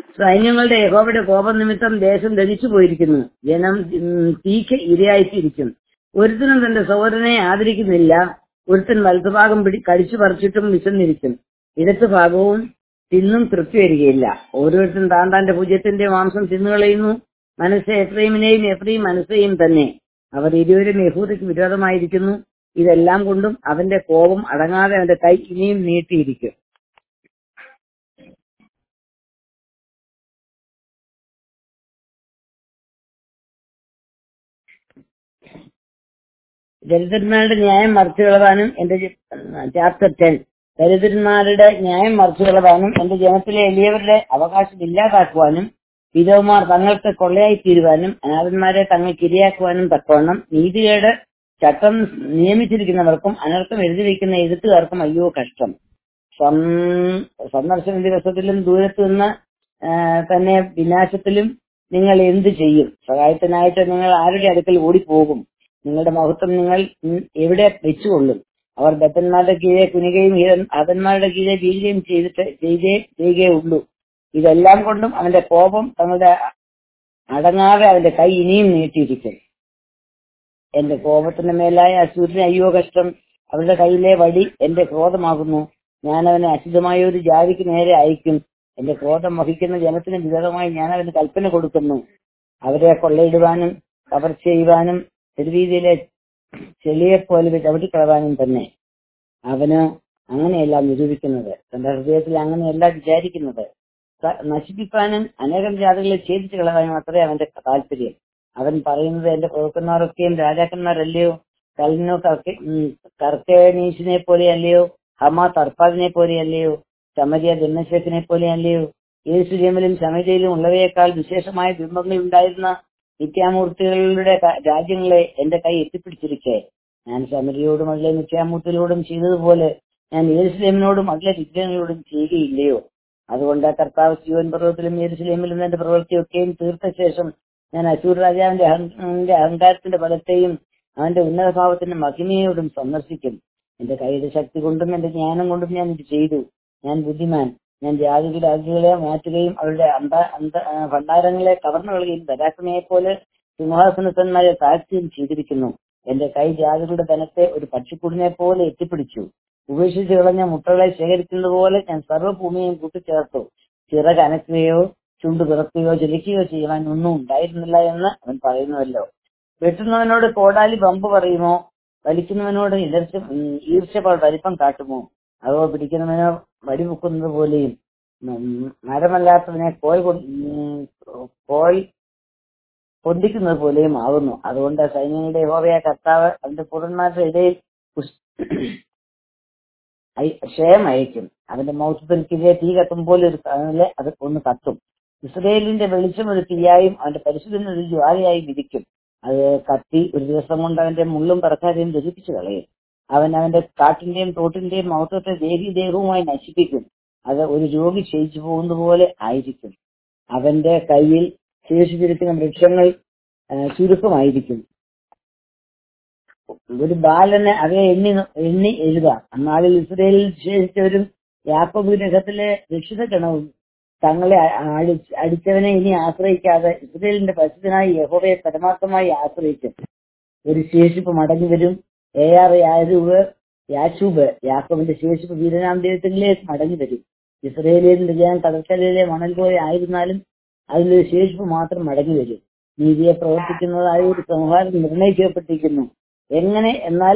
സൈന്യങ്ങളുടെ യഹോവയുടെ കോപനിമിത്തം ദേശം ദഹിച്ചു പോയിരിക്കുന്നു ജനം ഉം, തീക്ക് ഇരയായിട്ടിരിക്കും ഒരുത്തനും തന്റെ സഹോദരനെ ആദരിക്കുന്നില്ല ഒരുത്തൻ വലത്തുഭാഗം പിടി കടിച്ചു പറിച്ചിട്ടും വിശന്നിരിക്കും ഇടത്ത് ഭാഗവും തിന്നും തൃപ്തി വരികയില്ല ഓരോരുത്തരും താൻ താന്റെ ഭുജത്തിന്റെ മാംസം തിന്നുകളയുന്നു മനസ്സ് എഫ്രൈമിനെയും എഫ്രൈം മനസ്സെയും തന്നെ അവർ ഇരുവരും യഹൂദയ്ക്ക് വിരോധമായിരിക്കുന്നു ഇതെല്ലാം കൊണ്ടും അവന്റെ കോപം അടങ്ങാതെ അവന്റെ കൈ ഇനിയും നീട്ടിയിരിക്കും ദരിദ്രന്മാരുടെ ന്യായം മറച്ചു കളവാനും എന്റെ ചാപ്റ്റർ ടെൻ ദരിദ്രന്മാരുടെ ന്യായം മറച്ചു കളവാനും എന്റെ ജനത്തിലെ എളിയവരുടെ അവകാശം ഇല്ലാതാക്കുവാനും വിധവമാർ തങ്ങൾക്ക് കൊള്ളയായി തീരുവാനും അനാഥന്മാരെ തങ്ങൾക്ക് ഇരയാക്കുവാനും തക്കവണ്ണം നീതികേട് ചട്ടം നിയമിച്ചിരിക്കുന്നവർക്കും അനർത്ഥം എഴുതി വയ്ക്കുന്ന എഴുത്തുകാർക്കും അയ്യോ കഷ്ടം സം- സന്ദർശന ദിവസത്തിലും ദൂരത്ത് നിന്ന് ആ, തന്നെ വിനാശത്തിലും നിങ്ങൾ എന്ത് ചെയ്യും സഹായത്തിനായിട്ട് നിങ്ങൾ ആരുടെ അടുക്കൽ ഓടിപ്പോകും നിങ്ങളുടെ മഹത്വം നിങ്ങൾ ഉം എവിടെ വെച്ചുകൊള്ളും അവർ ബദ്ധന്മാരുടെ കീഴെ കുനികയും ഹതന്മാരുടെ കീഴെ വീഴുകയും ചെയ്തിട്ട് ചെയ്തേ ചെയ്യുകയുള്ളൂ ഇതെല്ലാം കൊണ്ടും അവന്റെ കോപം തങ്ങളുടെ അടങ്ങാതെ അവന്റെ കൈ ഇനിയും നീട്ടിയിരിക്കും എന്റെ കോപത്തിന്റെ മേലായ അസൂര്യന് അയ്യോ കഷ്ടം അവരുടെ കയ്യിലെ വടി എന്റെ ക്രോധമാകുന്നു ഞാൻ അവനെ അശുദ്ധമായ ഒരു ജാതിക്ക് നേരെ അയക്കും എന്റെ ക്രോധം വഹിക്കുന്ന ജനത്തിന് വിധേയമായി ഞാൻ അവന് കൽപ്പന കൊടുക്കുന്നു അവരെ കൊള്ളയിടുവാനും കവർ ചെയ്യുവാനും തെരുവീതിയിലെ ചെളിയെപ്പോലെ ചവിട്ടിക്കളവാനും തന്നെ അവന് അങ്ങനെയല്ല നിരൂപിക്കുന്നത് തന്റെ ഹൃദയത്തിൽ അങ്ങനെയല്ല വിചാരിക്കുന്നത് ത- നശിപ്പിക്കാനും അനേകം ജാതികളെ ഛേദിച്ചു കളയാനും അത്രേ അവന്റെ താല്പര്യം അവൻ പറയുന്നത് എന്റെ പ്രഭുക്കന്മാരൊക്കെയും രാജാക്കന്മാരല്ലയോ കലിനോ കർക്കെ കർക്കേനീഷിനെ പോലെയല്ലയോ ഹമ തർപ്പാദിനെ പോലെയല്ലയോ ശമരിയ ദന്നശേഖനെ പോലെയല്ലയോ യേശുജമിലും ശമരിയിലും ഉള്ളവയേക്കാൾ വിശേഷമായ ബിംബങ്ങൾ ഉണ്ടായിരുന്ന നിത്യാമൂർത്തികളുടെ ക- രാജ്യങ്ങളെ എന്റെ കൈ എത്തിപ്പിടിച്ചിരിക്കെ ഞാൻ ശമരിയോടും അതിലെ നിത്യാമൂർത്തികളോടും ചെയ്തതുപോലെ ഞാൻ യേശുലേമിനോടും അതിലെ വിഗ്രഹങ്ങളോടും ചെയ്യുകയില്ലയോ അതുകൊണ്ട് കർത്താവ് ശിവൻ പർവ്വതത്തിലും യേരുസലേമിലും എന്റെ പ്രവൃത്തിയൊക്കെയും തീർത്ത ശേഷം ഞാൻ അശൂർ രാജാവിന്റെ അഹം- അവന്റെ അഹങ്കാരത്തിന്റെ ബലത്തെയും അവന്റെ ഉന്നതഭാവത്തിന്റെ മഹിമയോടും സന്ദർശിക്കും എന്റെ കൈയുടെ ശക്തി കൊണ്ടും എന്റെ ജ്ഞാനം കൊണ്ടും ഞാൻ ഇത് ചെയ്തു ഞാൻ ബുദ്ധിമാൻ ഞാൻ ജാതികളുടെ അതിഥികളെ മാറ്റുകയും അവരുടെ അന്ത അന്ത ആ, ഭണ്ഡാരങ്ങളെ കവർന്നു കളയുകയും പരാക്രമയെ പോലെ സിംഹാസനത്തന്മാരെ താഴ്ത്തുകയും ചെയ്തിരിക്കുന്നു എന്റെ കൈ ജാതികളുടെ ധനത്തെ ഒരു പക്ഷിക്കുടിനെ പോലെ എത്തിപ്പിടിച്ചു ഉപേക്ഷിച്ച് കളഞ്ഞ മുട്ടകളെ ശേഖരിക്കുന്നത് പോലെ ഞാൻ സർവ്വഭൂമിയെയും കൂട്ടിച്ചേർത്തു ചിറക് അനക്കുകയോ ചുണ്ടു തുറക്കുകയോ ചലിക്കുകയോ ചെയ്യുവാൻ ഒന്നും ഉണ്ടായിരുന്നില്ല എന്ന് അവൻ പറയുന്നുവല്ലോ വെട്ടുന്നവനോട് കോടാലി ബമ്പ് പറയുമോ വലിക്കുന്നവനോട് ഇലർച്ച ഉം, ഈർച്ച പ- വലിപ്പം കാട്ടുമോ അതോ പിടിക്കുന്നവനോ വടിമുക്കുന്നത് പോലെയും ഉം, മരമല്ലാത്തവനെ കോൽ കൊ- ഉം, കോൽ പൊന്തിക്കുന്നത് പോലെയും ആകുന്നു അതുകൊണ്ട് സൈന്യങ്ങളുടെ യഹോവയ കർത്താവ് അവന്റെ പുറന്മാരുടെ ഇടയിൽ പുഷ്- അയ- ക്ഷയം അയക്കും അവന്റെ മൗത്തത്തിൽക്കിരെ തീ കത്തും പോലെ ഒരു കനല് അത് ഒന്ന് കത്തും ഇസ്രയേലിന്റെ വെളിച്ചം ഒരു തീയായും അവന്റെ പരിശുദ്ധന് ഒരു ജ്വാലയായും ഇരിക്കും അത് കത്തി ഒരു ദിവസം കൊണ്ട് അവന്റെ മുള്ളും പറക്കാരെയും ദഹിപ്പിച്ചു കളയും അവൻ അവന്റെ കാട്ടിന്റെയും തോട്ടിന്റെയും മഹത്വത്തെ ദേഹി ദേഹവുമായി നശിപ്പിക്കും അത് ഒരു രോഗി ക്ഷയിച്ചു പോകുന്ന പോലെ ആയിരിക്കും അവന്റെ കയ്യിൽ ശേഷിച്ചിരിക്കുന്ന വൃക്ഷങ്ങൾ ആ, ചുരുക്കമായിരിക്കും ഒരു ബാലന് അവയെ എണ്ണി എണ്ണി എഴുതാം അന്നാളിൽ ഇസ്രയേലിൽ ശേഷിച്ചവരും യാക്കോബ് ഗ്രഹത്തിലെ രക്ഷിത ഗണവും തങ്ങളെ അ- അടി- അടിച്ചവനെ ഇനി ആശ്രയിക്കാതെ ഇസ്രയേലിന്റെ പരിശുദ്ധനായി യഹോവയെ പരമാർത്ഥമായി ആശ്രയിക്കും ഒരു ശേഷിപ്പ് മടങ്ങി വരും എ ആർ യാരൂബ് യാശൂബ് യാക്കോബിന്റെ ശേഷിപ്പ് വീരനാം ദൈവത്തിലേക്ക് മടങ്ങി വരും ഇസ്രയേലിന്റെ ജനം കടൽക്കരയിലെ മണൽ പോലെ ആയിരുന്നാലും അതിലൊരു ശേഷിപ്പ് മാത്രം മടങ്ങി വരും നീതിയെ പ്രവർത്തിക്കുന്നതായ ഒരു സംഹാരം നിർണയിക്കപ്പെട്ടിരിക്കുന്നു എങ്ങനെ എന്നാൽ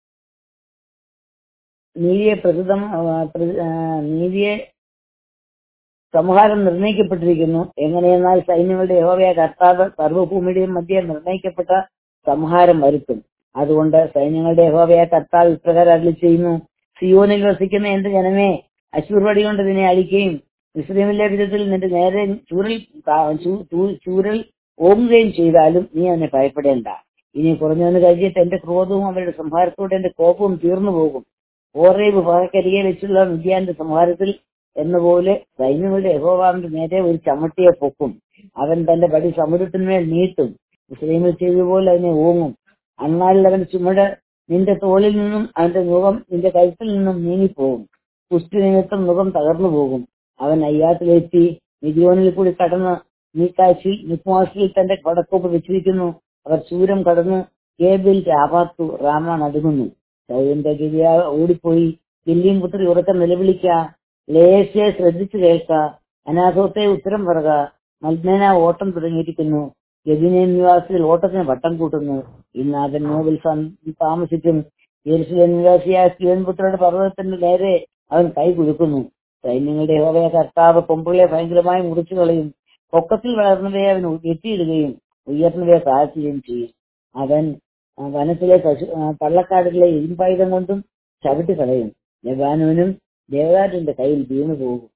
നീതിയെ പ്രകൃതം ആ, പ്ര- ആ, നീതിയെ സംഹാരം നിർണയിക്കപ്പെട്ടിരിക്കുന്നു എങ്ങനെയെന്നാൽ സൈന്യങ്ങളുടെ യഹോവയ കർത്താവ് സർവ്വഭൂമിയുടെയും മധ്യ നിർണയിക്കപ്പെട്ട സംഹാരം വരുത്തും അതുകൊണ്ട് സൈന്യങ്ങളുടെ യഹോവയ കർത്താവ് ഇപ്രകാരം അരുളി ചെയ്യുന്നു സിയോനിൽ വസിക്കുന്ന എന്റെ ജനമേ അശൂർവടി കൊണ്ട് നിന്നെ അടിക്കുകയും ഇസ്രേമിലെ വിധത്തിൽ നിന്റെ നേരെ ചൂരൽ താ- ചൂ- ചൂ- ചൂരൽ ഓങ്ങുകയും ചെയ്താലും നീ അവനെ ഭയപ്പെടേണ്ട ഇനി കുറഞ്ഞവന് കഴിഞ്ഞിട്ട് എന്റെ ക്രോധവും അവരുടെ സംഹാരത്തോടെ എന്റെ കോപവും തീർന്നു പോകും ഓരേ വിഭാഗക്കരികെ വെച്ചുള്ള വിദ്യാന്റെ സംഹാരത്തിൽ എന്ന പോലെ സൈന്യങ്ങളുടെ യഹോവാന്റെ നേരെ ഒരു ചമ്മട്ടിയെ പൊക്കും അവൻ തന്റെ പടി സമുദ്രത്തിന്മേൽ നീട്ടും മുസ്ലിമിൽ ചെയ്തതുപോലെ അതിനെ ഓങ്ങും അന്നാളിൽ അവന്റെ ചുമട് നിന്റെ തോളിൽ നിന്നും അവന്റെ മുഖം നിന്റെ കഴുത്തിൽ നിന്നും നീങ്ങിപ്പോകും കുഷ്ടി നിമിത്തം മുഖം തകർന്നു പോകും അവൻ അയ്യാത്തിലെത്തി മിതിയോനിൽ കൂടി കടന്ന് നീക്കാശിൽ നിക്വാസിൽ തന്റെ പടക്കോപ്പ് വെച്ചിരിക്കുന്നു അവർ ചൂരം കടന്നു കേബിൽ രാപാത്തു റാമ നടുങ്ങുന്നു സൗവിന്റെ ഗിരിയ ഓടിപ്പോയി ദില്ലിയും പുത്രി ഉറക്കം നിലവിളിക്ക ലേശയെ ശ്രദ്ധിച്ചു കേൾക്ക അനാഥോത്തെ ഉത്തരം പറക മൽമേന ഓട്ടം തുടങ്ങിയിരിക്കുന്നു ഗതിനെ നിവാസികൾ ഓട്ടത്തിന് വട്ടം കൂട്ടുന്നു ഇന്നാഥൻ നോബിൽ താമസിക്കും യെരുസലേം നിവാസിയായ സ്ത്രീവൻപുത്രയുടെ പർവ്വതത്തിന്റെ നേരെ അവൻ കൈ കുലുക്കുന്നു സൈന്യങ്ങളുടെ ഹോവയ കർത്താവ് കൊമ്പുകളെ ഭയങ്കരമായി മുറിച്ചു കളയും പൊക്കത്തിൽ വളർന്നവയെ അവൻ എത്തിയിടുകയും ഉയർന്നവയെ താഴ്ത്തുകയും ചെയ്യും അവൻ ആ വനത്തിലെ പശു ആ പള്ളക്കാടുകളെ ഇരുമ്പായുധം കൊണ്ടും ചവിട്ടി കളയും ലബാനോനും ദേവദാറ്റിന്റെ കയ്യിൽ വീണു പോകും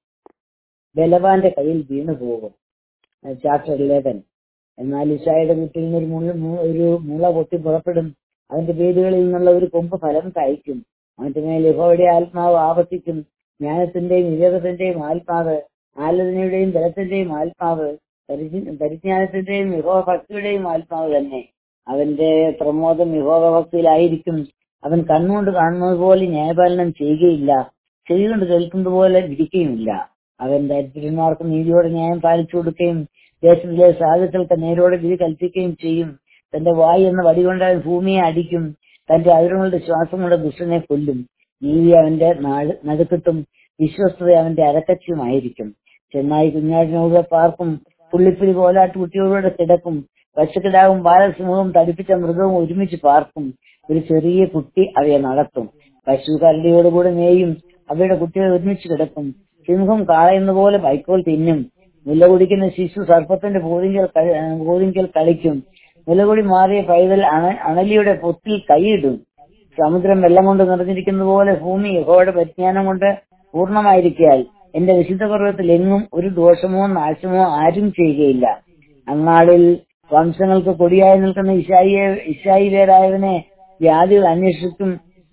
ബലവാന്റെ കയ്യിൽ വീണു പോകും ചാപ്റ്റർ ഇലവൻ എന്നാൽ ഇഷായുടെ വീട്ടിൽ നിന്ന് ഒരു മുള മു- ഒരു മുള പൊട്ടി പുറപ്പെടും അവന്റെ പേരുകളിൽ നിന്നുള്ള ഒരു കൊമ്പ് ഫലം കഴിക്കും അവന്റെ മേൽ യഹോവയുടെ ആത്മാവ് ആവർത്തിക്കും ജ്ഞാനത്തിന്റെയും വിവേകത്തിന്റെയും ആത്മാവ് ആലോചനയുടെയും ബലത്തിന്റെയും ആത്മാവ് പരിജ്ഞ- പരിജ്ഞാനത്തിന്റെയും യഹോവ ഭക്തിയുടെയും ആത്മാവ് തന്നെ അവന്റെ പ്രമോദം യഹോവ ഭക്തിയിലായിരിക്കും അവൻ കണ്ണുകൊണ്ട് കാണുന്നത് പോലെ ന്യായപാലനം ചെയ്യുകയില്ല ചെവി കൊണ്ട് കേൾക്കുന്നത് പോലെ വിധിക്കുകയുമില്ല അവൻ ദരിദ്രന്മാർക്ക് നീതിയോടെ ന്യായം പാലിച്ചു കൊടുക്കുകയും ദേശത്തിലെ സാധുക്കൾക്ക് നേരോടെ വിധി കൽപ്പിക്കുകയും ചെയ്യും തന്റെ വായി എന്ന വടി കൊണ്ട് അവൻ ഭൂമിയെ അടിക്കും തന്റെ അതിരങ്ങളുടെ ശ്വാസം കൊണ്ട് ദുഷ്ടനെ കൊല്ലും നീതി അവന്റെ നാട് നടുക്കത്തും വിശ്വസ്തത അവന്റെ അരക്കച്ചുമായിരിക്കും ചെന്നായി കുഞ്ഞാടിനോട് പാർക്കും പുള്ളിപ്പുലി കോലാട്ട് കുട്ടിയോടുകൂടെ കിടക്കും പശുക്കിടാവും ബാലസിംഹവും തടിപ്പിച്ച മൃഗവും ഒരുമിച്ച് പാർക്കും ഒരു ചെറിയ കുട്ടി അവയെ നടത്തും പശു കരടിയോടുകൂടെ മേയും അവയുടെ കുട്ടികൾ ഒരുമിച്ച് കിടക്കും സിംഹം കാളയുന്ന പോലെ വൈക്കോൽ തിന്നും മുല കുടിക്കുന്ന ശിശു സർപ്പത്തിന്റെ പോതിങ്കൽ കളി- ആ, പോതിങ്കൽ കളിക്കും മുലകുടി മാറിയ പൈതൽ അണ അണലിയുടെ പൊത്തിൽ കൈയിടും സമുദ്രം വെള്ളം കൊണ്ട് നിറഞ്ഞിരിക്കുന്നത് പോലെ ഭൂമി യഹോയുടെ പരിജ്ഞാനം കൊണ്ട് പൂർണ്ണമായിരിക്കാൽ എന്റെ വിശുദ്ധ പർവ്വതത്തിൽ എങ്ങും ഒരു ദോഷമോ നാശമോ ആരും ചെയ്യുകയില്ല അന്നാളിൽ വംശങ്ങൾക്ക് കൊടിയായി നിൽക്കുന്ന ഇഷായിയെ ഇഷായി പേരായവനെ വ്യാധികൾ അന്വേഷിക്കും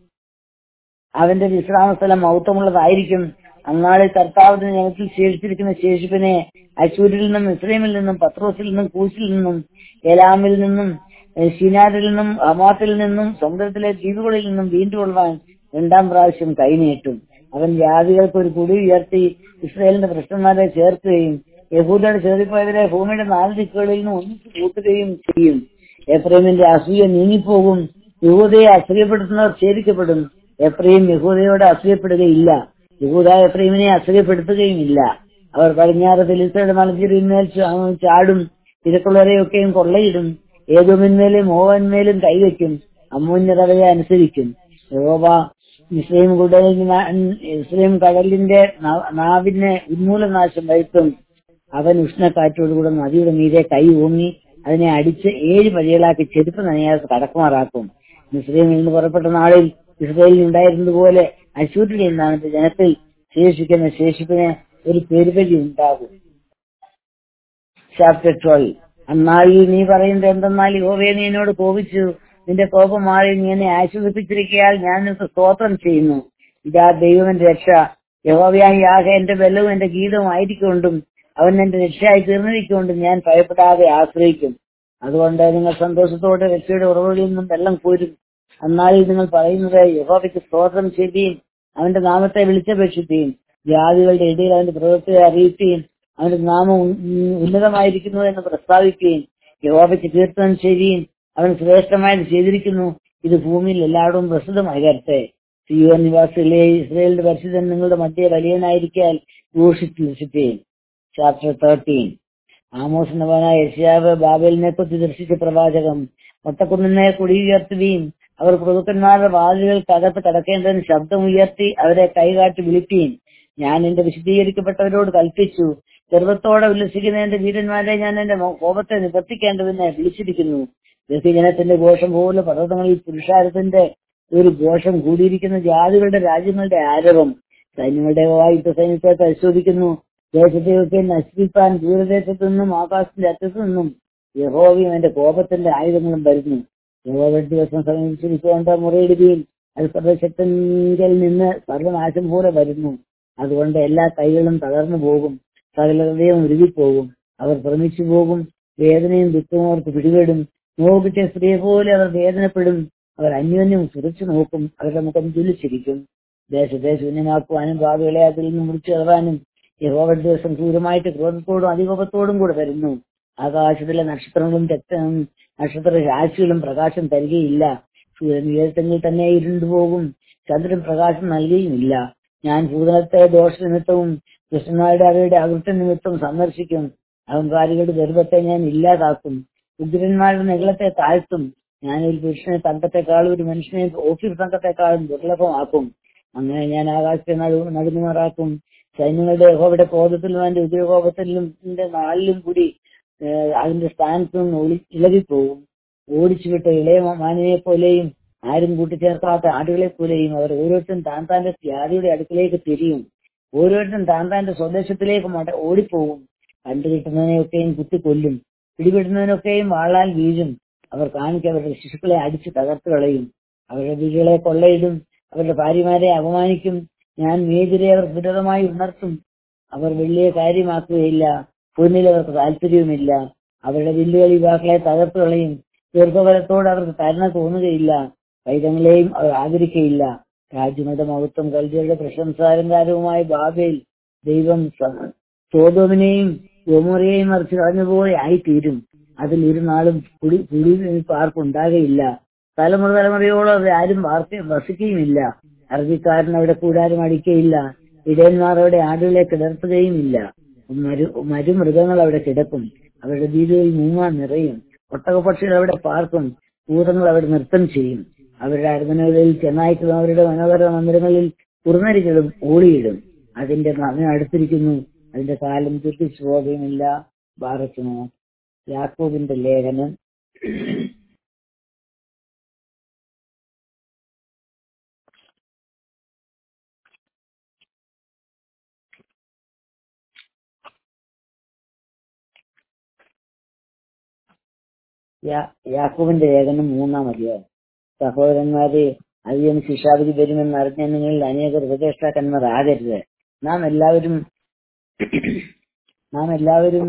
അവന്റെ വിശ്രാമസ്ഥലം മൗത്തമുള്ളതായിരിക്കും അന്നാളിൽ കർത്താവിന്റെ ജനത്തിൽ ശേഷിച്ചിരിക്കുന്ന ശേഷിപ്പിനെ അശൂരിൽ നിന്നും ഇസ്രൈമിൽ നിന്നും പത്രോസിൽ നിന്നും കൂശിൽ നിന്നും എലാമിൽ നിന്നും ഏഹ് ഷിനാരിൽ നിന്നും ഹമാത്തിൽ നിന്നും സമുദ്രത്തിലെ ദ്വീപുകളിൽ നിന്നും വീണ്ടുകൊള്ളുവാൻ രണ്ടാം പ്രാവശ്യം കൈനീട്ടും അവൻ ജാതികൾക്ക് ഒരു കുടി ഉയർത്തി ഇസ്രയേലിന്റെ പ്രശ്നന്മാരെ ചേർക്കുകയും യഹൂദയുടെ ചേർത്തിപ്പോയവരെ ഭൂമിയുടെ നാല് ദിക്കുകളിൽ നിന്ന് ഒന്നിച്ച് കൂട്ടുകയും ചെയ്യും എഫ്രൈമിന്റെ അസൂയ നീങ്ങിപ്പോകും യഹൂദയെ അസൂയപ്പെടുത്തുന്നവർ ഛേദിക്കപ്പെടും എഫ്രൈം യഹൂദയോട് അസൂയപ്പെടുകയില്ല യഹൂദ എഫ്രൈമിനെ അസൂയപ്പെടുത്തുകയുമില്ല അവർ പടിഞ്ഞാറ് ഫിലിസ്തയുടെ മലഞ്ചിരിന്മേൽ ചാ- ചാടും തിരക്കുള്ളവരെയൊക്കെയും കൊള്ളയിടും ഏതുമിന്മേലും മോവന്മേലും കൈവയ്ക്കും അമ്മൂന്യർ അവയെ അനുസരിക്കും യഹോവ ഇസ്രൈം കുടലിന് നാ- ഇസ്രൈം കടലിന്റെ നാ- നാവിന് ഉന്മൂലനാശം വരുത്തും അവൻ ഉഷ്ണക്കാറ്റോടുകൂടെ നദിയുടെ മീതെ കൈ ഊങ്ങി അതിനെ അടിച്ച് ഏഴ് പടികളാക്കി ചെരുപ്പ് നനയാതെ കടക്കുമാറാക്കും ഇസ്രൈമിൽ നിന്ന് പുറപ്പെട്ട നാളിൽ ഇസ്രയേലിൽ ഉണ്ടായിരുന്നതുപോലെ അശൂരിൽ നിന്നാണ് എന്റെ ജനത്തിൽ ശേഷിക്കുന്ന ശേഷിപ്പിന് ഒരു പെരുപരി ഉണ്ടാകും ചാപ്റ്റർ ട്വൽവ് അന്നാളിൽ നീ പറയുന്നത് എന്തെന്നാൽ യോവയെ നീ എന്നോട് കോപിച്ചു നിന്റെ കോപം മാറി നീ എന്നെ ആശ്വസിപ്പിച്ചിരിക്കയാൽ ഞാൻ നിനക്ക് സ്തോത്രം ചെയ്യുന്നു ഇതാ ദൈവമെന്റെ രക്ഷ യഹോവയായി ആകെ എന്റെ ബലവും എന്റെ ഗീതവും ആയിരിക്കൊണ്ടും അവൻ എന്റെ രക്ഷയായി തീർന്നിരിക്കൊണ്ടും ഞാൻ ഭയപ്പെടാതെ ആശ്രയിക്കും അതുകൊണ്ട് നിങ്ങൾ സന്തോഷത്തോടെ രക്ഷയുടെ ഉറവുകളിൽ നിന്നും വെള്ളം കോരും അന്നാളിൽ നിങ്ങൾ പറയുന്നത് യഹോവയ്ക്ക് സ്തോത്രം ചെയ്യുകയും അവന്റെ നാമത്തെ വിളിച്ചപേക്ഷിക്കുകയും ജാതികളുടെ ഇടയിൽ അവന്റെ പ്രവൃത്തിയെ അറിയിക്കുകയും അവന്റെ നാമം ഉൻ- ഉം ഉന്നതമായിരിക്കുന്നു എന്ന് പ്രസ്താവിക്കുകയും യഹോവയ്ക്ക് കീർത്തനം ചെയ്യുകയും അവൻ ശ്രേഷ്ഠമായത് ചെയ്തിരിക്കുന്നു ഇത് ഭൂമിയിൽ എല്ലായിടവും പ്രസിദ്ധമായി വരട്ടെ സിയോൻ നിവാസികളെ ഇസ്രയേലിന്റെ പരിശുദ്ധൻ നിങ്ങളുടെ മധ്യ വലിയനായിരിക്കാൻ ഘോഷിച്ചിരിക്കുകയും ചാപ്റ്റർ തേർട്ടീൻ ആമോസിനവനായ യശയാവ് ബാബേലിനെ കുറിച്ച് ദർശിച്ച പ്രവാചകം ഒട്ടക്കുന്നിനെ കുടിയുയർത്തുകയും അവർ പ്രഭുക്കന്മാരുടെ വാതിലുകൾക്കകത്ത് കടക്കേണ്ടതിന് ശബ്ദമുയർത്തി അവരെ കൈകാട്ടി വിളിക്കുകയും ഞാൻ എന്റെ വിശദീകരിക്കപ്പെട്ടവരോട് കൽപ്പിച്ചു ഗർവത്തോടെ ഉല്ലസിക്കുന്ന എന്റെ വീരന്മാരെ ഞാൻ എന്റെ മോ- കോപത്തെ നിവർത്തിക്കേണ്ടതിനെ വിളിച്ചിരിക്കുന്നു ബഹുജനത്തിന്റെ ഘോഷം പോലെ പർവ്വതങ്ങളിൽ പുരുഷാരത്തിന്റെ ഒരു ഘോഷം കൂടിയിരിക്കുന്ന ജാതികളുടെ രാജ്യങ്ങളുടെ ആരവം സൈന്യങ്ങളുടെ വായുത്ത സൈന്യത്തെ പരിശോധിക്കുന്നു ദേശത്തെയൊക്കെ നശിപ്പിക്കാൻ ദൂരദേശത്തു നിന്നും ആകാശത്തിന്റെ അറ്റത്തു നിന്നും യഹോവയും എന്റെ കോപത്തിന്റെ ആയുധങ്ങളും വരുന്നു യഹോവ ദിവസം സമീപിച്ചിരിക്കൊണ്ട് മുറയിടുകയും അത് സർവശക്തങ്കിൽ നിന്ന് സർവനാശം പോലെ വരുന്നു അതുകൊണ്ട് എല്ലാ കൈകളും തകർന്നു പോകും സകല ഹൃദയവും ഉരുകിപ്പോകും അവർ ഭ്രമിച്ചു പോകും വേദനയും ദുഃഖവും അവർക്ക് പിടിപെടും നോക്കിച്ച സ്ത്രീയെ പോലെ അവർ വേദനപ്പെടും അവർ അന്യോന്യം തുറച്ചു നോക്കും അവരുടെ മുഖം ജ്വലിച്ചിരിക്കും ദേശത്തെ ശൂന്യമാക്കുവാനും ഭാവികളെ അതിൽ നിന്ന് മുറിച്ചു കളവാനും യഹോവ ദിവസം ക്രൂരമായിട്ട് ക്രോധത്തോടും അതികോപത്തോടും കൂടെ വരുന്നു ആകാശത്തിലെ നക്ഷത്രങ്ങളും രക്ത നക്ഷത്ര രാശികളും പ്രകാശം തരികയില്ല സൂര്യൻ ഉയരത്തെങ്കിൽ തന്നെ ഇരുണ്ടുപോകും ചന്ദ്രൻ പ്രകാശം നൽകുകയുമില്ല ഞാൻ ഭൂതലത്തെ ദോഷനിമിത്തവും കൃഷ്ണന്മാരുടെ അവരുടെ അകൃത്യ നിമിത്തം സന്ദർശിക്കും അഹങ്കാരികളുടെ ഗർഭത്തെ ഞാൻ ഇല്ലാതാക്കും ഉഗ്രന്മാരുടെ നികളത്തെ താഴ്ത്തും ഞാൻ ഒരു പുരുഷനെ തങ്കത്തെക്കാളും ഒരു മനുഷ്യനെ ഓഫീർ തങ്കത്തെക്കാളും ദുർലഭമാക്കും അങ്ങനെ ഞാൻ ആകാശത്തെ നടു നടുങ്ങുമാറാക്കും സൈന്യങ്ങളുടെ യഹോവയുടെ ക്രോധത്തിലും അതിന്റെ ഉദ്യോഗോപത്തിലും ഇതിന്റെ നാളിലും കൂടി ഏഹ് അതിന്റെ സ്ഥാനത്ത് നിന്ന് ഒളി ഇളകിപ്പോവും ഓടിച്ചുവിട്ട ഇളയ മാനിനെ പോലെയും ആരും കൂട്ടിച്ചേർക്കാത്ത ആടുകളെ പോലെയും അവർ ഓരോരുത്തരും താൻ താന്റെ വ്യാധിയുടെ അടുക്കിലേക്ക് തിരിയും ഓരോരുത്തരും താൻ താന്റെ സ്വദേശത്തിലേക്ക് മട ഓടിപ്പോവും കണ്ടു കിട്ടുന്നതിനെയൊക്കെയും കുത്തിക്കൊല്ലും പിടിപെടുന്നതിനൊക്കെയും വാളാൽ വീഴും അവർ കാണിക്ക് അവരുടെ ശിശുക്കളെ അടിച്ച് തകർത്ത് കളയും അവരുടെ വീടുകളെ കൊള്ളയിടും അവരുടെ ഭാര്യമാരെ അപമാനിക്കും ഞാൻ മേതിരെ അവർ വിരോധമായി ഉണർത്തും അവർ വലിയ കാര്യമാക്കുകയില്ല പൊന്നിൽ അവർക്ക് താല്പര്യവുമില്ല അവരുടെ വില്ലുകൾ യുവാക്കളെ തകർത്ത് കളയും ദീർഘഫലത്തോട് അവർക്ക് കരുണ തോന്നുകയില്ല പൈതങ്ങളെയും അവർ ആദരിക്കയില്ല രാജ്യമത മഹത്വം കൽജയുടെ പ്രശംസാലങ്കാരവുമായ ബാബയിൽ ദൈവം സ- സോതോമിനെയും ഗോമോറയെയും മറിച്ച് കളഞ്ഞതുപോലെ ആയിത്തീരും അതിൽ ഒരു നാളും കുടി കുടി പാർക്കുണ്ടാകയില്ല തലമുറ തലമുറയോളം അവർ ആരും പാർക്ക വസിക്കുകയുമില്ല അറബിക്കാരൻ അവിടെ കൂടാരം അടിക്കയില്ല ഇടയന്മാർ അവിടെ ആടുകളെ കിടർത്തുകയുമില്ല മരു മരുമൃഗങ്ങൾ അവിടെ കിടക്കും അവരുടെ വീടുകളിൽ മൂങ്ങാൻ നിറയും ഒട്ടകപക്ഷികൾ അവിടെ പാർക്കും ഭൂതങ്ങൾ അവിടെ നൃത്തം ചെയ്യും അവരുടെ അരമനകളിൽ ചെന്നായ്ക്കളും അവരുടെ മനോഹര മന്ദിരങ്ങളിൽ കുറുനരികളും ഓടിയിടും അതിന്റെ സമയം അടുത്തിരിക്കുന്നു അതിന്റെ കാലം തിരിച്ചു പോകുകയുമില്ല ബാറയ്ക്കുമോ യാക്കോബിന്റെ ലേഖനം യാ- യാക്കോബിന്റെ ലേഖനം മൂന്നാം അധ്യായം സഹോദരന്മാരെ അധികം ശിക്ഷാവിധി വരുമെന്ന് അറിഞ്ഞ നിങ്ങളിൽ അനേകർ ഉപദേഷ്ടാക്കന്മാർ ആകരുത് നാം എല്ലാവരും നാം എല്ലാവരും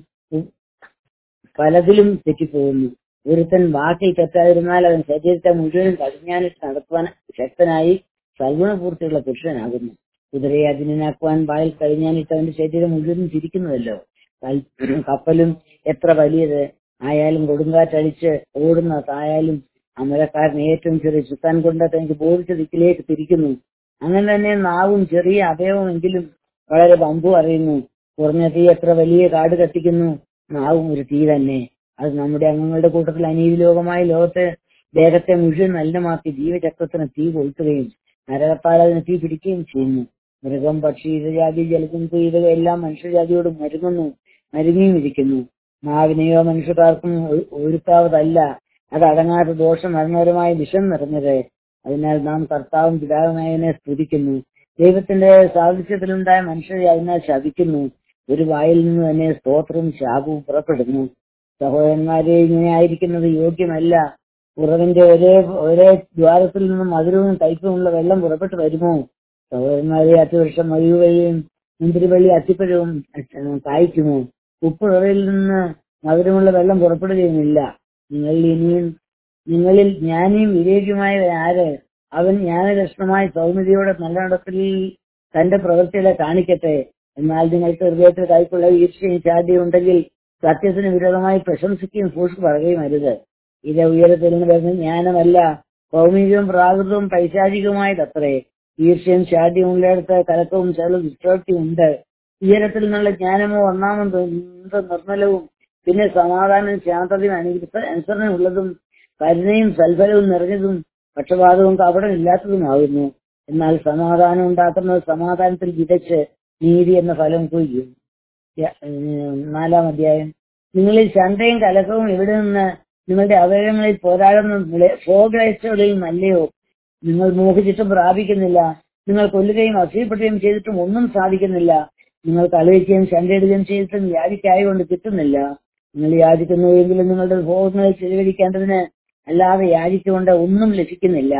പലതിലും തെറ്റിപ്പോകുന്നു ഒരുത്തൻ വാക്കിൽ തെറ്റാതിരുന്നാൽ അവൻ ശരീരത്തെ മുഴുവൻ കടിഞ്ഞാനിട്ട് നടത്തുവാൻ ശക്തനായി സൽഗുണപൂർത്തിയുള്ള പുരുഷനാകുന്നു കുതിരയെ അതിനാക്കുവാൻ വായിൽ കഴിഞ്ഞാനിട്ട് അവന്റെ ശരീരം മുഴുവനും തിരിക്കുന്നുവല്ലോ കൽ- കപ്പലും എത്ര വലിയത് ആയാലും കൊടുങ്കാറ്റടിച്ച് ഓടുന്ന തായാലും അമരക്കാരൻ ഏറ്റവും ചെറിയ ചുക്കാൻ കൊണ്ട് തനിക്ക് ബോധിച്ച ദിക്കിലേക്ക് തിരിക്കുന്നു അങ്ങനെ തന്നെ നാവും ചെറിയ അവയവമെങ്കിലും വളരെ പമ്പു അറിയുന്നു കുറഞ്ഞ തീ എത്ര വലിയ കാട് കത്തിക്കുന്നു നാവും ഒരു തീ തന്നെ അത് നമ്മുടെ അംഗങ്ങളുടെ കൂട്ടത്തിൽ അനീതിലോകമായ ലോകത്തെ ദേഹത്തെ മുഴുവൻ നല്ലമാക്കി ജീവചക്രത്തിന് തീ കൊളുത്തുകയും നരകത്താൽ അതിന് തീ പിടിക്കുകയും ചെയ്യുന്നു മൃഗം പക്ഷി ഇഴജാതി ജലജന്തു ഇവയെല്ലാം മനുഷ്യജാതിയോട് മരുങ്ങുന്നു മരുങ്ങിയും ഇരിക്കുന്നു നാവിനെയോ മനുഷ്യർക്കും ഒ- ഒരുക്കാവതല്ല അത് അടങ്ങാത്ത ദോഷം മരണപരമായ വിഷം നിറഞ്ഞത് അതിനാൽ നാം കർത്താവും പിതാവുമായതിനെ സ്തുതിക്കുന്നു ദൈവത്തിന്റെ സാദൃശ്യത്തിലുണ്ടായ മനുഷ്യരെ അതിനാൽ ശപിക്കുന്നു ഒരു വായിൽ നിന്ന് തന്നെ സ്തോത്രവും ശാപവും പുറപ്പെടുന്നു സഹോദരന്മാരെ ഇങ്ങനെ ആയിരിക്കുന്നത് യോഗ്യമല്ല ഉറവിന്റെ ഒരേ ഒരേ ദ്വാരത്തിൽ നിന്നും മധുരവും കയ്പുമുള്ള വെള്ളം പുറപ്പെട്ടു വരുമോ സഹോദരന്മാരെ അത്തിവൃക്ഷം മയുകയും മുന്തിരിവള്ളി അത്തിപ്പഴവും അഹ് കായ്ക്കുമോ ഉപ്പുറവയിൽ നിന്ന് മധുരമുള്ള വെള്ളം പുറപ്പെടുകയുമില്ല നിങ്ങളിൽ ഇനിയും നിങ്ങളിൽ ജ്ഞാനിയും വിവേകിയുമായ ആര് അവൻ ജ്ഞാനലക്ഷണമായി സൗമ്യതയോടെ നല്ല നടത്തിൽ തന്റെ പ്രവൃത്തികളെ കാണിക്കട്ടെ എന്നാൽ നിങ്ങൾക്ക് ഹൃദയത്തിൽ കൈക്കുള്ള ഈർച്ചയും ചാടിയും ഉണ്ടെങ്കിൽ സത്യത്തിന് വിരോധമായി പ്രശംസിക്കുകയും സൂക്ഷിച്ചു പറയുകയും അരുത് ഇത് ഉയരത്തിൽ നിന്ന് വരുന്ന ജ്ഞാനമല്ല ഭൗമികവും പ്രാകൃതവും പൈശാചികവുമായതത്രേ ഈർഷ്യയും ചാടിയും ഉള്ളിടത്ത് കലക്കവും ചെറു വിശ്വാസവും ഉണ്ട് ഉയരത്തിൽ നിന്നുള്ള ജ്ഞാനമോ ഒന്നാമത് നിർമ്മലവും പിന്നെ സമാധാനം ശാന്തതയും അനുഗ്രഹ അനുസരണമുള്ളതും കരുണയും സൽഫലവും നിറഞ്ഞതും പക്ഷപാതവും കപടമില്ലാത്തതുമാകുന്നു എന്നാൽ സമാധാനം ഉണ്ടാക്കുന്നത് സമാധാനത്തിൽ വിതച്ച് നീതി എന്ന ഫലം കൊയ്യും യ- ഉം, നാലാം അധ്യായം നിങ്ങളിൽ ശണ്ടയും കലക്കവും ഇവിടെ നിന്ന് നിങ്ങളുടെ അവയവങ്ങളിൽ പോരാടുന്ന ഫോഗ്രഹിച്ചവരിൽ നല്ലയോ നിങ്ങൾ മോഹിച്ചിട്ടും പ്രാപിക്കുന്നില്ല നിങ്ങൾ കൊല്ലുകയും അസൂയപ്പെടുകയും ചെയ്തിട്ടും ഒന്നും സാധിക്കുന്നില്ല നിങ്ങൾ കളിവയ്ക്കുകയും ശണ്ടയിടുകയും ചെയ്തിട്ടും യാചിക്കായകൊണ്ട് കിട്ടുന്നില്ല നിങ്ങൾ യാചിക്കുന്നുവെങ്കിലും നിങ്ങളുടെ ഭോഗങ്ങളിൽ ചെലവഴിക്കേണ്ടതിന് അല്ലാതെ യാചിച്ചുകൊണ്ട് ഒന്നും ലഭിക്കുന്നില്ല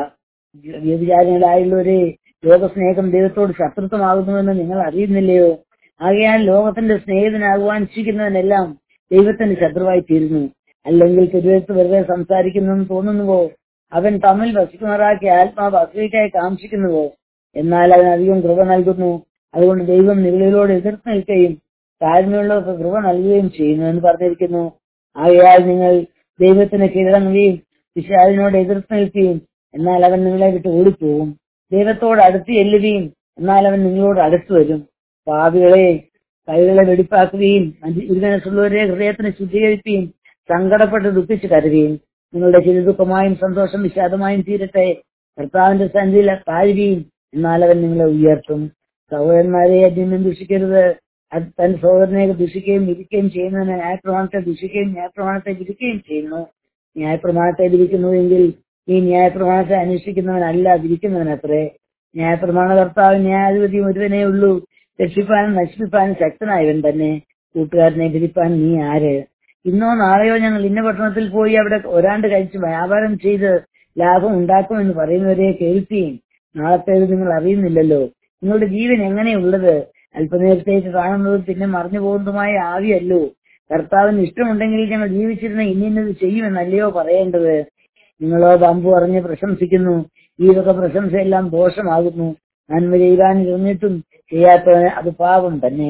വ്യഭിചാരികളായുള്ളവരെ ലോകസ്നേഹം ദൈവത്തോട് ശത്രുത്വമാകുന്നുവെന്ന് നിങ്ങൾ അറിയുന്നില്ലയോ ആകയാൽ ലോകത്തിന്റെ സ്നേഹിതനാകുവാൻ ഇച്ഛിക്കുന്നവനെല്ലാം ദൈവത്തിന്റെ ശത്രുവായി തീരുന്നു അല്ലെങ്കിൽ തിരുവഴുത്ത് വെറുതെ സംസാരിക്കുന്നെന്ന് തോന്നുന്നുവോ അവൻ തമ്മിൽ വസിക്കുന്നവരാക്കി ആത്മാവ് അസൂയക്കായി കാംക്ഷിക്കുന്നുവോ എന്നാൽ അതിനധികം കൃപ നൽകുന്നു അതുകൊണ്ട് ദൈവം നികളിലോട് എതിർത്ത് നിൽക്കുകയും താഴ്മയുള്ളവർക്ക് കൃപ നൽകുകയും ചെയ്യുന്നു എന്ന് പറഞ്ഞിരിക്കുന്നു ആകയാൽ നിങ്ങൾ ദൈവത്തിന് കീഴടങ്ങുകയും പിശാചിനോട് എതിർത്ത് നിൽക്കുകയും എന്നാൽ അവൻ നിങ്ങളെ വിട്ട് ഓടിപ്പോകും ദൈവത്തോട് അടുത്ത് ചെല്ലുകയും എന്നാൽ അവൻ നിങ്ങളോട് അടുത്ത് വരും പാപികളെ കൈകളെ വെടിപ്പാക്കുകയും ഇരുമനസ്സുള്ളവരെ ഹൃദയത്തിന് ശുദ്ധീകരിക്കുകയും സങ്കടപ്പെട്ട് ദുഃഖിച്ച് കരുതുകയും നിങ്ങളുടെ ചിരിദുഃഖമായും സന്തോഷം വിഷാദമായും തീരട്ടെ കർത്താവിന്റെ സന്ധിയിൽ താഴുകയും എന്നാൽ അവൻ നിങ്ങളെ ഉയർത്തും സഹോദരന്മാരെ അന്യം ദുഷിക്കരുത് അത് തന്റെ സഹോദരനെ ദുഷിക്കുകയും വിധിക്കുകയും ചെയ്യുന്നതിന് ന്യായപ്രമാണത്തെ ദുഷിക്കുകയും ന്യായപ്രമാണത്തെ വിധിക്കുകയും ചെയ്യുന്നു ന്യായപ്രമാണത്തെ വിധിക്കുന്നുവെങ്കിൽ ഈ ന്യായപ്രമാണത്തെ അന്വേഷിക്കുന്നവനല്ല വിധിക്കുന്നവനത്രേ ന്യായപ്രമാണ കർത്താവ് ന്യായാധിപതിയും ഒരുവനേ ഉള്ളൂ രക്ഷിപ്പാനും നശിപ്പിപ്പാനും ശക്തനായവൻ തന്നെ കൂട്ടുകാരനെ വിധിപ്പാൻ നീ ആര് ഇന്നോ നാളെയോ ഞങ്ങൾ ഇന്ന പട്ടണത്തിൽ പോയി അവിടെ ഒരാണ്ട് കഴിച്ച് വ്യാപാരം ചെയ്ത് ലാഭം ഉണ്ടാക്കുമെന്ന് പറയുന്നവരെ കേൾക്കുകയും നാളത്തേത് നിങ്ങൾ അറിയുന്നില്ലല്ലോ നിങ്ങളുടെ ജീവൻ എങ്ങനെയുള്ളത് അല്പനേരത്തേക്ക് കാണുന്നതും പിന്നെ മറിഞ്ഞു പോകുന്നതുമായ ആവിയല്ലോ കർത്താവിന് ഇഷ്ടമുണ്ടെങ്കിൽ ഞങ്ങൾ ജീവിച്ചിരുന്ന ഇന്നിന്നത് ചെയ്യുമെന്നല്ലയോ പറയേണ്ടത് നിങ്ങളോ ബമ്പു അറിഞ്ഞ് പ്രശംസിക്കുന്നു ഈ വക പ്രശംസയെല്ലാം ദോഷമാകുന്നു നന്മ ചെയ്യാൻ ഇരുന്നിട്ടും ചെയ്യാത്തവന് അത് പാപം തന്നെ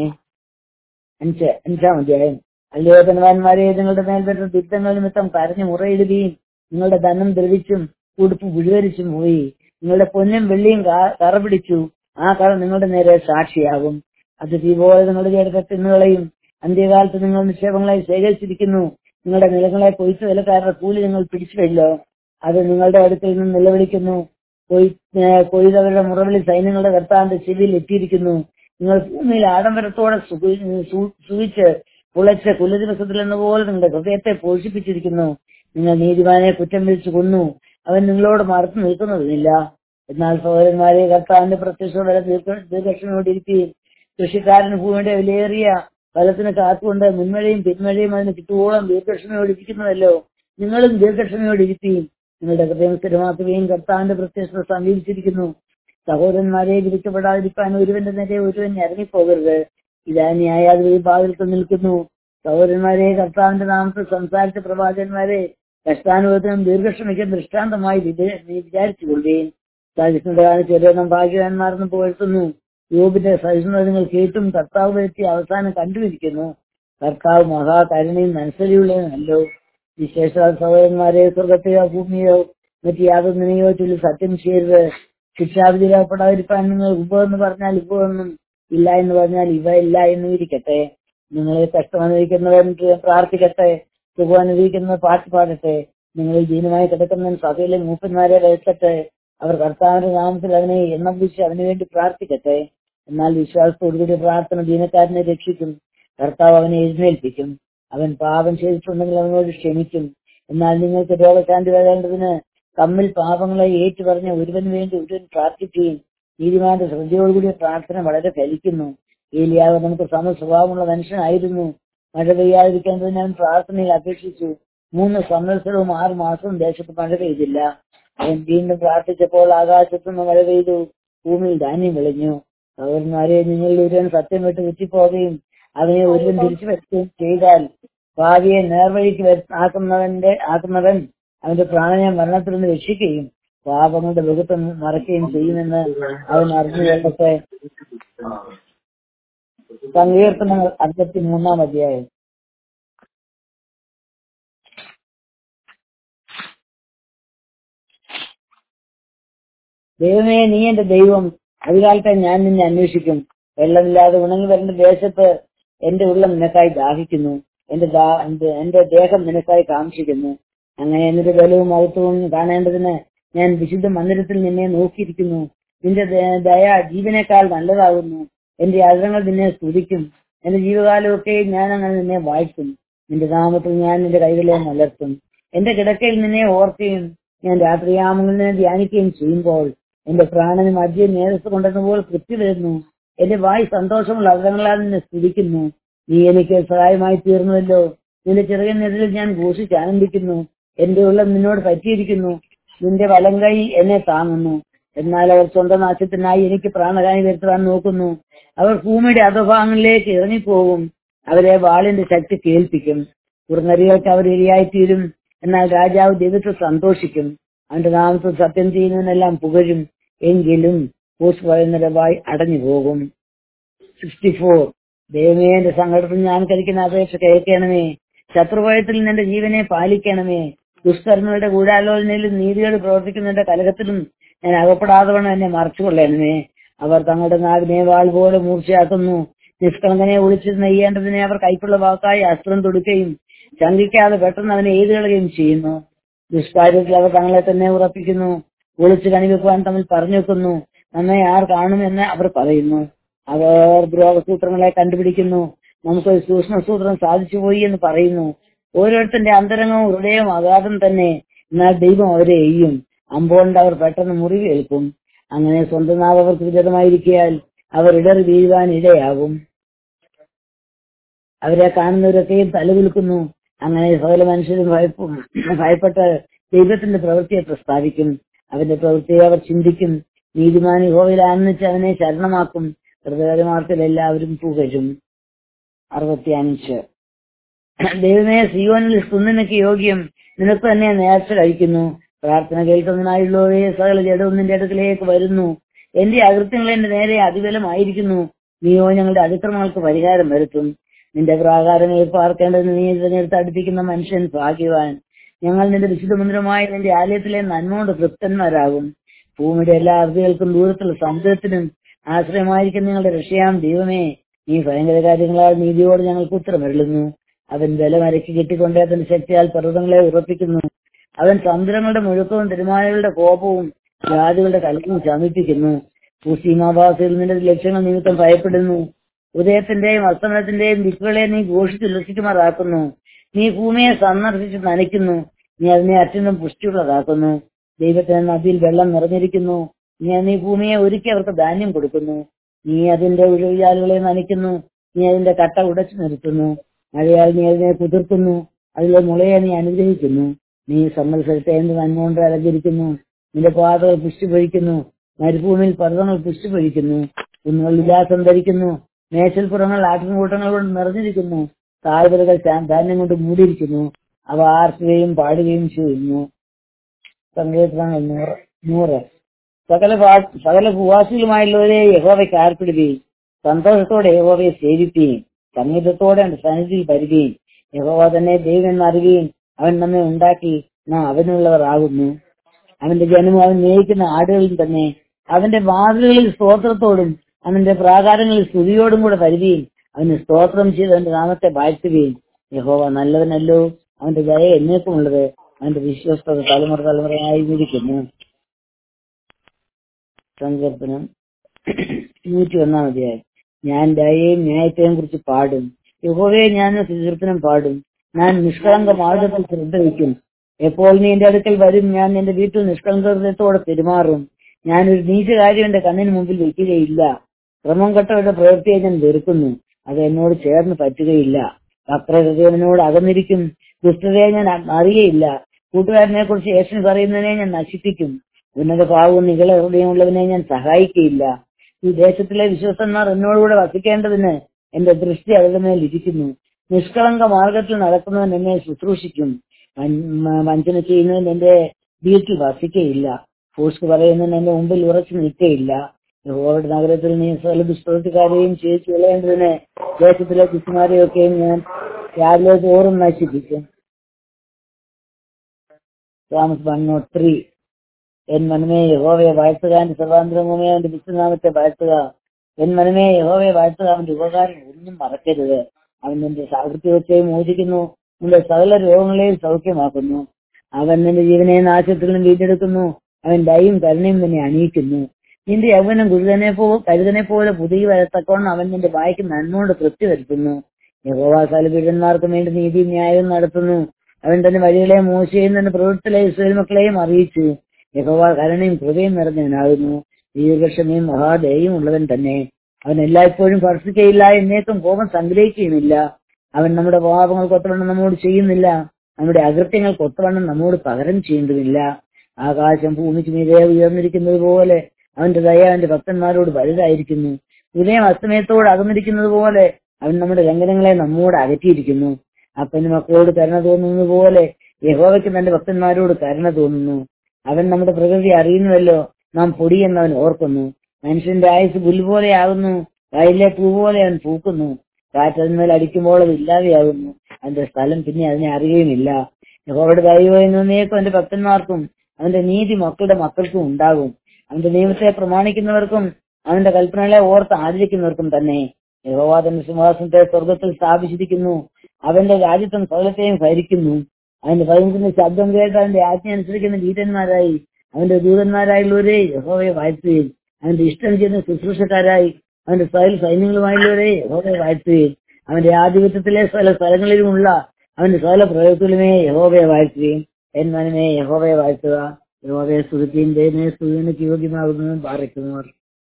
അഞ്ച് അഞ്ചാം അധ്യായം അല്ലയോ ധനവാന്മാരെ നിങ്ങളുടെ മേൽപ്പെട്ട ദുരിതങ്ങൾ നിമിത്തം കരഞ്ഞു മുറയിടുകയും നിങ്ങളുടെ ധനം ദ്രവിച്ചും ഉടുപ്പ് പുഴുവരിച്ചും പോയി നിങ്ങളുടെ പൊന്നും വെള്ളിയും കാ- കറ പിടിച്ചു ആ കറ നിങ്ങളുടെ നേരെ സാക്ഷിയാകും അത് തീ പോലെ നിങ്ങളുടെ ചേർത്ത തിന്നുകളെയും അന്ത്യകാലത്ത് നിങ്ങൾ നിക്ഷേപങ്ങളെ ശേഖരിച്ചിരിക്കുന്നു നിങ്ങളുടെ നിലങ്ങളെ കൊയ്ത്ത് വിലക്കാരുടെ കൂലി നിങ്ങൾ പിടിച്ചുവല്ലോ അത് നിങ്ങളുടെ അടുത്തിൽ നിന്ന് നിലവിളിക്കുന്നു കൊയ് ഏഹ് കൊയ്തവരുടെ മുറവിളി സൈന്യങ്ങളുടെ കർത്താവിന്റെ ചെവിയിൽ എത്തിയിരിക്കുന്നു നിങ്ങൾ ഭൂമിയിൽ ആഡംബരത്തോടെ സുഖി- സു- സുഖിച്ച് പുളച്ച കുലദിവസത്തിൽ എന്ന പോലെ നിങ്ങളുടെ ഹൃദയത്തെ പോഷിപ്പിച്ചിരിക്കുന്നു നിങ്ങൾ നീതിമാനെ കുറ്റം വിളിച്ചു കൊന്നു അവൻ നിങ്ങളോട് മറച്ചു നിൽക്കുന്നതില്ല എന്നാൽ സഹോദരന്മാരെ കർത്താവിന്റെ പ്രത്യക്ഷ വരെ ദീർഘ ദീർഘക്ഷമയോടിരിക്കുകയും കൃഷിക്കാരന് ഭൂമിയുടെ വിലയേറിയ ഫലത്തിന് കാത്തുകൊണ്ട് മുൻമഴയും പിന്മഴയും അതിന് ചുറ്റുവോളം ദീർഘക്ഷമയോടിരിക്കുന്നതല്ലോ നിങ്ങളും ദീർഘക്ഷമയോടിരിക്കുകയും നിങ്ങളുടെ ഹൃദയം സ്ഥിരമാക്കുകയും കർത്താവിന്റെ പ്രത്യക്ഷത സമീപിച്ചിരിക്കുന്നു സഹോദരന്മാരെ വിധിക്കപ്പെടാതിരിക്കാൻ ഒരുവന്റെ നേരെ ഒരുവൻ ഇറങ്ങിപ്പോകരുത് ഇതാ ന്യായാധിപതി പാതിരത്തിൽ നിൽക്കുന്നു സഹോദരന്മാരെ കർത്താവിന്റെ നാമത്തിൽ സംസാരിച്ച പ്രവാചകന്മാരെ കഷ്ടാനുഭവത്തിനും ദീർഘക്ഷമയ്ക്കും ദൃഷ്ടാന്തമായി വിധ- നീ വിചാരിച്ചു കൊള്ളുകയും സഹിഷ്ണുത ചെറിയ ഭാഗ്യവാന്മാരെന്ന് പുകഴ്ത്തുന്നു യോബിന്റെ സഹിഷ്ണുത നിങ്ങൾ കേട്ടും കർത്താവ് വരുത്തി അവസാനം കണ്ടുപിടിക്കുന്നു കർത്താവ് മഹാകരുണയും മനസ്സിലുള്ളതല്ലോ വിശേഷ സഹോദരന്മാരെ സ്വർഗത്തെയോ ഭൂമിയോ മറ്റ് യാതൊന്നിനെയോ ചൊല്ലി സത്യം ചെയ്യരുത് ശിക്ഷാവിധിയിലാപ്പെടാതിരിക്കാൻ നിങ്ങൾ ഉപ എന്ന് പറഞ്ഞാൽ ഉപ എന്നും ഇല്ല എന്ന് പറഞ്ഞാൽ ഇവ ഇല്ല എന്നും ഇരിക്കട്ടെ നിങ്ങളെ കഷ്ടമനുഭവിക്കുന്നവൻ പ്രാർത്ഥിക്കട്ടെ സുഖം അനുഭവിക്കുന്നവർ പാട്ട് പാടട്ടെ നിങ്ങളിൽ ദീനമായി കിടക്കുന്നവൻ സഭയിലെ മൂപ്പന്മാരെ വരുത്തട്ടെ അവർ കർത്താവിന്റെ നാമത്തിൽ അവനെ എണ്ണം വിളിച്ച് അവന് വേണ്ടി പ്രാർത്ഥിക്കട്ടെ എന്നാൽ വിശ്വാസത്തോടുകൂടി പ്രാർത്ഥന ദീനക്കാരനെ രക്ഷിക്കും കർത്താവ് അവനെ എഴുന്നേൽപ്പിക്കും അവൻ പാപം ചെയ്തിട്ടുണ്ടെങ്കിൽ അവനോട് ക്ഷമിക്കും എന്നാൽ നിങ്ങൾക്ക് രോഗശാന്തി വരേണ്ടതിന് തമ്മിൽ പാപങ്ങളെ ഏറ്റുപറഞ്ഞ ഒരുവന് വേണ്ടി ഒരുവൻ പ്രാർത്ഥിക്കുകയും നീതിമാന്റെ ശ്രദ്ധയോടുകൂടിയ പ്രാർത്ഥന വളരെ ഫലിക്കുന്നു ഏലിയാവ് നമുക്ക് സമ സ്വഭാവമുള്ള മനുഷ്യനായിരുന്നു മഴ പെയ്യാതിരിക്കേണ്ടതിന് അവൻ പ്രാർത്ഥനയിൽ അപേക്ഷിച്ചു മൂന്ന് സംവത്സരവും ആറ് മാസവും ദേശത്ത് മഴ പെയ്തില്ല അവൻ വീണ്ടും പ്രാർത്ഥിച്ചപ്പോൾ ആകാശത്തുനിന്ന് മഴ പെയ്തു ഭൂമിയിൽ ധാന്യം വിളഞ്ഞു സഹോദരന്മാരെ നിങ്ങളിൽ ഒരുവൻ സത്യം വിട്ട് വിറ്റിപ്പോവുകയും അവനെ ഒരുവൻ തിരിച്ചു വെക്കുകയും ചെയ്താൽ ഭാവിയെ നേർവഴിക്ക് വരു- ആക്കുന്നവന്റെ ആക്കുന്നവൻ അവന്റെ പ്രാണനെ മരണത്തിൽ നിന്ന് രക്ഷിക്കുകയും പാപങ്ങളുടെ ബഹുത്വം മറയ്ക്കുകയും ചെയ്യുമെന്ന് അവൻ അറിഞ്ഞു കൊള്ളട്ടെ സങ്കീർത്തനങ്ങൾ അറുപത്തി മൂന്നാം അധ്യായം ദൈവമേ നീ എന്റെ ദൈവം അതുകാലത്തെ ഞാൻ നിന്നെ അന്വേഷിക്കും വെള്ളമില്ലാതെ ഉണങ്ങി വരേണ്ട ദേശത്ത് എന്റെ ഉള്ളം നിനക്കായി ദാഹിക്കുന്നു എന്റെ ദാ- എന്റെ- എന്റെ ദേഹം നിനക്കായി കാക്ഷിക്കുന്നു അങ്ങനെ നിന്റെ ബലവും മഹത്വവും കാണേണ്ടതിന് ഞാൻ വിശുദ്ധ മന്ദിരത്തിൽ നിന്നെ നോക്കിയിരിക്കുന്നു നിന്റെ ദയ- ദയ ജീവനേക്കാൾ നല്ലതാകുന്നു എന്റെ അധരങ്ങൾ നിന്നെ സ്തുതിക്കും എന്റെ ജീവകാലമൊക്കെ ഞാൻ അങ്ങനെ നിന്നെ വാഴ്ത്തും നിന്റെ നാമത്തിൽ ഞാൻ നിന്റെ കൈകളെ മലർത്തും എന്റെ കിടക്കയിൽ നിന്നെ ഓർക്കുകയും ഞാൻ രാത്രിയാമങ്ങളിൽ നിന്നെ ധ്യാനിക്കുകയും ചെയ്യുമ്പോൾ എന്റെ പ്രാണന് മധ്യ നേരത്ത് കൊണ്ടെന്നപ്പോൾ തൃപ്തി വരുന്നു എന്റെ വായ് സന്തോഷമുള്ള അഗ്രഹങ്ങളാൽ നിന്നെ സ്തുതിക്കുന്നു നീ എനിക്ക് സഹായമായി തീർന്നുവല്ലോ നിന്റെ ചെറിയ നെതിരിൽ ഞാൻ ഘോഷിച്ച് ആനന്ദിക്കുന്നു എന്റെ ഉള്ളം നിന്നോട് പറ്റിയിരിക്കുന്നു നിന്റെ വലം കൈ എന്നെ താങ്ങുന്നു എന്നാൽ അവർ സ്വന്തം നാശത്തിനായി എനിക്ക് പ്രാണഹാനി വരുത്തുവാൻ നോക്കുന്നു അവർ ഭൂമിയുടെ അധഭാഗങ്ങളിലേക്ക് ഇറങ്ങിപ്പോകും അവരെ വാളിന്റെ ശക്തി കേൾപ്പിക്കും കുറുനരികൾക്ക് അവർ ഇരയായിത്തീരും എന്നാൽ രാജാവ് ദൈവത്തിൽ സന്തോഷിക്കും അവന്റെ നാമത്തിൽ സത്യം ചെയ്യുന്നതിനെല്ലാം പുകഴും എങ്കിലും പോസ്റ്റ് പറയുന്നവരുടെ വായി അടഞ്ഞു പോകും സിക്സ്റ്റി ഫോർ ദൈവമേ എന്റെ സങ്കടത്തിൽ ഞാൻ കഴിക്കുന്ന അപേക്ഷ കേൾക്കണമേ ശത്രുഭയത്തിൽ നിന്റെ ജീവനെ പാലിക്കണമേ ദുഷ്കർമ്മങ്ങളുടെ ഗൂഢാലോചനയിലും നീതികൾ പ്രവർത്തിക്കുന്നതിന്റെ കലകത്തിലും ഞാൻ അകപ്പെടാതെ വേണം എന്നെ മറച്ചുകൊള്ളണമേ അവർ തങ്ങളുടെ നാടിനെ വാൾ പോലെ മൂർച്ചയാക്കുന്നു നിഷ്കളങ്കനെ ഒളിച്ചു നെയ്യേണ്ടതിനെ അവർ കൈപ്പുള്ള വാക്കായി അസ്ത്രം തൊടുക്കുകയും ശങ്കിക്കാതെ പെട്ടെന്ന് അവനെ എഴുതുകയും ചെയ്യുന്നു ദുഷ്കാര്യത്തിൽ അവർ തങ്ങളെ തന്നെ ഉറപ്പിക്കുന്നു ഒളിച്ചു കണിവെക്കുവാൻ തമ്മിൽ പറഞ്ഞു വെക്കുന്നു നമ്മെ ആർ കാണുമെന്ന് അവർ പറയുന്നു അവർ ദ്രോഹസൂത്രങ്ങളെ കണ്ടുപിടിക്കുന്നു നമുക്കൊരു സൂക്ഷ്മസൂത്രം സാധിച്ചു പോയി എന്ന് പറയുന്നു ഓരോരുത്തന്റെ അന്തരംഗവും ഹൃദയവും അഗാധം തന്നെ എന്നാൽ ദൈവം അവരെ എയ്യും അമ്പോണ്ട് അവർ പെട്ടെന്ന് മുറിവേൽക്കും അങ്ങനെ സ്വന്തം നാവ് അവർക്ക് വിധമായിരിക്കാൽ അവർ ഇടറി വീഴുവാൻ ഇടയാകും അവരെ കാണുന്നവരൊക്കെയും തലകുലുക്കുന്നു അങ്ങനെ സകല മനുഷ്യരും ഭയപ്പും ഭയപ്പെട്ട് ദൈവത്തിന്റെ പ്രവൃത്തിയെ പ്രസ്താവിക്കും അവന്റെ പ്രവൃത്തിയെ അവർ ചിന്തിക്കും നീതിമാനി ഹോവിൽ ആനന്ദിച്ച് അവനെ ശരണമാക്കും ഹൃദയമാർത്തിൽ എല്ലാവരും പുകരും അറുപത്തിയഞ്ച് ദൈവമേ സിയോനിൽ കുന്നിനൊക്കെ യോഗ്യം നിനക്ക് തന്നെ നേർച്ച കഴിക്കുന്നു പ്രാർത്ഥന കേൾക്കുന്നതിനായുള്ളവരെ സകല ജഡവും നിന്റെ അടുക്കലേക്ക് വരുന്നു എന്റെ അകൃത്യങ്ങൾ എന്റെ നേരെ അതിബലമായിരിക്കുന്നു നീയോ ഞങ്ങളുടെ അതിക്രമങ്ങൾക്ക് പരിഹാരം വരുത്തും നിന്റെ പ്രാകാരങ്ങളിൽ പാർക്കേണ്ടതിന് നീ തിരഞ്ഞെടുത്ത് അടുപ്പിക്കുന്ന മനുഷ്യൻ ഭാഗ്യവാൻ ഞങ്ങൾ നിന്റെ വിശുദ്ധ മന്ദിരമായ നിന്റെ ആലയത്തിലെ നന്മകൊണ്ട് തൃപ്തന്മാരാകും ഭൂമിയുടെ എല്ലാ അവധികൾക്കും ദൂരത്തുള്ള സമുദ്രത്തിനും ആശ്രയമായിരിക്കും നിങ്ങളുടെ രക്ഷയാം ദൈവമേ നീ ഭയങ്കര കാര്യങ്ങളാൽ നീതിയോട് ഞങ്ങൾക്ക് ഉത്തരമരുളുന്നു അവൻ ബലമരക്കി കെട്ടിക്കൊണ്ട് അതിന്റെ ശക്തിയാൽ പർവ്വതങ്ങളെ ഉറപ്പിക്കുന്നു അവൻ സമുദ്രങ്ങളുടെ മുഴുക്കവും തിരുമാലകളുടെ കോപവും ജാതികളുടെ കലക്കും ശമിപ്പിക്കുന്നു ഭൂസീമാവാസിയിൽ നിന്റെ ലക്ഷ്യങ്ങൾ നിമിത്തം ഭയപ്പെടുന്നു ഉദയത്തിന്റെയും അസ്തമനത്തിന്റെയും ദിക്കുകളെ നീ ഘോഷിച്ചുല്ലസിക്കുമാറാക്കുന്നു നീ ഭൂമിയെ സന്ദർശിച്ച് നനയ്ക്കുന്നു നീ അതിനെ അത്യന്തം പുഷ്ടിയുള്ളതാക്കുന്നു ദൈവത്തിന് നദിയിൽ വെള്ളം നിറഞ്ഞിരിക്കുന്നു നീ നീ ഭൂമിയെ ഒരുക്കി അവർക്ക് ധാന്യം കൊടുക്കുന്നു നീ അതിന്റെ ഒഴിവുചാലുകളെ നനയ്ക്കുന്നു നീ അതിന്റെ കട്ട ഉടച്ചു നിർത്തുന്നു മഴയാൽ നീ അതിനെ കുതിർക്കുന്നു അതിലെ മുളയെ നീ അനുഗ്രഹിക്കുന്നു നീ സമ്മത്സരത്തെ എന്ത് നന്മകൊണ്ട് അലങ്കരിക്കുന്നു നിന്റെ പാതകൾ പുഷ്ടിപൊഴിക്കുന്നു മരുഭൂമിയിൽ പർവ്വങ്ങൾ പുഷ്ടിപൊഴിക്കുന്നു കുന്നുകൾ വിലാസം ധരിക്കുന്നു മേശൽപ്പുറങ്ങൾ ആട്ടിൻകൂട്ടങ്ങൾ കൊണ്ട് നിറഞ്ഞിരിക്കുന്നു താഴ്വരകൾ ധാന്യം കൊണ്ട് മൂടിയിരിക്കുന്നു അവ ആർക്കുകയും പാടുകയും ചെയ്യുന്നു സങ്കീർത്തനങ്ങൾ നൂറ് നൂറ് സകല ഭാ- സകല ഭൂവാസികളുമായുള്ളവരെ യഹോവയ്ക്ക് ആർപ്പിടുകയും സന്തോഷത്തോടെ യഹോവയെ സേവിക്കുകയും സംഗീതത്തോടെ അവന്റെ സന്നിധിയിൽ വരികയും യഹോവ തന്നെ ദൈവം എന്നറിയുകയും അവൻ നമ്മെ ഉണ്ടാക്കി നാം അവനുള്ളവർ ആകുന്നു അവന്റെ ജനവും അവൻ നയിക്കുന്ന ആടുകളും തന്നെ അവന്റെ വാതിലുകളിൽ സ്തോത്രത്തോടും അവന്റെ പ്രാകാരങ്ങളിൽ സ്തുതിയോടും കൂടെ വരികയും അവന് സ്തോത്രം ചെയ്ത് അവന്റെ നാമത്തെ വാഴ്ത്തുകയും യഹോവ നല്ലവനല്ലോ അവന്റെ ദയ എന്നേക്കുമുള്ളത് അവന്റെ വിശ്വസ്തത തലമുറ തലമുറയായി ഇരിക്കുന്നു സങ്കീർത്തനം നൂറ്റി ഒന്നാം അധ്യായം ഞാൻ ദയയും ന്യായത്തെയും കുറിച്ച് പാടും യഹോവയെ ഞാൻ കീർത്തനം പാടും ഞാൻ നിഷ്കളങ്ക മാർഗത്തിൽ ശ്രദ്ധ വയ്ക്കും എപ്പോൾ നീ എന്റെ അടുക്കൽ വരും ഞാൻ നിന്റെ വീട്ടിൽ നിഷ്കളങ്കത്തോടെ പെരുമാറും ഞാനൊരു നീചകാര്യം എന്റെ കണ്ണിന് മുമ്പിൽ വെക്കുകയില്ല ക്രമം കെട്ടവരുടെ പ്രവൃത്തിയെ ഞാൻ വെറുക്കുന്നു അത് എന്നോട് ചേർന്ന് പറ്റുകയില്ല വക്രഹൃദയനോട് അകന്നിരിക്കും ദുഷ്ടതയെ ഞാൻ അറിയയില്ല കൂട്ടുകാരനെ കുറിച്ച് യേശു പറയുന്നതിനെ ഞാൻ നശിപ്പിക്കും ഉന്നത ഭാവവും നികള ഹൃദയമുള്ളവനെ ഞാൻ സഹായിക്കയില്ല ഈ ദേശത്തിലെ വിശ്വസന്മാർ എന്നോടുകൂടെ വസിക്കേണ്ടതിന് എന്റെ ദൃഷ്ടി അവരുടെ മേൽ ഇരിക്കുന്നു നിഷ്കളങ്ക മാർഗത്തിൽ നടക്കുന്നവൻ എന്നെ ശുശ്രൂഷിക്കും വൻ- മ- വഞ്ചന ചെയ്യുന്നവൻ എന്റെ വീട്ടിൽ വസിക്കയില്ല ഫോഴ്സ് പറയുന്നവൻ എന്റെ മുമ്പിൽ ഉറച്ചു നിൽക്കയില്ല യഹോവയുടെ നഗരത്തിൽ നീ സകല ദുഷ്പ്രവൃത്തിക്കാരെയും ചെയ്യിച്ചു കളയേണ്ടതിന് ദേശത്തിലെ ദുഷ്മാരെയൊക്കെയും ഞാൻ രാവിലെ തോറും നശിപ്പിക്കും തോമസ് വൺ നോട്ട് ത്രീ എൻ മനമേ യഹോവയെ വാഴ്ത്തുക എന്റെ സർവാന്തരമേ അവന്റെ വിശ്വനാമത്തെ വാഴ്ത്തുക എൻ മനമേ യഹോവയെ വാഴ്ത്തുക അവന്റെ ഉപകാരം ഒന്നും മറക്കരുത് അവൻ നിന്റെ സാഹൃത്യമൊക്കെ മോചിക്കുന്നു നിന്റെ സകല രോഗങ്ങളെയും സൗഖ്യമാക്കുന്നു അവൻ നിന്റെ ജീവനെ നാശത്തിൽ നിന്ന് വീണ്ടെടുക്കുന്നു അവൻ ദയും കരുണയും തന്നെ അണിയിക്കുന്നു നിന്റെ യൗവനം ഗുരുതനെ പോ കരുതനെ പോലെ പുതിയ വരത്തക്കോണം അവൻ നിന്റെ വായിക്ക് നന്മകൊണ്ട് തൃപ്തി വരുത്തുന്നു യഹോവ സകലപീഡന്മാർക്കും വേണ്ടി നീതിയും ന്യായവും നടത്തുന്നു അവൻ തന്റെ വഴികളെ മോശയും തന്റെ പ്രവൃത്തിയിലെ ഇസ്രയേൽ മക്കളെയും അറിയിച്ചു യഹോവ കരുണയും കൃപയും നിറഞ്ഞവനാകുന്നു ദീർഘക്ഷമയും മഹാദയും ഉള്ളവൻ തന്നെ അവൻ എല്ലായ്പ്പോഴും ഭർഷിക്കയില്ല എന്നേക്കും കോപം സംഗ്രഹിക്കുകയുമില്ല അവൻ നമ്മുടെ പാപങ്ങൾ കൊത്തവണ്ണം നമ്മോട് ചെയ്യുന്നില്ല നമ്മുടെ അകൃത്യങ്ങൾ കൊത്തവണ്ണം നമ്മോട് പകരം ചെയ്യുന്നതുമില്ല ആകാശം ഭൂമിക്ക് മീതെ ഉയർന്നിരിക്കുന്നത് പോലെ അവന്റെ ദയ അവന്റെ ഭക്തന്മാരോട് വലുതായിരിക്കുന്നു ഉദയം അസ്തമയത്തോട് അകന്നിരിക്കുന്നത് പോലെ അവൻ നമ്മുടെ ലംഘനങ്ങളെ നമ്മോട് അകറ്റിയിരിക്കുന്നു അപ്പന് മക്കളോട് കരുണ തോന്നുന്നത് പോലെ യഹോവയ്ക്ക് തന്റെ ഭക്തന്മാരോട് കരുണ തോന്നുന്നു അവൻ നമ്മുടെ പ്രകൃതി അറിയുന്നുവല്ലോ നാം പൊടിയെന്ന് അവൻ ഓർക്കുന്നു മനുഷ്യന്റെ ആയുസ് പുല്ലുപോലെയാകുന്നു വയലിലെ പൂ പോലെ അവൻ പൂക്കുന്നു കാറ്റതിന്മേൽ അടിക്കുമ്പോൾ അത് ഇല്ലാതെയാകുന്നു അവന്റെ സ്ഥലം പിന്നെ അതിനെ അറിയുകയുമില്ല യഹോവയുടെ ദൈവനേക്കും അവന്റെ ഭക്തന്മാർക്കും അവന്റെ നീതി മക്കളുടെ മക്കൾക്കും ഉണ്ടാകും അവന്റെ നിയമത്തെ പ്രമാണിക്കുന്നവർക്കും അവന്റെ കൽപ്പനകളെ ഓർത്ത് ആചരിക്കുന്നവർക്കും തന്നെ യഹോവ തന്റെ സിംഹാസനത്തെ സ്വർഗത്തിൽ സ്ഥാപിച്ചിരിക്കുന്നു അവന്റെ രാജ്യത്വം സകലത്തെയും ഭരിക്കുന്നു അവന്റെ ഭയങ്കര ശബ്ദം കേട്ട് അവന്റെ ആജ്ഞ അനുസരിക്കുന്ന വീരന്മാരായി അവന്റെ ദൂതന്മാരായുള്ളവരെ യഹോവയെ വാഴ്ത്തുകയും അവന്റെ ഇഷ്ടം ചെയ്യുന്ന ശുശ്രൂഷക്കാരായി അവന്റെ സകല സൈന്യങ്ങളുമായുള്ളവരെ യഹോവയെ വാഴ്ത്തുകയും അവന്റെ ആധിപത്യത്തിലെ സകല സ്ഥലങ്ങളിലുമുള്ള അവന്റെ സകല പ്രയോഗത്തിലുമേ യഹോവയെ വാഴ്ത്തുകയും എന്മനമേ യഹോവയെ വാഴ്ത്തുക യഹോവയെ സ്തുതിക്കുകയും ദൈവമേ സ്തുതിക്ക് യോഗ്യമാകുന്നതും പാറയ്ക്കുന്നവർ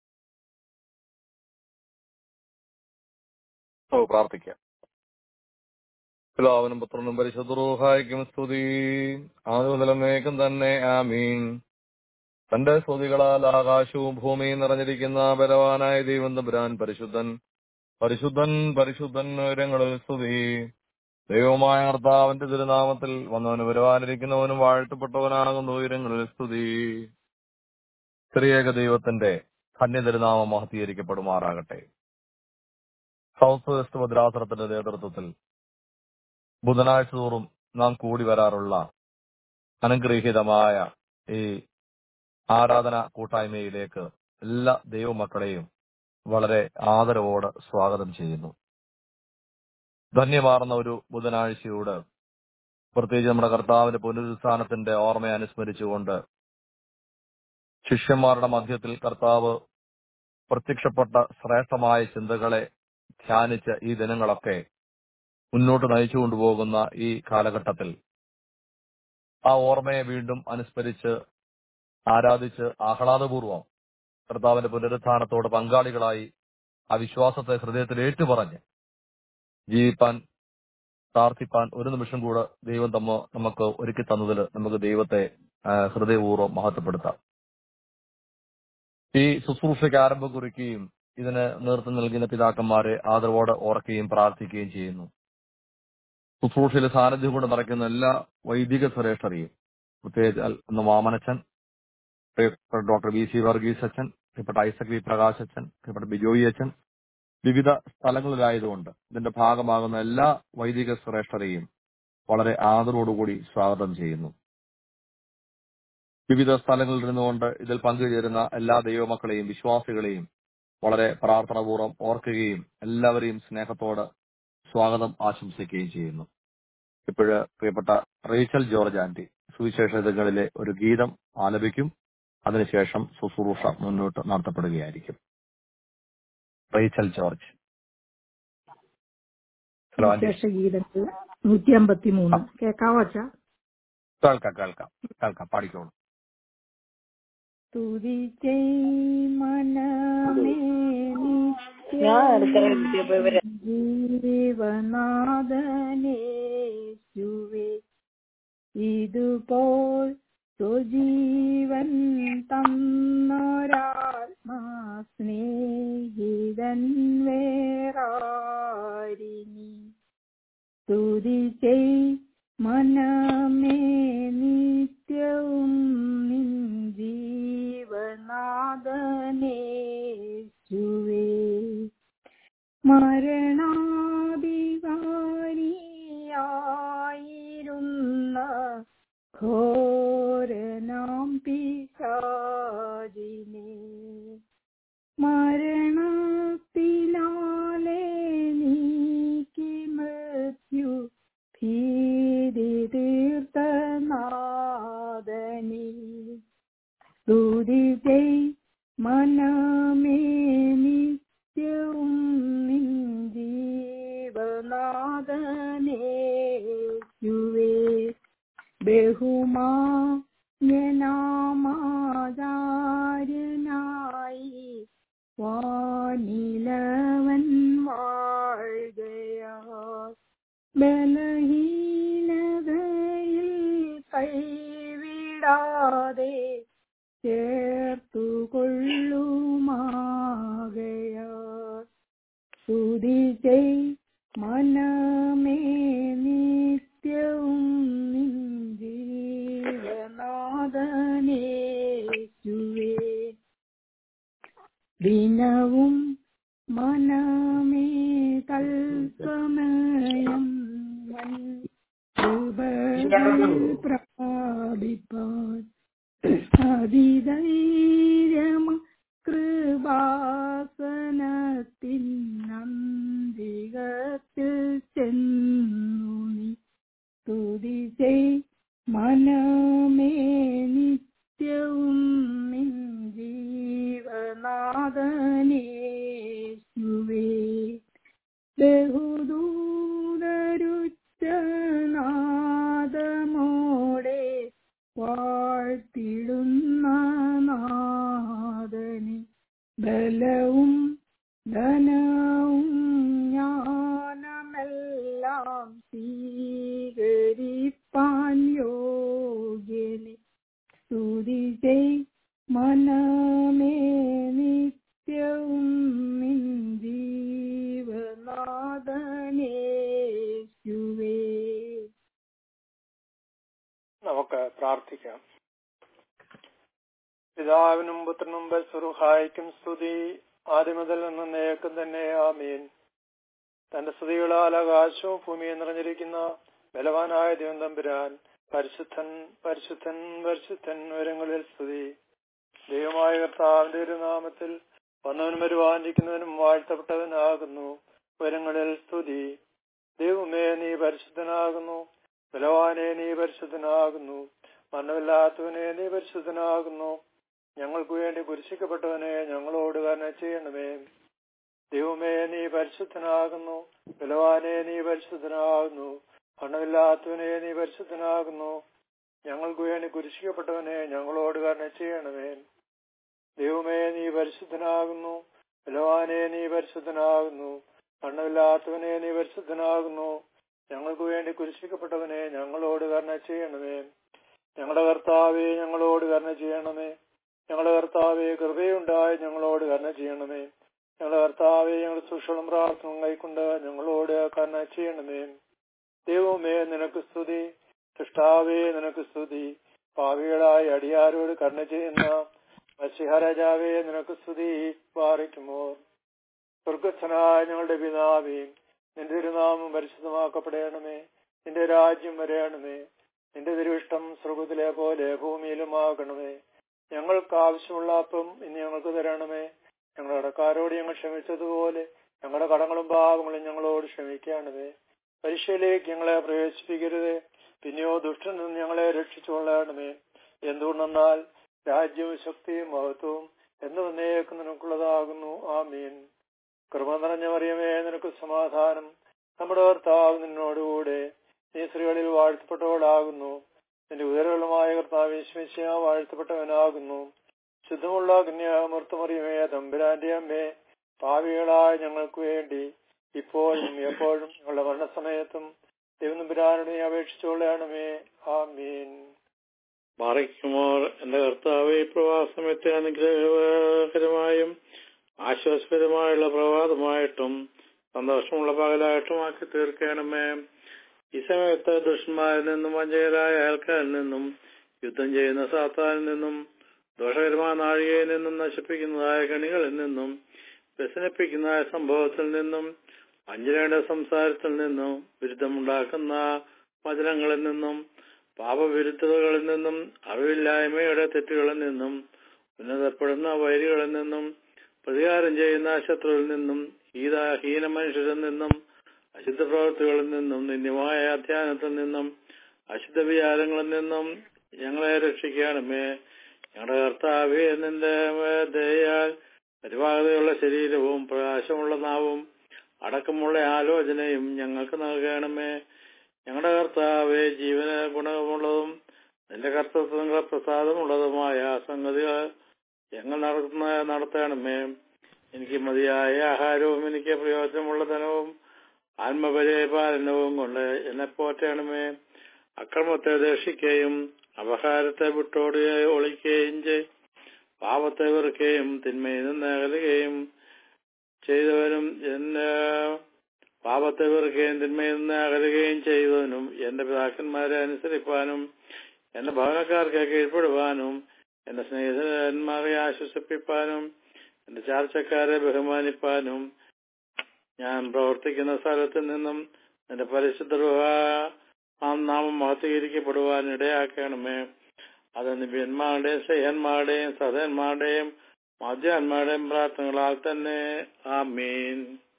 ഓ പ്രാർത്ഥിക്കാം പിതാവിനും പുത്രനും പരിശുദ്ധറൂഹായിക്കും സ്തുതി ആദ്യം തന്നെ ആമീൻ തന്റെ സ്തുതികളാൽ ആകാശവും ഭൂമിയും നിറഞ്ഞിരിക്കുന്ന ബലവാനായ ദൈവം തമ്പുരാൻ പരിശുദ്ധൻ പരിശുദ്ധൻ പരിശുദ്ധൻ ഉയരങ്ങളിൽ സ്തുതി ദൈവമായ കർത്താവിന്റെ തിരുനാമത്തിൽ വന്നവന് വരുവാനിരിക്കുന്നവനും വാഴ്ത്തപ്പെട്ടവനാകുന്ന ഉയരങ്ങളിൽ സ്തുതി സ്ത്രീയേക ദൈവത്തിന്റെ ധന്യ തിരുനാമം മഹത്തീകരിക്കപ്പെടുമാറാകട്ടെ സൗത്ത് വെസ്റ്റ് ഭദ്രാസനത്തിന്റെ നേതൃത്വത്തിൽ ബുധനാഴ്ച തോറും നാം കൂടി വരാറുള്ള അനുഗ്രഹീതമായ ഈ ആരാധന കൂട്ടായ്മയിലേക്ക് എല്ലാ ദൈവമക്കളെയും വളരെ ആദരവോട് സ്വാഗതം ചെയ്യുന്നു ധന്യമാർന്ന ഒരു ബുധനാഴ്ചയോട് പ്രത്യേകിച്ച് നമ്മുടെ കർത്താവിന്റെ പുനരുത്ഥാനത്തിന്റെ ഓർമ്മയെ അനുസ്മരിച്ചുകൊണ്ട് ശിഷ്യന്മാരുടെ മധ്യത്തിൽ കർത്താവ് പ്രത്യക്ഷപ്പെട്ട ശ്രേഷ്ഠമായ ചിന്തകളെ ധ്യാനിച്ച ഈ ദിനങ്ങളൊക്കെ മുന്നോട്ട് നയിച്ചു കൊണ്ടുപോകുന്ന ഈ കാലഘട്ടത്തിൽ ആ ഓർമ്മയെ വീണ്ടും അനുസ്മരിച്ച് ആരാധിച്ച് ആഹ്ലാദപൂർവം കർത്താവിന്റെ പുനരുത്ഥാനത്തോട് പങ്കാളികളായി ആ വിശ്വാസത്തെ ഹൃദയത്തിൽ ഏറ്റുപറഞ്ഞ് ജീവിപ്പാൻ പ്രാർത്ഥിപ്പാൻ ഒരു നിമിഷം കൂടെ ദൈവം തമ്മ നമുക്ക് ഒരുക്കി തന്നതിൽ നമുക്ക് ദൈവത്തെ ആ, ഹൃദയപൂർവ്വം മഹത്വപ്പെടുത്താം ഈ ശുശ്രൂഷയ്ക്ക് ആരംഭം കുറിക്കുകയും ഇതിന് നേതൃത്വം നൽകുന്ന പിതാക്കന്മാരെ ആദരവോടെ ഓർക്കുകയും പ്രാർത്ഥിക്കുകയും ചെയ്യുന്നു ശുശ്രൂഷയിലെ സാന്നിധ്യം കൊണ്ട് നടക്കുന്ന എല്ലാ വൈദിക ശ്രേഷ്ഠരെയും പ്രത്യേകിച്ച് അൽ- ഒന്ന് വാമനച്ചൻ പ്രിയപ്പെട്ട ഡോക്ടർ വി സി വർഗീസ് അച്ഛൻ പ്രിയപ്പെട്ട ഐസക് വി പ്രകാശ് അച്ഛൻ പ്രിയപ്പെട്ട ബിജോയി അച്ഛൻ വിവിധ സ്ഥലങ്ങളിലായതുകൊണ്ട് ഇതിന്റെ ഭാഗമാകുന്ന എല്ലാ വൈദിക ശ്രേഷ്ഠരെയും വളരെ ആദരവോടുകൂടി സ്വാഗതം ചെയ്യുന്നു വിവിധ സ്ഥലങ്ങളിൽ നിന്നുകൊണ്ട് ഇതിൽ പങ്കുചേരുന്ന എല്ലാ ദൈവമക്കളെയും വിശ്വാസികളെയും വളരെ പ്രാർത്ഥനാപൂർവ്വം ഓർക്കുകയും എല്ലാവരെയും സ്നേഹത്തോട് സ്വാഗതം ആശംസിക്കുകയും ചെയ്യുന്നു ഇപ്പോഴ് പ്രിയപ്പെട്ട റേച്ചൽ ജോർജ് ആന്റി സുവിശേഷതകളിലെ ഒരു ഗീതം ആലപിക്കും അതിനുശേഷം ശുശ്രൂഷ മുന്നോട്ട് നടത്തപ്പെടുകയായിരിക്കും റേച്ചൽ ജോർജ് ഹലോ ആന്റി വിശേഷ ഗീതങ്ങൾ നൂറ്റി അമ്പത്തി മൂന്ന് കേക്കാവോ അച്ഛാ കേൾക്കാം കേൾക്കാം കേൾക്കാം പാടിക്കോളൂ തുതി മനമേ ജീവനാഥനേശുവേ ഇതുപോൽ സ്വജീവൻ തന്നൊരാത്മാ സ്നേഹിതൻ വേറാരിനി സ്തുതി ചെയ് മനമേ നിത്യവും നിൻ ജീവനാഥനേശുവേ മരണാധികാരിയായിരുന്ന ഘോരനാം പിശാചിനെ മരണത്തിലാലേ നീക്കി മൃത്യു ഭീതി തീർത്ത നാദനി സ്തുതി ചെയ് മനമേ നിത്യവും നിൻ ജീവനാഥനേശുവേ ബഹുമാന്യനാമാചാര്യനായി വാനിലവൻ വാഴുകയാ ബലഹീനതയിൽ കൈവിടാതെ ചേർത്തു കൊള്ളുമാകയാ സ്തുതി ചെയ് മനമേ നിത്യവും നിൻ ജീവനാഥനേശുവേ ദിനവും മനമേ തൽസമയം വൻ കൃപകൾ പ്രാപിപ്പാൻ അതിധൈര്യമ കൃപാസനത്തിനന്തികത്തിൽ ചെന്നു നീ സ്തുതി ചെയ് മനമേ നിത്യവും നിൻ ജീവനാഥനേശുവേ ബഹുദൂതരുച്ചനാദമോടെ വാഴ്ത്തിടുന്ന നാദനെ ബലവും ധനവും ജ്ഞാനമെല്ലാം സ്വീകരിപ്പാൻ യോഗ്യനെ സ്തുതി ചെയ് മനമേ നിത്യവും നിൻ ജീവനാഥനേശുവേ നമുക്ക് പ്രാർത്ഥിക്കാം പിതാവിനും പുത്രനും ബൽസുറുഹായിക്കും സ്തുതി ആദ്യം മുതൽ നിന്ന് നേക്കും തന്നെ ആമീൻ തന്റെ സ്തുതികളാൽ ആകാശവും ഭൂമിയും നിറഞ്ഞിരിക്കുന്ന ബലവാനായ ദൈവം തമ്പുരാൻ പരിശുദ്ധൻ പരിശുദ്ധൻ പരിശുദ്ധൻ ഉയരങ്ങളിൽ സ്തുതി ദൈവമായ കർത്താവിന്റെ ഒരു നാമത്തിൽ വന്നവനും വരുവാനിരിക്കുന്നവനും വാഴ്ത്തപ്പെട്ടവനാകുന്നു ഉയരങ്ങളിൽ സ്തുതി ദൈവമേ നീ പരിശുദ്ധനാകുന്നു ബലവാനെ നീ പരിശുദ്ധനാകുന്നു മരണമില്ലാത്തവനെ നീ പരിശുദ്ധനാകുന്നു ഞങ്ങൾക്ക് വേണ്ടി കുരിശിക്കപ്പെട്ടവനെ ഞങ്ങളോട് കരുണ ചെയ്യണമേ ദൈവമേ നീ പരിശുദ്ധനാകുന്നു ബലവാനെ നീ പരിശുദ്ധനാകുന്നു മരണമില്ലാത്തവനെ നീ പരിശുദ്ധനാകുന്നു ഞങ്ങൾക്ക് വേണ്ടി കുരിശിക്കപ്പെട്ടവനെ ഞങ്ങളോട് കരുണ ചെയ്യണമേ ദൈവമേ നീ പരിശുദ്ധനാകുന്നു ബലവാനെ നീ പരിശുദ്ധനാകുന്നു മരണമില്ലാത്തവനെ നീ പരിശുദ്ധനാകുന്നു ഞങ്ങൾക്ക് വേണ്ടി കുരിശിക്കപ്പെട്ടവനെ ഞങ്ങളോട് കരുണ ചെയ്യണമേ ഞങ്ങളുടെ കർത്താവെ ഞങ്ങളോട് കരുണ ചെയ്യണമേ ഞങ്ങളുടെ കർത്താവെ കൃപയുണ്ടായി ഞങ്ങളോട് കരുണ ചെയ്യണമേ ഞങ്ങളുടെ കർത്താവെ ഞങ്ങളുടെ സുഷളും പ്രാർത്ഥനയും കൈക്കൊണ്ട് ഞങ്ങളോട് കരുണ ചെയ്യണമേ ദൈവമേ നിനക്ക് സ്തുതി സൃഷ്ടാവേ നിനക്ക് സ്തുതി പാവികളായി അടിയാരോട് കരുണ ചെയ്യുന്ന മത്സ്യരാജാവേ നിനക്ക് സ്തുതി പാറിക്കുമോ സ്വർഗസ്ഥനായ ഞങ്ങളുടെ പിതാവേ നിന്റെ തിരുനാമം പരിശുദ്ധമാക്കപ്പെടണമേ നിന്റെ രാജ്യം വരയണമേ നിന്റെ തിരുവിഷ്ടം സ്വർഗത്തിലെ പോലെ ഭൂമിയിലുമാകണമേ ഞങ്ങൾക്ക് ആവശ്യമുള്ള അപ്പം ഇനി ഞങ്ങൾക്ക് തരണമേ ഞങ്ങളുടെ കടക്കാരോട് ഞങ്ങൾ ക്ഷമിച്ചതുപോലെ ഞങ്ങളുടെ കടങ്ങളും പാവങ്ങളും ഞങ്ങളോട് ക്ഷമിക്കണമേ പരീക്ഷയിലേക്ക് ഞങ്ങളെ പ്രവേശിപ്പിക്കരുത് പിന്നെയോ ദുഷ്ടനിൽ നിന്ന് ഞങ്ങളെ രക്ഷിച്ചുകൊള്ളണമേ എന്തുകൊണ്ടെന്നാൽ രാജ്യവും ശക്തിയും മഹത്വവും എന്ന് വന്നേക്കും നിനക്കുള്ളതാകുന്നു ആമീൻ കൃപ നിറഞ്ഞ മറിയമേ നിനക്ക് സമാധാനം നമ്മുടെ ഭർത്താവ് നിന്നോടുകൂടെ നീ സ്ത്രീകളിൽ വാഴ്ത്തപ്പെട്ടവളാകുന്നു നിന്റെ ഉയരങ്ങളുമായ കർത്താവ് വിശ്വസിച്ച വാഴ്ത്തപ്പെട്ടവനാകുന്നു ശുദ്ധമുള്ള കന്യാമൃത്തമറിയമേ തമ്പുരാന്റെ അമ്മേ പാവികളായ ഞങ്ങൾക്ക് വേണ്ടി ഇപ്പോഴും എപ്പോഴും ഞങ്ങളുടെ മരണസമയത്തും ദൈവനമ്പുരാനോട് നീ അപേക്ഷിച്ചുകൊള്ളണമേ ആമീൻ മറിക്കുമോർ എന്റെ കർത്താവ് ഈ പ്രവാസമത്തെ അനുഗ്രഹകരമായും ആശ്വാസകരമായുള്ള പ്രഭാതമായിട്ടും സന്തോഷമുള്ള പകലായിട്ടും ആക്കി തീർക്കണമേ ഈ സമയത്ത് ദുഷ്ടന്മാരിൽ നിന്നും വഞ്ചകരായ അയൽക്കാരിൽ നിന്നും യുദ്ധം ചെയ്യുന്ന സാത്താനിൽ നിന്നും ദോഷകരമായ നാഴികയിൽ നിന്നും നശിപ്പിക്കുന്നതായ കണികളിൽ നിന്നും വ്യസനിപ്പിക്കുന്ന സംഭവത്തിൽ നിന്നും വഞ്ചനയുടെ സംസാരത്തിൽ നിന്നും വിരുദ്ധമുണ്ടാക്കുന്ന വചനങ്ങളിൽ നിന്നും പാപവിരുദ്ധതകളിൽ നിന്നും അറിവില്ലായ്മയുടെ തെറ്റുകളിൽ നിന്നും ഉന്നതപ്പെടുന്ന വൈരികളിൽ നിന്നും പ്രതികാരം ചെയ്യുന്ന ശത്രുവിൽ നിന്നും ഹീത ഹീന മനുഷ്യരിൽ നിന്നും അശുദ്ധ പ്രവൃത്തികളിൽ നിന്നും നിന്യമായ അധ്യാനത്തിൽ നിന്നും അശുദ്ധ വിചാരങ്ങളിൽ നിന്നും ഞങ്ങളെ രക്ഷിക്കണമേ ഞങ്ങളുടെ കർത്താവേ നിന്റെ ദയാൽ പരിപാകതയുള്ള ശരീരവും പ്രകാശമുള്ള നാവും അടക്കമുള്ള ആലോചനയും ഞങ്ങൾക്ക് നൽകണമേ ഞങ്ങളുടെ കർത്താവെ ജീവന ഗുണമുള്ളതും നിന്റെ കർത്തൃത്വങ്ങളെ പ്രസാദമുള്ളതുമായ സംഗതികൾ ഞങ്ങൾ നടത്തുന്ന നടത്തണമേ എനിക്ക് മതിയായ ആഹാരവും എനിക്ക് പ്രയോജനമുള്ള ധനവും ആത്മപരിപാലനവും കൊണ്ട് എന്നെ പോറ്റണമേ അക്രമത്തെ ദർശിക്കുകയും അപഹാരത്തെ വിട്ടോട് ഒളിക്കുകയും ചെയ് പാപത്തെ വെറുക്കുകയും തിന്മയിൽ നിന്ന് അകലുകയും ചെയ്തവനും എന്നെ പാപത്തെ വെറുക്കുകയും തിന്മയിൽ നിന്ന് അകലുകയും ചെയ്തവനും എന്റെ പിതാക്കന്മാരെ അനുസരിപ്പാനും എന്റെ ഭവനക്കാർക്ക് കീഴ്പ്പെടുവാനും എന്റെ സ്നേഹിതന്മാരെ ആശ്വസിപ്പിപ്പാനും എന്റെ ചാർച്ചക്കാരെ ബഹുമാനിപ്പാനും ഞാൻ പ്രവർത്തിക്കുന്ന സ്ഥലത്ത് നിന്നും നിന്റെ പരിശുദ്ധ രൂഹ ആ നാമം മഹത്വീകരിക്കപ്പെടുവാൻ ഇടയാക്കണമേ അത് നിബിയന്മാരുടെയും സഹന്മാരുടെയും സഹന്മാരുടെയും മധ്യാന്മാരുടെയും പ്രാർത്ഥനകളാൽ തന്നെ ആമീൻ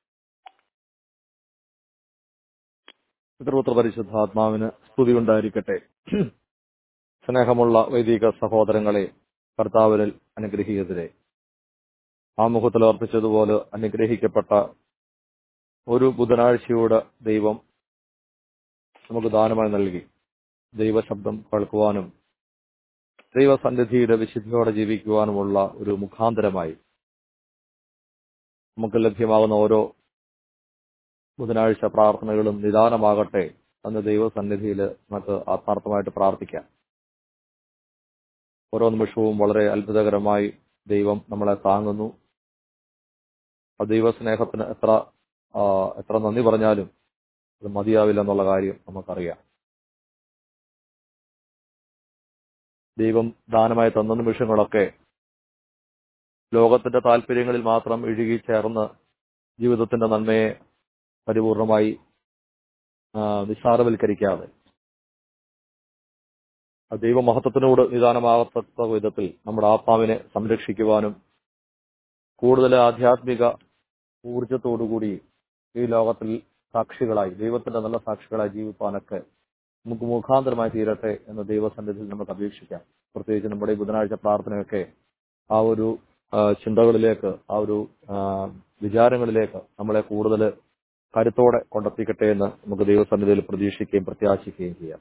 പിതൃപുത്ര പരിശുദ്ധാത്മാവിന് സ്തുതി ഉണ്ടായിരിക്കട്ടെ സ്നേഹമുള്ള വൈദിക സഹോദരങ്ങളെ കർത്താവിൽ അനുഗ്രഹീതരെ ആമുഖത്തിൽ അർപ്പിച്ചതുപോലെ അനുഗ്രഹിക്കപ്പെട്ട ഒരു ബുധനാഴ്ചയുടെ ദൈവം നമുക്ക് ദാനമായി നൽകി ദൈവശബ്ദം കേൾക്കുവാനും ദൈവസന്നിധിയുടെ വിശുദ്ധിയോടെ ജീവിക്കുവാനുമുള്ള ഒരു മുഖാന്തരമായി നമുക്ക് ലഭ്യമാകുന്ന ഓരോ ബുധനാഴ്ച പ്രാർത്ഥനകളും നിദാനമാകട്ടെ എന്ന് ദൈവസന്നിധിയിൽ നമുക്ക് ആത്മാർത്ഥമായിട്ട് പ്രാർത്ഥിക്കാം ഓരോ നിമിഷവും വളരെ അത്ഭുതകരമായി ദൈവം നമ്മളെ താങ്ങുന്നു ആ ദൈവസ്നേഹത്തിന് എത്ര ആ, എത്ര നന്ദി പറഞ്ഞാലും അത് മതിയാവില്ല എന്നുള്ള കാര്യം നമുക്കറിയാം ദൈവം ദാനമായി തന്ന നിമിഷങ്ങളൊക്കെ ലോകത്തിന്റെ താല്പര്യങ്ങളിൽ മാത്രം ഇഴുകി ചേർന്ന് ജീവിതത്തിന്റെ നന്മയെ പരിപൂർണമായി ആ, നിസ്സാരവൽക്കരിക്കാതെ ആ ദൈവമഹത്വത്തിനോട് നിദാനമാകത്തക്ക വിധത്തിൽ നമ്മുടെ ആത്മാവിനെ സംരക്ഷിക്കുവാനും കൂടുതൽ ആധ്യാത്മിക ഊർജത്തോടുകൂടി ഈ ലോകത്തിൽ സാക്ഷികളായി ദൈവത്തിന്റെ നല്ല സാക്ഷികളായി ജീവിപ്പാനൊക്കെ നമുക്ക് മുഖാന്തരമായി തീരട്ടെ എന്ന ദൈവസന്നിധിയിൽ നമുക്ക് അപേക്ഷിക്കാം പ്രത്യേകിച്ച് നമ്മുടെ ഈ ബുധനാഴ്ച പ്രാർത്ഥനയൊക്കെ ആ ഒരു ആ, ചിന്തകളിലേക്ക് ആ ഒരു ആ, വിചാരങ്ങളിലേക്ക് നമ്മളെ കൂടുതൽ കരുത്തോടെ കൊണ്ടെത്തിക്കട്ടെ എന്ന് നമുക്ക് ദൈവസന്നിധിയിൽ പ്രതീക്ഷിക്കുകയും പ്രത്യാശിക്കുകയും ചെയ്യാം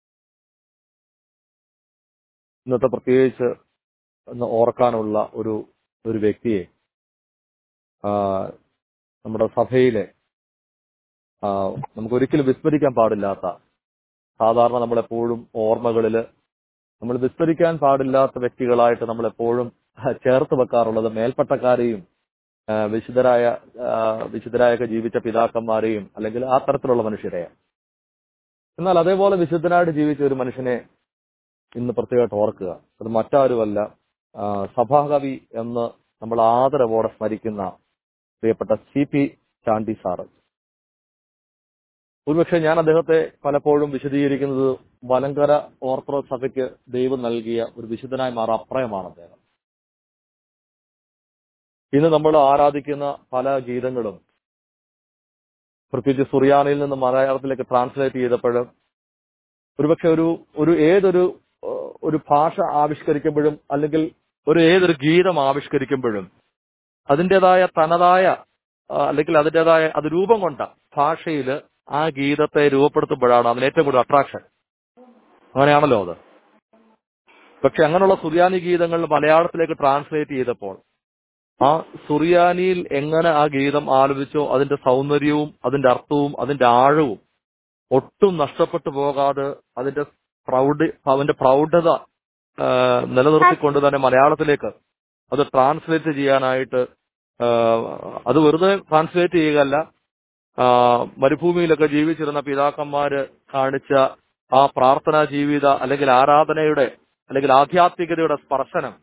ഇന്നത്തെ പ്രത്യേകിച്ച് ഇന്ന് ഓർക്കാനുള്ള ഒരു ഒരു വ്യക്തിയെ ആ, നമ്മുടെ സഭയിലെ ആ, നമുക്ക് ഒരിക്കലും വിസ്മരിക്കാൻ പാടില്ലാത്ത സാധാരണ നമ്മളെപ്പോഴും ഓർമ്മകളിൽ നമ്മൾ വിസ്മരിക്കാൻ പാടില്ലാത്ത വ്യക്തികളായിട്ട് നമ്മളെപ്പോഴും ചേർത്ത് വെക്കാറുള്ളത് മേൽപ്പട്ടക്കാരെയും ആ, വിശുദ്ധരായ ആ, വിശുദ്ധരായൊക്കെ ജീവിച്ച പിതാക്കന്മാരെയും അല്ലെങ്കിൽ ആ തരത്തിലുള്ള മനുഷ്യരെയാണ് എന്നാൽ അതേപോലെ വിശുദ്ധനായിട്ട് ജീവിച്ച ഒരു മനുഷ്യനെ ഇന്ന് പ്രത്യേകമായിട്ട് ഓർക്കുക അത് മറ്റാരുമല്ല ആ, സഭാകവി എന്ന് നമ്മൾ ആദരവോടെ സ്മരിക്കുന്ന പ്രിയപ്പെട്ട സി പി ചാണ്ടി സാറ് ഒരുപക്ഷെ ഞാൻ അദ്ദേഹത്തെ പലപ്പോഴും വിശദീകരിക്കുന്നത് മലങ്കര ഓർത്തഡോക്സ് സഭയ്ക്ക് ദൈവം നൽകിയ ഒരു വിശുദ്ധനായി മാറാൻ അപ്രയമാണ് അദ്ദേഹം ഇന്ന് നമ്മൾ ആരാധിക്കുന്ന പല ഗീതങ്ങളും പ്രത്യേകിച്ച് സുറിയാനിൽ നിന്ന് മലയാളത്തിലേക്ക് ട്രാൻസ്ലേറ്റ് ചെയ്തപ്പോഴും ഒരുപക്ഷെ ഒരു ഒരു ഏതൊരു ഏഹ്, ഒരു ഭാഷ ആവിഷ്കരിക്കുമ്പോഴും അല്ലെങ്കിൽ ഒരു ഏതൊരു ഗീതം ആവിഷ്കരിക്കുമ്പോഴും അതിൻ്റെതായ തനതായ ആ, അല്ലെങ്കിൽ അതിൻ്റെതായ അത് രൂപം കൊണ്ട ഭാഷയിൽ ആ ഗീതത്തെ രൂപപ്പെടുത്തുമ്പോഴാണ് അതിന് ഏറ്റവും കൂടുതൽ അട്രാക്ഷൻ അങ്ങനെയാണല്ലോ അത് പക്ഷെ അങ്ങനെയുള്ള സുറിയാനി ഗീതങ്ങൾ മലയാളത്തിലേക്ക് ട്രാൻസ്ലേറ്റ് ചെയ്തപ്പോൾ ആ സുറിയാനിയിൽ എങ്ങനെ ആ ഗീതം ആലപിച്ചോ അതിന്റെ സൗന്ദര്യവും അതിന്റെ അർത്ഥവും അതിന്റെ ആഴവും ഒട്ടും നഷ്ടപ്പെട്ടു പോകാതെ അതിന്റെ പ്രൗഢ അതിന്റെ പ്രൗഢത ആ, നിലനിർത്തിക്കൊണ്ട് തന്നെ മലയാളത്തിലേക്ക് അത് ട്രാൻസ്ലേറ്റ് ചെയ്യാനായിട്ട് ആ, അത് വെറുതെ ട്രാൻസ്ലേറ്റ് ചെയ്യുകയല്ല ആ, മരുഭൂമിയിലൊക്കെ ജീവിച്ചിരുന്ന പിതാക്കന്മാര് കാണിച്ച ആ പ്രാർത്ഥനാ ജീവിത അല്ലെങ്കിൽ ആരാധനയുടെ അല്ലെങ്കിൽ ആധ്യാത്മികതയുടെ സ്പർശനം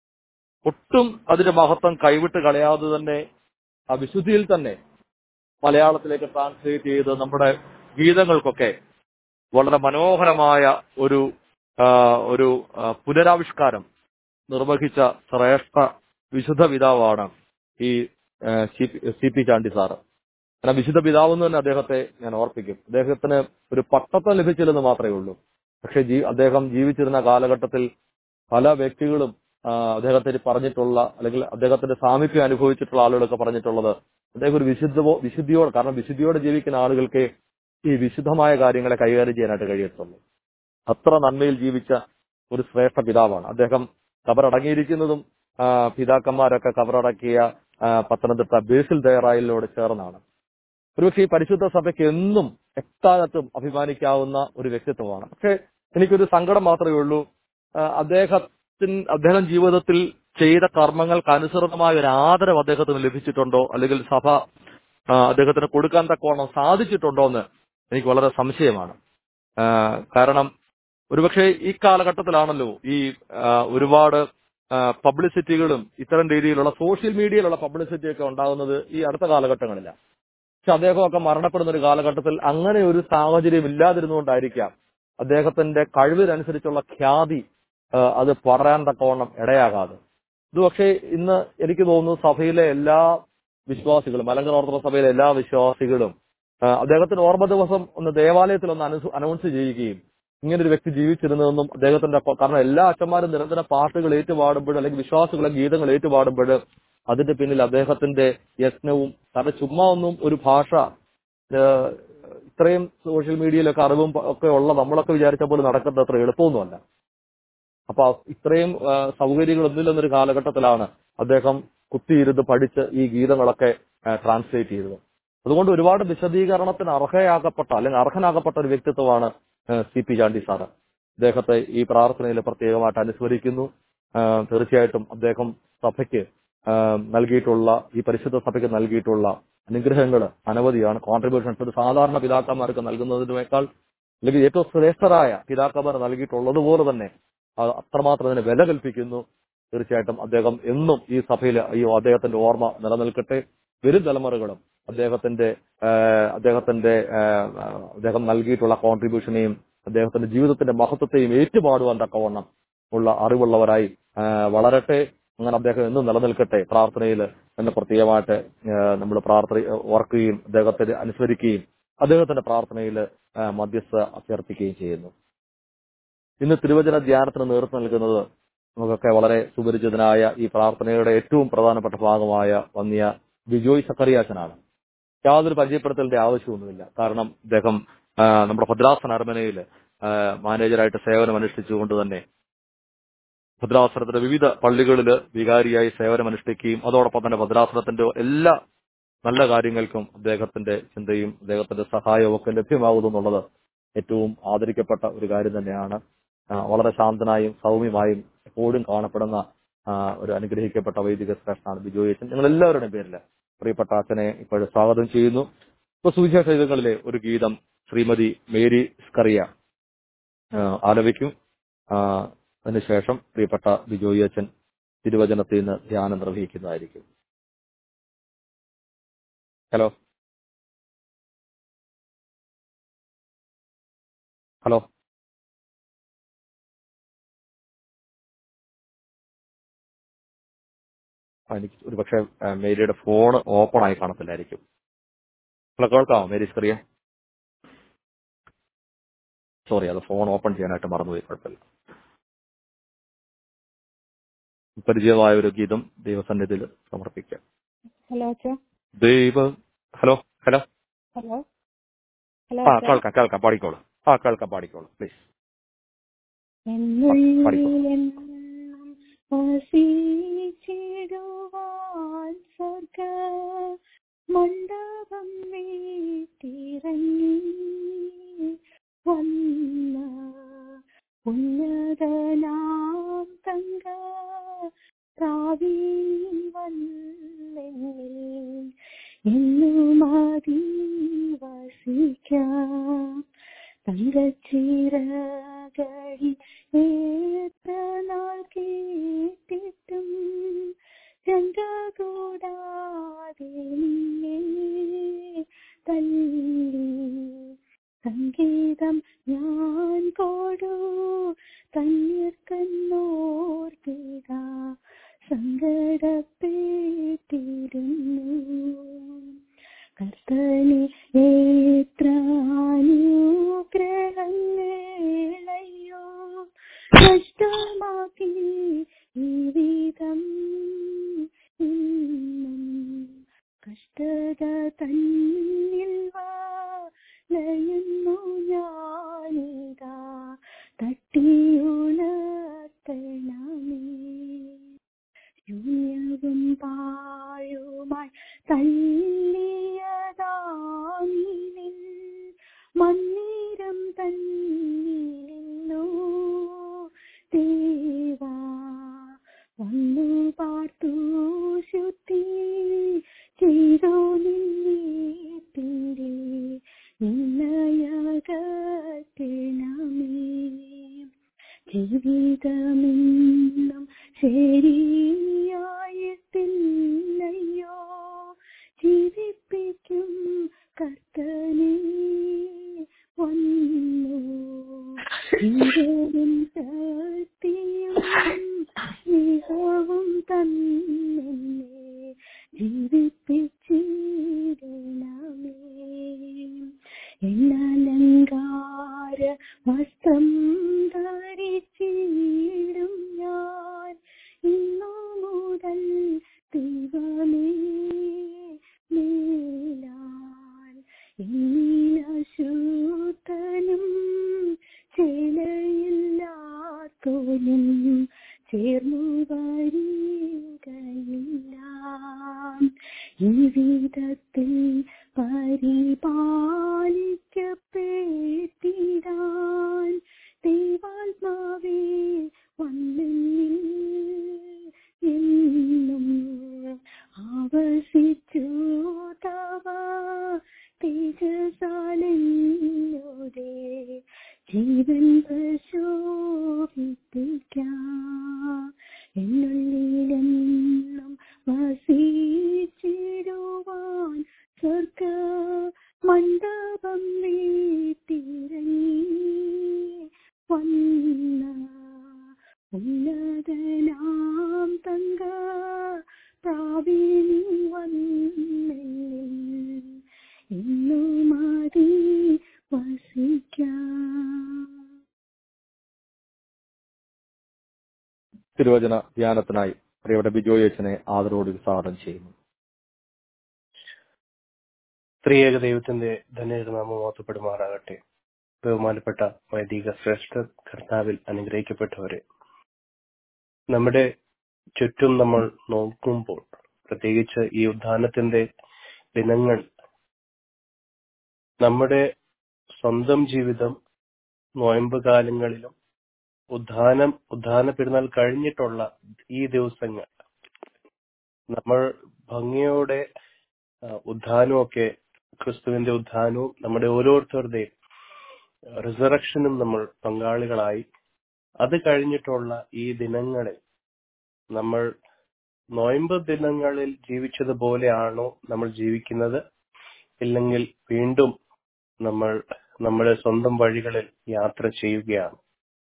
ഒട്ടും അതിന്റെ മഹത്വം കൈവിട്ട് കളയാതെ തന്നെ ആ വിശുദ്ധിയിൽ തന്നെ മലയാളത്തിലേക്ക് ട്രാൻസ്ലേറ്റ് ചെയ്ത് നമ്മുടെ ഗീതങ്ങൾക്കൊക്കെ വളരെ മനോഹരമായ ഒരു ആ, ഒരു ആ, പുനരാവിഷ്കാരം നിർവഹിച്ച ശ്രേഷ്ഠ വിശുദ്ധ പിതാവാണ് ഈ ആ, C P- C P Chandy sir കാരണം വിശുദ്ധ പിതാവ് എന്ന് തന്നെ അദ്ദേഹത്തെ ഞാൻ ഓർപ്പിക്കും അദ്ദേഹത്തിന് ഒരു പട്ടത്വം ലഭിച്ചില്ലെന്ന് മാത്രമേ ഉള്ളൂ പക്ഷെ ജീ അദ്ദേഹം ജീവിച്ചിരുന്ന കാലഘട്ടത്തിൽ പല വ്യക്തികളും ആ, അദ്ദേഹത്തിന് പറഞ്ഞിട്ടുള്ള അല്ലെങ്കിൽ അദ്ദേഹത്തിന്റെ സാമീപ്യം അനുഭവിച്ചിട്ടുള്ള ആളുകളൊക്കെ പറഞ്ഞിട്ടുള്ളത് അദ്ദേഹം ഒരു വിശുദ്ധ വിശുദ്ധിയോട് കാരണം വിശുദ്ധിയോടെ ജീവിക്കുന്ന ആളുകൾക്ക് ഈ വിശുദ്ധമായ കാര്യങ്ങളെ കൈകാര്യം ചെയ്യാനായിട്ട് കഴിയത്തുള്ളൂ അത്ര നന്മയിൽ ജീവിച്ച ഒരു ശ്രേഷ്ഠ പിതാവാണ് അദ്ദേഹം കബറടങ്ങിയിരിക്കുന്നതും ആ, പിതാക്കന്മാരൊക്കെ കബറടക്കിയ ആ, പത്തനംതിട്ട ബേസിൽ ദയറായിലോട് ചേർന്നാണ് ഒരുപക്ഷെ ഈ പരിശുദ്ധ സഭയ്ക്ക് എന്നും എക്കാലത്തും അഭിമാനിക്കാവുന്ന ഒരു വ്യക്തിത്വമാണ് പക്ഷെ എനിക്കൊരു സങ്കടം മാത്രമേ ഉള്ളൂ ആ, അദ്ദേഹത്തിന് അദ്ദേഹം ജീവിതത്തിൽ ചെയ്ത കർമ്മങ്ങൾക്ക് അനുസൃതമായ ഒരു ആദരവ് അദ്ദേഹത്തിന് ലഭിച്ചിട്ടുണ്ടോ അല്ലെങ്കിൽ സഭ ആ, അദ്ദേഹത്തിന് കൊടുക്കാൻ തക്കവണ്ണം സാധിച്ചിട്ടുണ്ടോ എന്ന് എനിക്ക് വളരെ സംശയമാണ് ആ, കാരണം ഒരുപക്ഷെ ഈ കാലഘട്ടത്തിലാണല്ലോ ഈ ആ, ഒരുപാട് പബ്ലിസിറ്റികളും ഇത്തരം രീതിയിലുള്ള സോഷ്യൽ മീഡിയയിലുള്ള പബ്ലിസിറ്റി ഒക്കെ ഉണ്ടാകുന്നത് ഈ അടുത്ത കാലഘട്ടങ്ങളിലാണ് പക്ഷെ അദ്ദേഹമൊക്കെ മരണപ്പെടുന്ന ഒരു കാലഘട്ടത്തിൽ അങ്ങനെ ഒരു സാഹചര്യം ഇല്ലാതിരുന്നുകൊണ്ടായിരിക്കാം അദ്ദേഹത്തിന്റെ കഴിവിനനുസരിച്ചുള്ള ഖ്യാതി ആ, അത് പറയാൻ തക്കവണ്ണം ഇടയാകാതെ ഇത് പക്ഷേ ഇന്ന് എനിക്ക് തോന്നുന്നു സഭയിലെ എല്ലാ വിശ്വാസികളും മലങ്കര ഓർത്തഡോക്സ് സഭയിലെ എല്ലാ വിശ്വാസികളും ആ, അദ്ദേഹത്തിന് ഓർമ്മ ദിവസം ഒന്ന് ദേവാലയത്തിൽ ഒന്ന് അനു- അനൗൺസ് ചെയ്യുകയും ഇങ്ങനെ ഒരു വ്യക്തി ജീവിച്ചിരുന്നതെന്നും അദ്ദേഹത്തിന്റെ പ- കാരണം എല്ലാ അച്ഛന്മാരും നിരന്തരം പാട്ടുകൾ ഏറ്റുപാടുമ്പോൾ അല്ലെങ്കിൽ വിശ്വാസികളെ ഗീതങ്ങൾ ഏറ്റുപാടുമ്പോൾ അതിന്റെ പിന്നിൽ അദ്ദേഹത്തിന്റെ യത്നവും കാരണം ചുമ്മാ ഒന്നും ഒരു ഭാഷ ഏഹ്, ഇത്രയും സോഷ്യൽ മീഡിയയിലൊക്കെ അറിവും പ- ഒക്കെ ഉള്ള നമ്മളൊക്കെ വിചാരിച്ച പോലെ നടക്കുന്നത് അത്ര എളുപ്പമൊന്നുമല്ല അപ്പൊ ഇത്രയും ആ, സൗകര്യങ്ങളൊന്നുമില്ലെന്നൊരു കാലഘട്ടത്തിലാണ് അദ്ദേഹം കുത്തിയിരുന്ന് പഠിച്ച് ഈ ഗീതങ്ങളൊക്കെ ട്രാൻസ്ലേറ്റ് ചെയ്തത് അതുകൊണ്ട് ഒരുപാട് വിശദീകരണത്തിന് അർഹയാകപ്പെട്ട അല്ലെങ്കിൽ അർഹനാകപ്പെട്ട ഒരു വ്യക്തിത്വമാണ് ആ, സി പി ചാണ്ടി സാറ് അദ്ദേഹത്തെ ഈ പ്രാർത്ഥനയിൽ പ്രത്യേകമായിട്ട് അനുസ്മരിക്കുന്നു ആ, തീർച്ചയായിട്ടും അദ്ദേഹം സഭയ്ക്ക് ആ, നൽകിയിട്ടുള്ള ഈ പരിശുദ്ധ സഭയ്ക്ക് നൽകിയിട്ടുള്ള അനുഗ്രഹങ്ങൾ അനവധിയാണ് കോൺട്രിബ്യൂഷൻസ് ഒരു സാധാരണ പിതാക്കന്മാർക്ക് നൽകുന്നതിനേക്കാൾ അല്ലെങ്കിൽ ഏറ്റവും ശ്രേഷ്ഠരായ പിതാക്കന്മാർ നൽകിയിട്ടുള്ളതുപോലെ തന്നെ അത് അത്രമാത്രം അതിന് വില കൽപ്പിക്കുന്നു തീർച്ചയായിട്ടും അദ്ദേഹം എന്നും ഈ സഭയിൽ ഈ അദ്ദേഹത്തിന്റെ ഓർമ്മ നിലനിൽക്കട്ടെ വരും തലമുറകളും അദ്ദേഹത്തിന്റെ ആ, അദ്ദേഹത്തിന്റെ ആ, ആ, അദ്ദേഹം നൽകിയിട്ടുള്ള കോൺട്രിബ്യൂഷനെയും അദ്ദേഹത്തിന്റെ ജീവിതത്തിന്റെ മഹത്വത്തെയും ഏറ്റുപാടുവാൻ തക്കവണ്ണം ഉള്ള അറിവുള്ളവരായി ആ, വളരട്ടെ അങ്ങനെ അദ്ദേഹം എന്നും നിലനിൽക്കട്ടെ പ്രാർത്ഥനയിൽ എന്ന് പ്രത്യേകമായിട്ട് നമ്മൾ പ്രാർത്ഥന ഓർക്കുകയും അദ്ദേഹത്തെ അനുസ്മരിക്കുകയും അദ്ദേഹത്തിന്റെ പ്രാർത്ഥനയിൽ മധ്യസ്ഥ അഭ്യർത്ഥിക്കുകയും ചെയ്യുന്നു ഇന്ന് തിരുവചന ധ്യാനത്തിന് നേതൃത്വം നൽകുന്നത് നമുക്കൊക്കെ വളരെ സുപരിചിതനായ ഈ പ്രാർത്ഥനയുടെ ഏറ്റവും പ്രധാനപ്പെട്ട ഭാഗമായ വന്നിയ ബിജോയ് സക്കറിയാച്ചനാണ് യാതൊരു പരിചയപ്പെടുത്തലിന്റെ ആവശ്യമൊന്നുമില്ല കാരണം അദ്ദേഹം ആ, നമ്മുടെ ഭദ്രാസന അരമനയിൽ മാനേജറായിട്ട് സേവനം അനുഷ്ഠിച്ചുകൊണ്ട് തന്നെ ഭദ്രാസനത്തിന്റെ വിവിധ പള്ളികളിൽ വികാരിയായി സേവനം അനുഷ്ഠിക്കുകയും അതോടൊപ്പം തന്നെ ഭദ്രാസനത്തിന്റെ എല്ലാ നല്ല കാര്യങ്ങൾക്കും അദ്ദേഹത്തിന്റെ ചിന്തയും അദ്ദേഹത്തിന്റെ സഹായവും ഒക്കെ ലഭ്യമാകുന്നു എന്നുള്ളത് ഏറ്റവും ആദരിക്കപ്പെട്ട ഒരു കാര്യം തന്നെയാണ് ആ, വളരെ ശാന്തനായും സൗമ്യമായും എപ്പോഴും കാണപ്പെടുന്ന ആ, ഒരു അനുഗ്രഹിക്കപ്പെട്ട വൈദിക ശ്രേഷ്ഠനാണ് ബിജോയ് അച്ഛൻ നിങ്ങൾ എല്ലാവരുടെയും പേരിൽ പ്രിയപ്പെട്ട അച്ഛനെ ഇപ്പോഴും സ്വാഗതം ചെയ്യുന്നു ഇപ്പൊ സുവിശേഷ ഗീതങ്ങളിലെ ഒരു ഗീതം ശ്രീമതി മേരി സ്കറിയ ആ, ആലപിക്കും ആ, അതിനുശേഷം പ്രിയപ്പെട്ട ബിജോയ് അച്ഛൻ തിരുവചനത്തിൽ നിന്ന് ധ്യാനം നിർവഹിക്കുന്നതായിരിക്കും ഹലോ ഹലോ ആ, എനിക്ക് ഒരു പക്ഷേ മേരിയുടെ ഫോൺ ഓപ്പൺ ആയി കാണത്തില്ലായിരിക്കും ഹലോ കേൾക്കാമോ മേരി സ്കറിയ സോറി അത് ഫോൺ ഓപ്പൺ ചെയ്യാനായിട്ട് മറന്നുപോയി കുഴപ്പമില്ല പരിചയമായ ഒരു ഗീതം ദൈവസന്നിധിയിൽ സമർപ്പിക്കാം ഹലോ അച്ഛാ ദൈവ ഹലോ ഹലോ ഹലോ ഹലോ ആ അച്ഛാ കേൾക്കാം കേൾക്കാം പാടിക്കോളൂ ആ കേൾക്കാം പാടിക്കോളൂ പ്ലീസ് എന്നുള്ളിലെന്നും വസിച്ചിടുവാൻ സ്വർഗ മണ്ഡപം വീട്ടിറങ്ങി വന്ന ഉന്നതനാം തങ്ക പ്രാവീൺ വന്നെന്നിൽ എന്നുമതി വസിക്കാം തങ്കച്ചിറകടി ഏത്ര നാൾ കേട്ടിട്ടും ചന്ത കൂടാതെ നിന്നെ തല്ലി സംഗീതം ഞാൻ കോടു തന്നിർക്കന്നോർത്തിക സങ്കടപ്പെട്ടിരുന്നു കർത്തനെ എത്ര അനുഗ്രഹങ്ങളയ്യോ കഷ്ടമാക്കി ജീവിതം ഇന്നും കഷ്ടത തന്നിൽ വലയുന്നു ഞാനിതാ തട്ടിയുണർത്തണമേ ശൂന്യവും പാഴുമായി തള്ളിയതാനിൽ മന്ദിരം തന്നിലിന്നു ദേവാ വന്നു പാർത്തു ശുദ്ധി ചെയ്തോ നിന്നീട്ടിൻ്റെ നിന്നയകത്തിണമേ ജീവിതമെന്നും ശരിയായിട്ടില്ലയോ ജീവിപ്പിക്കും കർത്തനേ വന്നു ജീവനും ശക്തിയും സ്നേഹവും തന്നെ ജീവിപ്പിച്ചിടണമേ എന്നലങ്കാര വസ്ത്രം ധരിച്ചിടും ഞാൻ ഇന്നു മുതൽ ദൈവമേ മേലാൽ എന്നീലശൂത്തനും ചേലയില്ലാത്തോനും ചേർന്നു വരികയില്ല ഈ വിധത്തിൽ പരിപാലിക്കപ്പെട്ടിടാൻ ദൈവാത്മാവേ വന്നെന്നിൽ എന്നും ആവസിച്ചു തവ തേജസാലെന്നോരേ ജീവൻ പ്രശോഭിപ്പിക്കാം എന്നുള്ളിലെന്നും വസിച്ചിടുവാൻ സ്വർഗ മണ്ഡപം നീട്ടിറങ്ങി വന്ന ഉന്നതനാം തങ്ക പ്രാവീണി വന്നെന്നിൽ ഇന്നു മതി വസിക്കാം തിരുവചന ധ്യാനത്തിനായി പ്രിയപ്പെട്ട ബിജോയ് അച്ഛനെ ആദരവോട് സ്വാഗതം ചെയ്യുന്നു ത്രിയേക ദൈവത്തിന്റെ ധന്യനാമം മോത്തപ്പെടുമാറാകട്ടെ ബഹുമാനപ്പെട്ട വൈദിക ശ്രേഷ്ഠ കർത്താവിൽ അനുഗ്രഹിക്കപ്പെട്ടവരെ നമ്മുടെ ചുറ്റും നമ്മൾ നോക്കുമ്പോൾ പ്രത്യേകിച്ച് ഈ ഉദ്ധാനത്തിന്റെ ദിനങ്ങൾ നമ്മുടെ സ്വന്തം ജീവിതം നോയമ്പ് കാലങ്ങളിലും ഉദ്ധാനം ഉദ്ധാന പെരുന്നാൾ കഴിഞ്ഞിട്ടുള്ള ഈ ദിവസങ്ങൾ നമ്മൾ ഭംഗിയോടെ ആ, ഉദ്ധാനമൊക്കെ ക്രിസ്തുവിന്റെ ഉദ്ധാനവും നമ്മുടെ ഓരോരുത്തരുടെയും റിസറക്ഷനും നമ്മൾ പങ്കാളികളായി അത് കഴിഞ്ഞിട്ടുള്ള ഈ ദിനങ്ങളിൽ നമ്മൾ നോയമ്പ് ദിനങ്ങളിൽ ജീവിച്ചതുപോലെയാണോ നമ്മൾ ജീവിക്കുന്നത് ഇല്ലെങ്കിൽ വീണ്ടും നമ്മൾ നമ്മുടെ സ്വന്തം വഴികളിൽ യാത്ര ചെയ്യുകയാണ്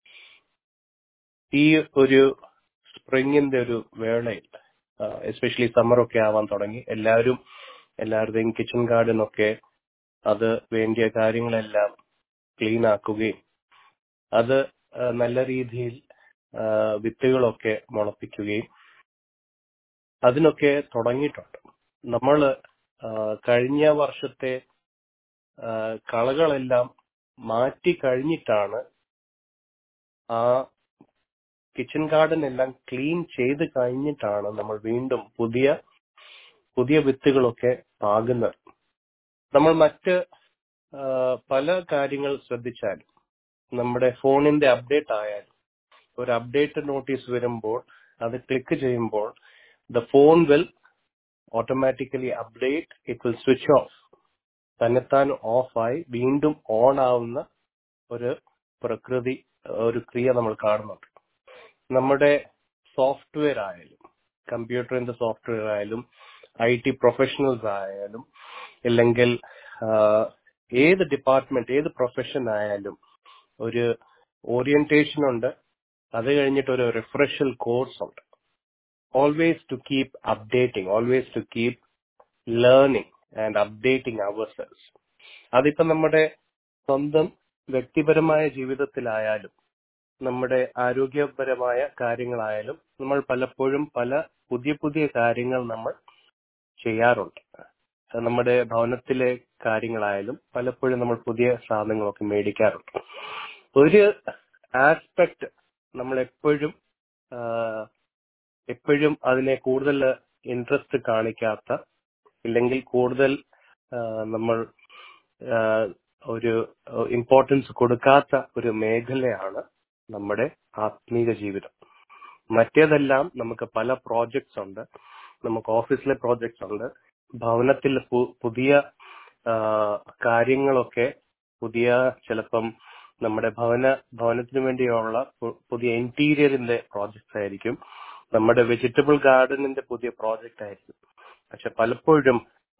ഈ ഒരു സ്പ്രിങ്ങിന്റെ ഒരു വേളയിൽ എസ്പെഷ്യലി സമ്മർ ഒക്കെ ആവാൻ തുടങ്ങി എല്ലാവരും എല്ലാവരുടെയും കിച്ചൺ ഗാർഡൻ ഒക്കെ അത് വേണ്ടിയ കാര്യങ്ങളെല്ലാം ക്ലീൻ ആക്കുകയും അത് ആ, നല്ല രീതിയിൽ ആ, വിത്തുകളൊക്കെ മുളപ്പിക്കുകയും അതിനൊക്കെ തുടങ്ങിയിട്ടുണ്ട് നമ്മൾ കഴിഞ്ഞ വർഷത്തെ ആ, കളകളെല്ലാം മാറ്റി കഴിഞ്ഞിട്ടാണ് ആ കിച്ചൺ ഗാർഡൻ എല്ലാം ക്ലീൻ ചെയ്ത് കഴിഞ്ഞിട്ടാണ് നമ്മൾ വീണ്ടും പുതിയ പുതിയ വിത്തുകളൊക്കെ പാകുന്നത് നമ്മൾ മറ്റ് ആ, പല കാര്യങ്ങൾ ശ്രദ്ധിച്ചാലും നമ്മുടെ ഫോണിന്റെ അപ്ഡേറ്റ് ആയാലും ഒരു അപ്ഡേറ്റ് നോട്ടീസ് വരുമ്പോൾ അത് ക്ലിക്ക് ചെയ്യുമ്പോൾ the phone will automatically update it will switch off തന്നെത്താൻ ഓഫായി വീണ്ടും ഓൺ ആവുന്ന ഒരു പ്രകൃതി ഒരു ക്രിയ നമ്മൾ കാണുന്നുണ്ട് നമ്മുടെ സോഫ്റ്റ്വെയർ ആയാലും കമ്പ്യൂട്ടറിന്റെ സോഫ്റ്റ്വെയർ ആയാലും ഐ ടി പ്രൊഫഷണൽസ് ആയാലും ഇല്ലെങ്കിൽ ആ, ഏത് ഡിപ്പാർട്ട്മെന്റ് ഏത് പ്രൊഫഷൻ ആയാലും ഒരു ഓറിയന്റേഷൻ ഉണ്ട് അത് കഴിഞ്ഞിട്ട് ഒരു റിഫ്രഷൽ കോഴ്സ് ഉണ്ട് always to keep updating always to keep learning and updating our selves അതിപ്പോ നമ്മുടെ സ്വന്തം വ്യക്തിപരമായ ജീവിതത്തിലായാലും നമ്മുടെ ആരോഗ്യപരമായ കാര്യങ്ങളായാലും നമ്മൾ പലപ്പോഴും പല പുതിയ പുതിയ കാര്യങ്ങൾ നമ്മൾ ചെയ്യാറുണ്ട് അത് നമ്മുടെ ഭവനത്തിലെ കാര്യങ്ങളായാലും പലപ്പോഴും നമ്മൾ പുതിയ സാധനങ്ങളൊക്കെ മേടിക്കാറുണ്ട് ഒരു ആസ്പെക്ട് നമ്മൾ എപ്പോഴും ആഹ്, എപ്പോഴും അതിനെ കൂടുതൽ ഇൻട്രസ്റ്റ് കാണിക്കാത്ത ഇല്ലെങ്കിൽ കൂടുതൽ ആഹ്, നമ്മൾ ആഹ്, ഒരു ഇമ്പോർട്ടൻസ് കൊടുക്കാത്ത ഒരു മേഖലയാണ് നമ്മുടെ ആത്മീക ജീവിതം മറ്റേതെല്ലാം നമുക്ക് പല പ്രോജക്ട്സ് ഉണ്ട് നമുക്ക് ഓഫീസിലെ പ്രോജക്ട്സ് ഉണ്ട് ഭവനത്തിൽ പു- പുതിയ ആ, കാര്യങ്ങളൊക്കെ പുതിയ ചിലപ്പം നമ്മുടെ ഭവന ഭവനത്തിന് വേണ്ടിയുള്ള പു- പുതിയ ഇന്റീരിയറിന്റെ പ്രോജക്ട്സ് ആയിരിക്കും നമ്മുടെ വെജിറ്റബിൾ ഗാർഡനിന്റെ പുതിയ പ്രോജക്റ്റ് ആയിരിക്കും പക്ഷെ പലപ്പോഴും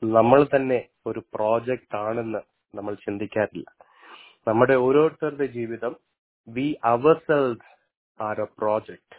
നമ്മൾ തന്നെ ഒരു പ്രോജക്റ്റ് ആണെന്ന് നമ്മൾ ചിന്തിക്കാറില്ല നമ്മുടെ ഓരോരുത്തരുടെ ജീവിതം we our selves are a project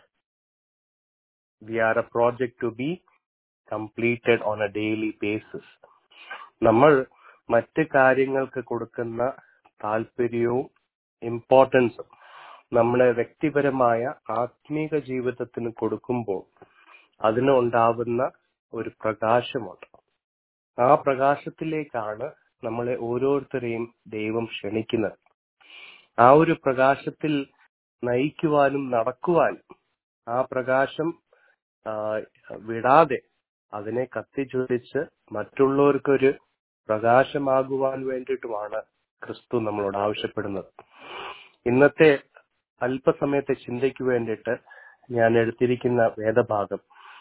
we are a project to be completed on a daily basis നമ്മൾ മറ്റ് കാര്യങ്ങൾക്ക് കൊടുക്കുന്ന താല്പര്യവും ഇമ്പോർട്ടൻസും നമ്മുടെ വ്യക്തിപരമായ ആത്മീക ജീവിതത്തിന് കൊടുക്കുമ്പോൾ അതിന് ഉണ്ടാവുന്ന ഒരു പ്രകാശമുണ്ട് ആ പ്രകാശത്തിലേക്കാണ് നമ്മളെ ഓരോരുത്തരെയും ദൈവം ക്ഷണിക്കുന്നത് ആ ഒരു പ്രകാശത്തിൽ നയിക്കുവാനും നടക്കുവാനും ആ പ്രകാശം ആ, വിടാതെ അതിനെ കത്തിച്ചൊലിച്ച് മറ്റുള്ളവർക്കൊരു പ്രകാശമാകുവാൻ വേണ്ടിയിട്ടുമാണ് ക്രിസ്തു നമ്മളോട് ആവശ്യപ്പെടുന്നത് ഇന്നത്തെ അല്പസമയത്തെ ചിന്തയ്ക്ക് വേണ്ടിയിട്ട് ഞാൻ എടുത്തിരിക്കുന്ന വേദഭാഗം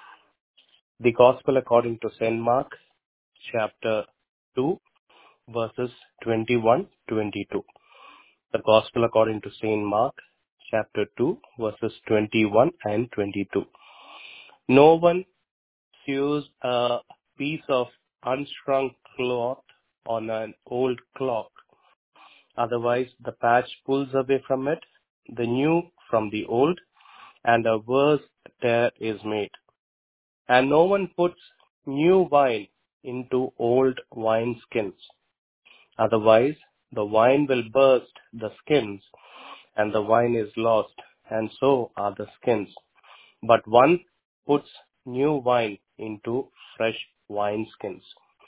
the gospel according to Saint Mark chapter two verses twenty one twenty two the gospel according to Saint Mark chapter two verses twenty one and twenty two no one sews a piece of unstrung cloth on an old clock. Otherwise, the patch pulls away from it, the new from the old, and a worse tear is made. And no one puts new wine into old wineskins. Otherwise, the wine will burst the skins, and the wine is lost, and so are the skins. But one puts new wine into fresh wineskins.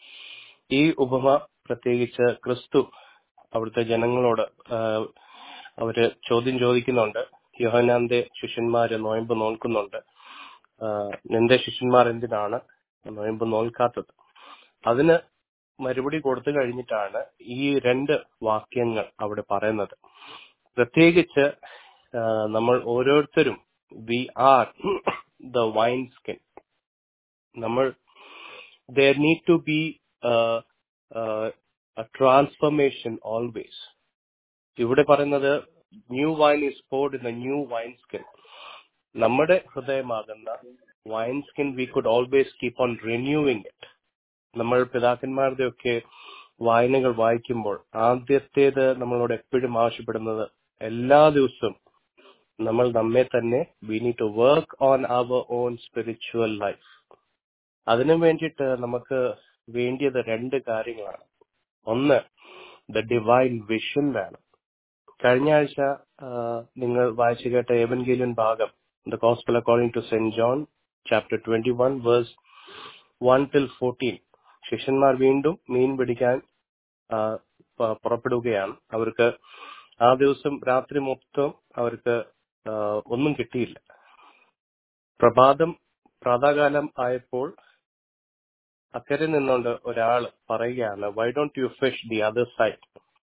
ഈ ഉപമ പ്രത്യേകിച്ച് ക്രിസ്തു അവിടുത്തെ ജനങ്ങളോട് ആ, അവര് ചോദ്യം ചോദിക്കുന്നുണ്ട് യോഹനാന്റെ ശിഷ്യന്മാര് നോയമ്പ് നോൽക്കുന്നുണ്ട് ആ, നിന്റെ ശിഷ്യന്മാർ എന്തിനാണ് നോയമ്പ് നോൽക്കാത്തത് അതിന് മറുപടി കൊടുത്തു കഴിഞ്ഞിട്ടാണ് ഈ രണ്ട് വാക്യങ്ങൾ അവിടെ പറയുന്നത് പ്രത്യേകിച്ച് ആ, നമ്മൾ ഓരോരുത്തരും we are the wine skin നമ്മൾ there need to be uh, uh, a transformation always. ഇവിടെ പറയുന്നത് new wine is poured in a new wine skin നമ്മുടെ ഹൃദയമാകുന്ന wine skin we could always keep on renewing it നമ്മൾ പിതാക്കന്മാരുടെ ഒക്കെ വായനകൾ വായിക്കുമ്പോൾ ആദ്യത്തേത് നമ്മളോട് എപ്പോഴും ആവശ്യപ്പെടുന്നത് എല്ലാ ദിവസവും നമ്മൾ നമ്മെ തന്നെ we need to work on our on spiritual life അതിനു വേണ്ടിയിട്ട് നമുക്ക് വേണ്ടിയത് രണ്ട് കാര്യങ്ങളാണ് ഒന്ന് ദ ഡിവൈൻ വിഷൻ വേണം കഴിഞ്ഞ ആഴ്ച ആ, നിങ്ങൾ വായിച്ചു കേട്ട ഏവൻഗേലിയൻ ഭാഗം the gospel according to Saint John chapter twenty one verse one till fourteen ശിഷ്യന്മാർ വീണ്ടും മീൻ പിടിക്കാൻ ആ, പ- പുറപ്പെടുകയാണ് അവർക്ക് ആ ദിവസം രാത്രി മൊത്തം അവർക്ക് ആ, ഒന്നും കിട്ടിയില്ല പ്രഭാതം പ്രാതകാലം ആയപ്പോൾ അക്കരെ നിന്നുകൊണ്ട് ഒരാൾ പറയുകയാണ് why don't you fish the other side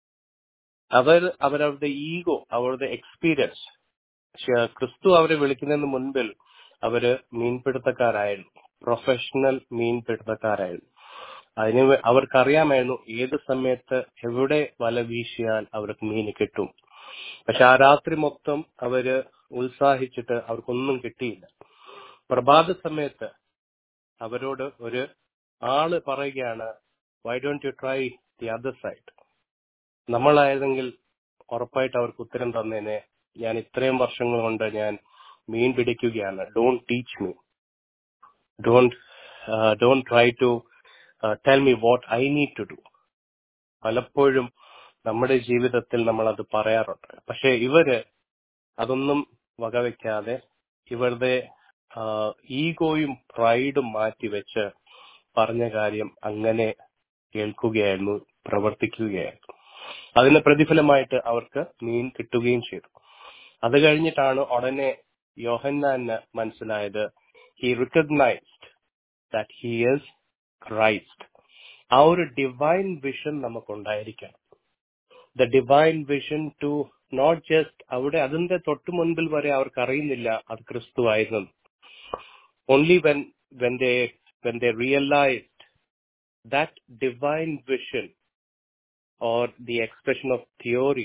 അവർ അവരവരുടെ ഈഗോ അവരുടെ എക്സ്പീരിയൻസ് ക്രിസ്തു അവരെ വിളിക്കുന്നതിന് മുൻപിൽ അവര് മീൻപിടുത്തക്കാരായിരുന്നു പ്രൊഫഷണൽ മീൻപിടുത്തക്കാരായിരുന്നു അതിന് വേ- അവർക്കറിയാമായിരുന്നു ഏത് സമയത്ത് എവിടെ വല വീശിയാൽ അവർക്ക് മീൻ കിട്ടും പക്ഷെ ആ രാത്രി മൊത്തം അവര് ഉത്സാഹിച്ചിട്ട് അവർക്കൊന്നും കിട്ടിയില്ല പ്രഭാത സമയത്ത് അവരോട് ഒരു ആള് പറയുകയാണ് why don't you try the other side നമ്മളായിരുന്നെങ്കിൽ ഉറപ്പായിട്ട് അവർക്ക് ഉത്തരം തന്നേനെ ഞാൻ ഇത്രയും വർഷങ്ങൾ കൊണ്ട് ഞാൻ മീൻ പിടിക്കുകയാണ് don't teach me don't don't try to tell me what I need to do പലപ്പോഴും നമ്മുടെ ജീവിതത്തിൽ നമ്മൾ അത് പറയാറുണ്ട് പക്ഷെ ഇവര് അതൊന്നും വകവെക്കാതെ ഇവരുടെ ഈഗോയും പ്രൈഡും മാറ്റിവെച്ച് പറഞ്ഞ കാര്യം അങ്ങനെ കേൾക്കുകയായിരുന്നു പ്രവർത്തിക്കുകയായിരുന്നു അതിന് പ്രതിഫലമായിട്ട് അവർക്ക് മീൻ കിട്ടുകയും ചെയ്തു അത് കഴിഞ്ഞിട്ടാണ് ഉടനെ യോഹന്നാന് മനസ്സിലായത് he recognised that he is Christ ആ ഒരു ഡിവൈൻ വിഷൻ നമുക്കുണ്ടായിരിക്കണം the divine vision to not just അവിടെ അതിന്റെ തൊട്ടു മുൻപിൽ വരെ അവർക്ക് അറിയുന്നില്ല അത് ക്രിസ്തു ആയിരുന്നു only when when they when they realised that divine vision or the expression of theory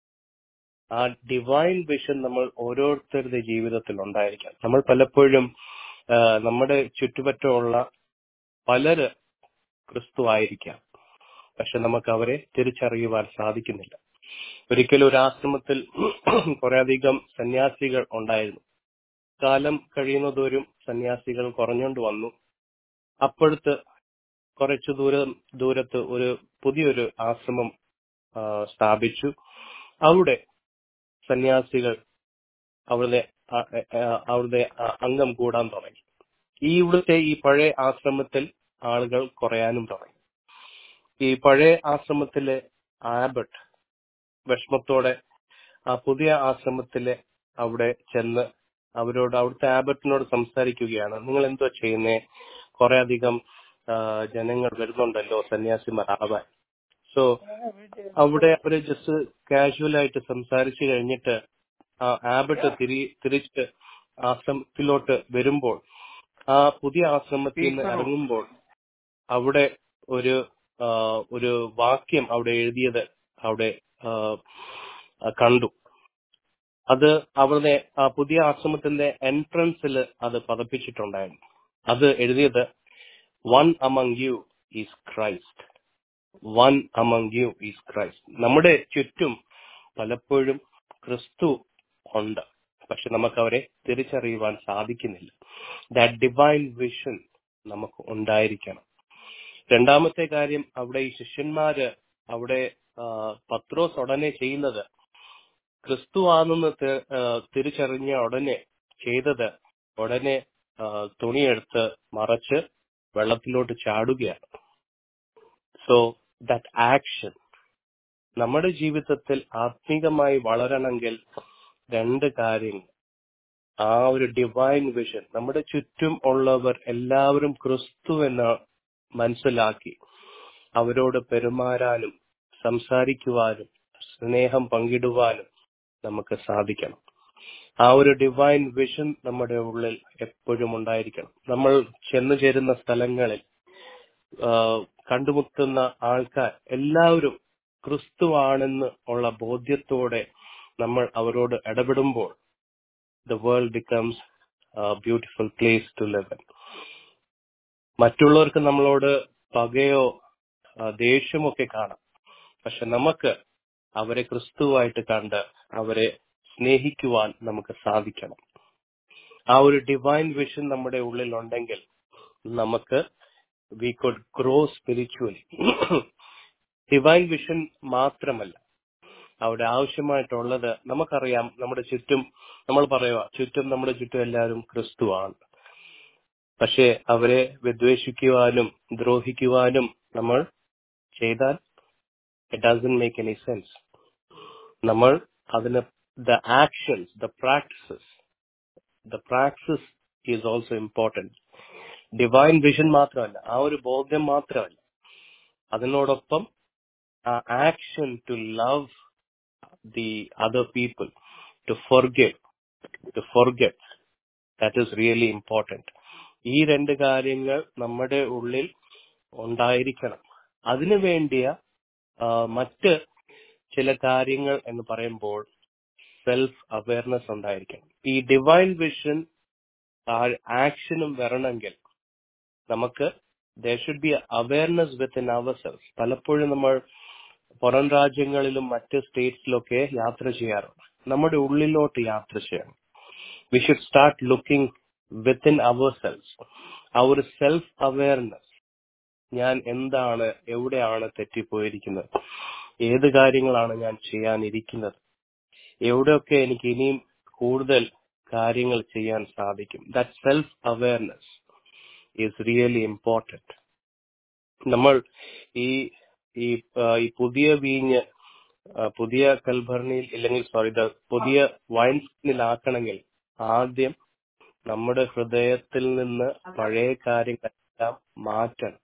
ആ ഡിവൈൻ വിഷൻ നമ്മൾ ഓരോരുത്തരുടെ ജീവിതത്തിൽ ഉണ്ടായിരിക്കണം നമ്മൾ പലപ്പോഴും ആ, നമ്മുടെ ചുറ്റുപറ്റമുള്ള പലര് ക്രിസ്തു ആയിരിക്കാം പക്ഷെ നമുക്ക് അവരെ തിരിച്ചറിയുവാൻ സാധിക്കുന്നില്ല ഒരിക്കലും ഒരു ആശ്രമത്തിൽ കുറേയധികം സന്യാസികൾ ഉണ്ടായിരുന്നു കാലം കഴിയുന്നതോറും സന്യാസികൾ കുറഞ്ഞുകൊണ്ട് വന്നു അപ്പോഴത്ത് കുറച്ചു ദൂരം ദൂരത്ത് ഒരു പുതിയൊരു ആശ്രമം ആ, സ്ഥാപിച്ചു അവിടെ സന്യാസികൾ അവരുടെ ആ- ആ- അവരുടെ ആ- അംഗം കൂടാൻ തുടങ്ങി ഈ ഇവിടുത്തെ ഈ പഴയ ആശ്രമത്തിൽ ആളുകൾ കുറയാനും തുടങ്ങി ഈ പഴയ ആശ്രമത്തിലെ ആബട്ട് വിഷമത്തോടെ ആ പുതിയ ആശ്രമത്തിലെ അവിടെ ചെന്ന് അവരോട് അവിടുത്തെ ആബട്ടിനോട് സംസാരിക്കുകയാണ് നിങ്ങൾ എന്തോ ചെയ്യുന്നേ കുറെ അധികം ആ, ജനങ്ങൾ വരുന്നുണ്ടല്ലോ സന്യാസിമാർ ആവാൻ സോ അവിടെ അവര് ജസ്റ്റ് കാഷ്വൽ ആയിട്ട് സംസാരിച്ചു കഴിഞ്ഞിട്ട് ആ ആബട്ട് തിരി തിരിച്ച് ആശ്രമത്തിലോട്ട് വരുമ്പോൾ ആ പുതിയ ആശ്രമത്തിൽ നിന്ന് ഇറങ്ങുമ്പോൾ അവിടെ ഒരു ആ, ഒരു വാക്യം അവിടെ എഴുതിയത് അവിടെ ആ, ആ, കണ്ടു അത് അവരുടെ ആ പുതിയ ആശ്രമത്തിന്റെ എൻട്രൻസിൽ അത് പതപ്പിച്ചിട്ടുണ്ടായിരുന്നു അത് എഴുതിയത് one among you is Christ one among you is Christ നമ്മുടെ ചുറ്റും പലപ്പോഴും ക്രിസ്തു ഉണ്ട് പക്ഷെ നമുക്ക് അവരെ തിരിച്ചറിയുവാൻ സാധിക്കുന്നില്ല ദാറ്റ് ഡിവൈൻ വിഷൻ നമുക്ക് ഉണ്ടായിരിക്കണം രണ്ടാമത്തെ കാര്യം അവിടെ ഈ ശിഷ്യന്മാര് അവിടെ ആ, പത്രോസ് ഉടനെ ചെയ്യുന്നത് ക്രിസ്തു ആണെന്ന് തി- ആ, തിരിച്ചറിഞ്ഞ ഉടനെ ചെയ്തത് ഉടനെ ആ, തുണിയെടുത്ത് മറച്ച് വെള്ളത്തിലോട്ട് ചാടുകയാണ് സോ ദാറ്റ് ആക്ഷൻ നമ്മുടെ ജീവിതത്തിൽ ആത്മീകമായി വളരണമെങ്കിൽ രണ്ട് കാര്യങ്ങൾ ആ ഒരു ഡിവൈൻ വിഷൻ നമ്മുടെ ചുറ്റും ഉള്ളവർ എല്ലാവരും ക്രിസ്തു എന്ന് മനസ്സിലാക്കി അവരോട് പെരുമാറാനും സംസാരിക്കുവാനും സ്നേഹം പങ്കിടുവാനും നമുക്ക് സാധിക്കണം ആ ഒരു ഡിവൈൻ വിഷൻ നമ്മുടെ ഉള്ളിൽ എപ്പോഴും ഉണ്ടായിരിക്കണം നമ്മൾ ചെന്നു ചേരുന്ന സ്ഥലങ്ങളിൽ ആ, കണ്ടുമുട്ടുന്ന ആൾക്കാർ എല്ലാവരും ക്രിസ്തുവാണെന്ന് ഉള്ള ബോധ്യത്തോടെ നമ്മൾ അവരോട് ഇടപെടുമ്പോൾ the world becomes beautiful place to live മറ്റുള്ളവർക്ക് നമ്മളോട് പകയോ ആ, ദേഷ്യമൊക്കെ കാണാം പക്ഷെ നമുക്ക് അവരെ ക്രിസ്തുവായിട്ട് കണ്ട് അവരെ സ്നേഹിക്കുവാൻ നമുക്ക് സാധിക്കണം ആ ഒരു ഡിവൈൻ വിഷൻ നമ്മുടെ ഉള്ളിൽ ഉണ്ടെങ്കിൽ നമുക്ക് we could grow spiritually divine vision മാത്രമല്ല അവിടെ ആവശ്യമായിട്ടുള്ളത് നമുക്കറിയാം നമ്മുടെ ചുറ്റും നമ്മൾ പറയുക ചുറ്റും നമ്മുടെ ചുറ്റും എല്ലാവരും ക്രിസ്തുവാണ് പക്ഷെ അവരെ വിദ്വേഷിക്കുവാനും ദ്രോഹിക്കുവാനും നമ്മൾ ചെയ്താൽ it doesn't make any sense നമ്മൾ അതിന് the actions the practices the practice is also important divine vision മാത്രമല്ല ആ ഒരു ബോധ്യം മാത്രമല്ല അതിനോടൊപ്പം ആ action to love the other people to forget to forget that is really important ഈ രണ്ട് കാര്യങ്ങൾ നമ്മുടെ ഉള്ളിൽ ഉണ്ടായിരിക്കണം അതിനു വേണ്ടിയ ആ, മറ്റ് ചില കാര്യങ്ങൾ എന്ന് പറയുമ്പോൾ സെൽഫ് അവയർനെസ് ഉണ്ടായിരിക്കണം ഈ ഡിവൈൻ വിഷൻ ആക്ഷനും വരണമെങ്കിൽ നമുക്ക് there should be awareness within our self പലപ്പോഴും നമ്മൾ പുറം രാജ്യങ്ങളിലും മറ്റ് സ്റ്റേറ്റ്സിലൊക്കെ യാത്ര ചെയ്യാറുണ്ട് നമ്മുടെ ഉള്ളിലോട്ട് യാത്ര ചെയ്യണം we should start looking within our self ആ ഒരു സെൽഫ് അവയർനെസ് ഞാൻ എന്താണ് എവിടെയാണ് തെറ്റിപ്പോയിരിക്കുന്നത് ഏത് കാര്യങ്ങളാണ് ഞാൻ ചെയ്യാനിരിക്കുന്നത് എവിടെയൊക്കെ എനിക്ക് ഇനിയും കൂടുതൽ കാര്യങ്ങൾ ചെയ്യാൻ സാധിക്കും that self awareness is really important നമ്മൾ ഈ ഈ ആ, ഈ പുതിയ വീഞ്ഞ് ആ, പുതിയ കൽഭരണിയിൽ ഇല്ലെങ്കിൽ സോറി പുതിയ വൈൻ സ്കിന്നിലാക്കണമെങ്കിൽ ആദ്യം നമ്മുടെ ഹൃദയത്തിൽ നിന്ന് പഴയ കാര്യങ്ങളെല്ലാം മാറ്റണം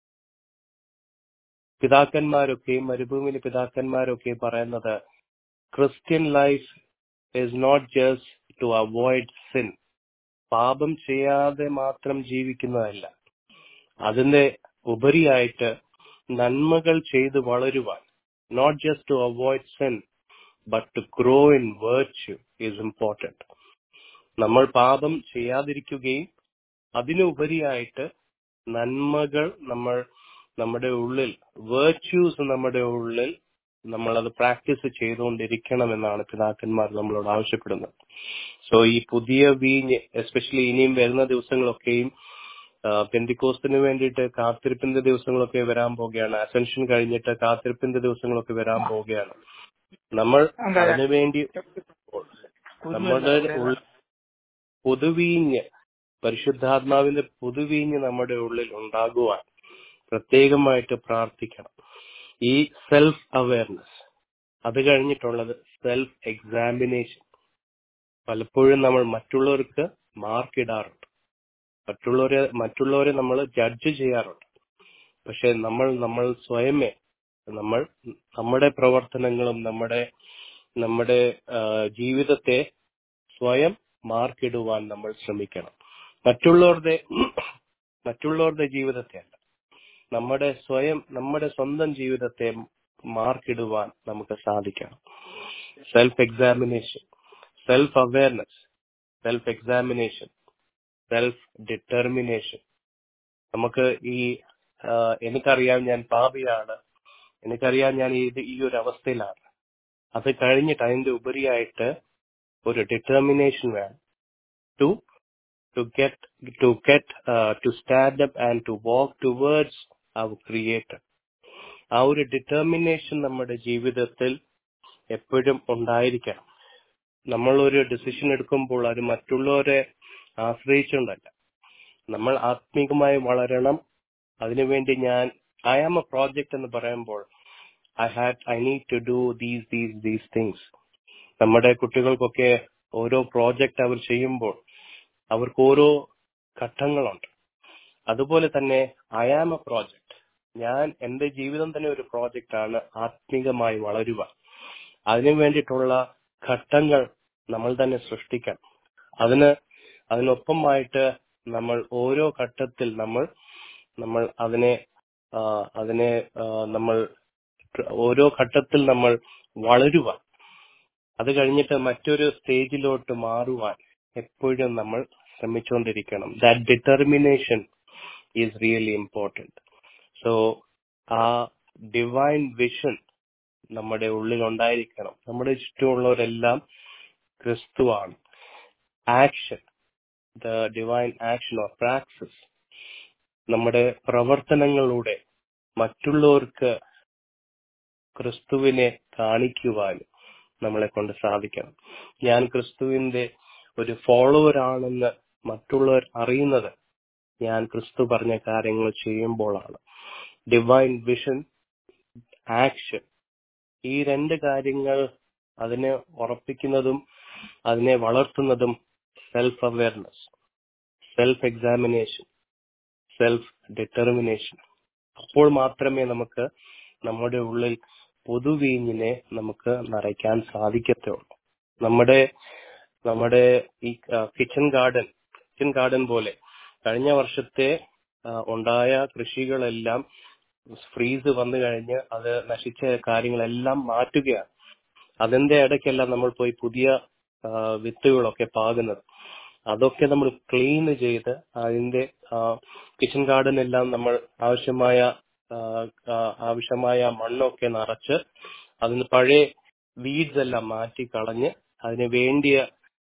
പിതാക്കന്മാരൊക്കെയും മരുഭൂമിയിലെ പിതാക്കന്മാരൊക്കെയും പറയുന്നത് Christian life is not just to avoid sin പാപം ചെയ്യാതെ മാത്രം ജീവിക്കുന്നതല്ല അതിന്റെ ഉപരിയായിട്ട് നന്മകൾ ചെയ്ത് വളരുവാൻ not just to avoid sin but to grow in virtue is important നമ്മൾ പാപം ചെയ്യാതിരിക്കുകയും അതിനുപരിയായിട്ട് നന്മകൾ നമ്മൾ നമ്മുടെ ഉള്ളിൽ വേർച്യൂസ് നമ്മുടെ ഉള്ളിൽ നമ്മളത് പ്രാക്ടീസ് ചെയ്തുകൊണ്ടിരിക്കണം എന്നാണ് പിതാക്കന്മാർ നമ്മളോട് ആവശ്യപ്പെടുന്നത് സോ ഈ പുതിയ വീഞ്ഞ് എസ്പെഷ്യലി ഇനിയും വരുന്ന ദിവസങ്ങളൊക്കെയും പെന്തിക്കോസ്തിന് വേണ്ടിയിട്ട് കാത്തിരിപ്പിന്റെ ദിവസങ്ങളൊക്കെ വരാൻ പോവുകയാണ് അസെൻഷൻ കഴിഞ്ഞിട്ട് കാത്തിരിപ്പിന്റെ ദിവസങ്ങളൊക്കെ വരാൻ പോവുകയാണ് നമ്മൾ അതിനുവേണ്ടി നമ്മുടെ ഉള്ളിൽ പുതുവീഞ്ഞ് പരിശുദ്ധാത്മാവിന്റെ പുതുവീഞ്ഞ് നമ്മുടെ ഉള്ളിൽ ഉണ്ടാകുവാൻ പ്രത്യേകമായിട്ട് പ്രാർത്ഥിക്കണം ഈ സെൽഫ് അവയർനെസ് അത് കഴിഞ്ഞിട്ടുള്ളത് സെൽഫ് എക്സാമിനേഷൻ പലപ്പോഴും നമ്മൾ മറ്റുള്ളവർക്ക് മാർക്ക് ഇടാറുണ്ട് മറ്റുള്ളവരെ മറ്റുള്ളവരെ നമ്മൾ ജഡ്ജ് ചെയ്യാറുണ്ട് പക്ഷെ നമ്മൾ നമ്മൾ സ്വയമേ നമ്മൾ നമ്മുടെ പ്രവർത്തനങ്ങളും നമ്മുടെ നമ്മുടെ ആ, ജീവിതത്തെ സ്വയം മാർക്കിടുവാൻ നമ്മൾ ശ്രമിക്കണം മറ്റുള്ളവരുടെ മറ്റുള്ളവരുടെ ജീവിതത്തെ അല്ല നമ്മുടെ സ്വയം നമ്മുടെ സ്വന്തം ജീവിതത്തെ മാർക്കിടുവാൻ നമുക്ക് സാധിക്കണം self examination self awareness self examination self determination നമുക്ക് ഈ ആ, എനിക്കറിയാം ഞാൻ പാപിയാണ് എനിക്കറിയാം ഞാൻ ഇത് ഈ ഒരു അവസ്ഥയിലാണ് അത് കഴിഞ്ഞിട്ട് അതിന്റെ ഉപരിയായിട്ട് ഒരു ഡിറ്റർമിനേഷൻ വേണം to to get to get to stand up and to walk towards our creator ആ ഒരു ഡിറ്റർമിനേഷൻ നമ്മുടെ ജീവിതത്തിൽ എപ്പോഴും ഉണ്ടായിരിക്കണം നമ്മൾ ഒരു ഡിസിഷൻ എടുക്കുമ്പോൾ അത് മറ്റുള്ളവരെ ആശ്രയിച്ചുകൊണ്ടല്ല നമ്മൾ ആത്മീകമായി വളരണം അതിനുവേണ്ടി ഞാൻ ഐ ആം എ പ്രോജക്റ്റ് എന്ന് പറയുമ്പോൾ I had I need to do these these these things നമ്മുടെ കുട്ടികൾക്കൊക്കെ ഓരോ പ്രോജക്റ്റ് അവർ ചെയ്യുമ്പോൾ അവർക്ക് ഓരോ ഘട്ടങ്ങളുണ്ട് അതുപോലെ തന്നെ ഐ ആം എ പ്രോജക്റ്റ് ഞാൻ എന്റെ ജീവിതം തന്നെ ഒരു പ്രോജക്റ്റ് ആണ് ആത്മീകമായി വളരുവാൻ അതിനു വേണ്ടിയിട്ടുള്ള ഘട്ടങ്ങൾ നമ്മൾ തന്നെ സൃഷ്ടിക്കണം അതിന് അതിനൊപ്പമായിട്ട് നമ്മൾ ഓരോ ഘട്ടത്തിൽ നമ്മൾ നമ്മൾ അതിനെ ആ, അതിനെ ആ, നമ്മൾ ഓരോ ഘട്ടത്തിൽ നമ്മൾ വളരുവാൻ അത് കഴിഞ്ഞിട്ട് മറ്റൊരു സ്റ്റേജിലോട്ട് മാറുവാൻ എപ്പോഴും നമ്മൾ ശ്രമിച്ചുകൊണ്ടിരിക്കണം that determination is really important so ആ ഡിവൈൻ വിഷൻ നമ്മുടെ ഉള്ളിൽ ഉണ്ടായിരിക്കണം നമ്മുടെ ചുറ്റുമുള്ളവരെല്ലാം ക്രിസ്തുവാണ് action the divine action of praxis നമ്മുടെ പ്രവർത്തനങ്ങളിലൂടെ മറ്റുള്ളവർക്ക് ക്രിസ്തുവിനെ കാണിക്കുവാനും നമ്മളെ കൊണ്ട് സാധിക്കണം ഞാൻ ക്രിസ്തുവിന്റെ ഒരു ഫോളോവർ ആണെന്ന് മറ്റുള്ളവർ അറിയുന്നത് ഞാൻ ക്രിസ്തു പറഞ്ഞ കാര്യങ്ങൾ ചെയ്യുമ്പോഴാണ് ഡിവൈൻ വിഷൻ ആക്ഷൻ ഈ രണ്ട് കാര്യങ്ങൾ അതിനെ ഉറപ്പിക്കുന്നതും അതിനെ വളർത്തുന്നതും self awareness self examination self determination അപ്പോൾ മാത്രമേ നമുക്ക് നമ്മുടെ ഉള്ളിൽ പുതുവീഞ്ഞിനെ നമുക്ക് നിറയ്ക്കാൻ സാധിക്കത്തുള്ളൂ നമ്മുടെ നമ്മുടെ ഈ കിച്ചൺ ഗാർഡൻ കിച്ചൺ ഗാർഡൻ പോലെ കഴിഞ്ഞ വർഷത്തെ ആ, ഉണ്ടായ കൃഷികളെല്ലാം ഫ്രീസ് വന്നു കഴിഞ്ഞ് അത് നശിച്ച കാര്യങ്ങളെല്ലാം മാറ്റുകയാണ് അതിന്റെ ഇടയ്ക്കെല്ലാം നമ്മൾ പോയി പുതിയ ആ, വിത്തുകളൊക്കെ പാകുന്നത് അതൊക്കെ നമ്മൾ ക്ലീൻ ചെയ്ത് അതിന്റെ കിച്ചൺ ഗാർഡൻ എല്ലാം നമ്മൾ ആവശ്യമായ ആ, ആ, ആവശ്യമായ മണ്ണൊക്കെ നിറച്ച് അതിന് പഴയ വീഡ്സ് എല്ലാം മാറ്റി കളഞ്ഞ് അതിന് വേണ്ടിയ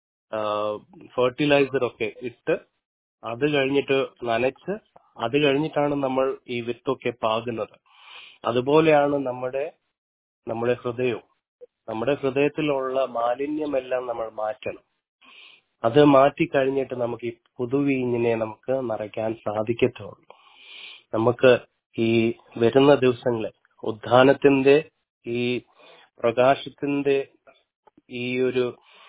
ഫെർട്ടിലൈസർ ഒക്കെ ഇട്ട് അത് കഴിഞ്ഞിട്ട് നനച്ച് അത് കഴിഞ്ഞിട്ടാണ് നമ്മൾ ഈ വിത്തൊക്കെ പാകുന്നത് അതുപോലെയാണ് നമ്മുടെ നമ്മുടെ ഹൃദയവും നമ്മുടെ ഹൃദയത്തിലുള്ള മാലിന്യമെല്ലാം നമ്മൾ മാറ്റണം അത് മാറ്റി കഴിഞ്ഞിട്ട് നമുക്ക് ഈ പുതുവീഞ്ഞിനെ നമുക്ക് നിറയ്ക്കാൻ സാധിക്കത്തുള്ളൂ നമുക്ക് ഈ വരുന്ന ദിവസങ്ങളിൽ ഉദ്ധാനത്തിന്റെ ഈ പ്രകാശത്തിന്റെ ഈ ഒരു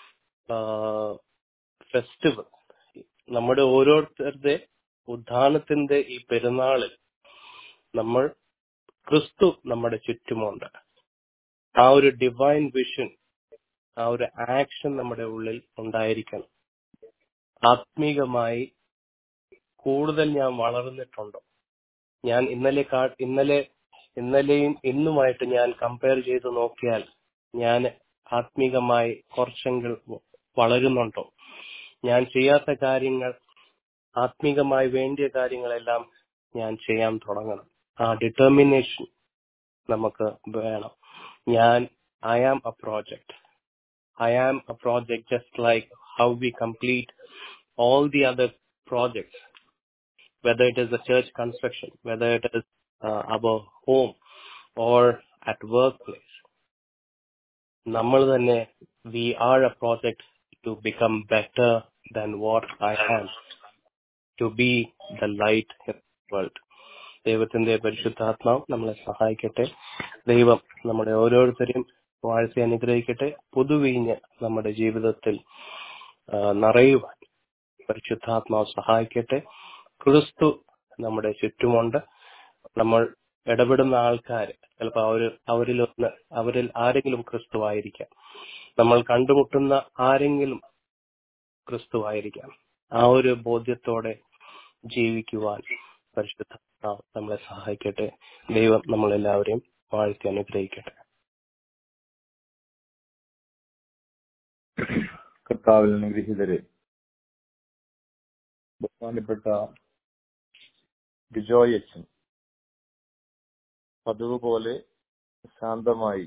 ഫെസ്റ്റിവൽ നമ്മുടെ ഓരോരുത്തരുടെ ഉദ്ധാനത്തിന്റെ ഈ പെരുന്നാളിൽ നമ്മൾ ക്രിസ്തു നമ്മുടെ ചുറ്റുമുണ്ട് ആ ഒരു ഡിവൈൻ വിഷൻ ആ ഒരു ആക്ഷൻ നമ്മുടെ ഉള്ളിൽ ഉണ്ടായിരിക്കണം ആത്മീകമായി കൂടുതൽ ഞാൻ വളർന്നിട്ടുണ്ടോ ഞാൻ ഇന്നലെ കാ- ഇന്നലെ ഇന്നലെയും ഇന്നുമായിട്ട് ഞാൻ കമ്പയർ ചെയ്ത് നോക്കിയാൽ ഞാൻ ആത്മീകമായി കുറച്ചെങ്കിൽ വളരുന്നുണ്ടോ ഞാൻ ചെയ്യാത്ത കാര്യങ്ങൾ ആത്മീകമായി വേണ്ടിയ കാര്യങ്ങളെല്ലാം ഞാൻ ചെയ്യാൻ തുടങ്ങണം ആ ഡിറ്റർമിനേഷൻ നമുക്ക് വേണം ഞാൻ I am a project I am a project just like how we complete all the other projects, whether it is the church construction, whether it is uh, our home or at workplace. നമ്മൾ തന്നെ we are a project to become better than what I am to be the light world ദൈവത്തിന്റെ പരിശുദ്ധാത്മാവ് നമ്മളെ സഹായിക്കട്ടെ ദൈവം നമ്മുടെ ഓരോരുത്തരെയും വാഴ്ത്തി അനുഗ്രഹിക്കട്ടെ പുതുവീഞ്ഞ് നമ്മുടെ ജീവിതത്തിൽ ആ, നിറയുവാൻ പരിശുദ്ധാത്മാവ് സഹായിക്കട്ടെ ക്രിസ്തു നമ്മുടെ ചുറ്റുമുണ്ട് നമ്മൾ ഇടപെടുന്ന ആൾക്കാർ ചിലപ്പോൾ അവർ അവരിൽ ഒന്ന് അവരിൽ ആരെങ്കിലും ക്രിസ്തു ആയിരിക്കാം നമ്മൾ കണ്ടുമുട്ടുന്ന ആരെങ്കിലും ക്രിസ്തു ആയിരിക്കാം ആ ഒരു ബോധ്യത്തോടെ ജീവിക്കുവാൻ പരിശുദ്ധാത്മാവ് നമ്മളെ സഹായിക്കട്ടെ ദൈവം നമ്മളെല്ലാവരെയും വാഴ്ത്തി അനുഗ്രഹിക്കട്ടെ കർത്താവിൽ അനുഗ്രഹീതരെ ബഹുമാനപ്പെട്ട ബിജോയ് അച്ഛൻ പതിവ് പോലെ ശാന്തമായി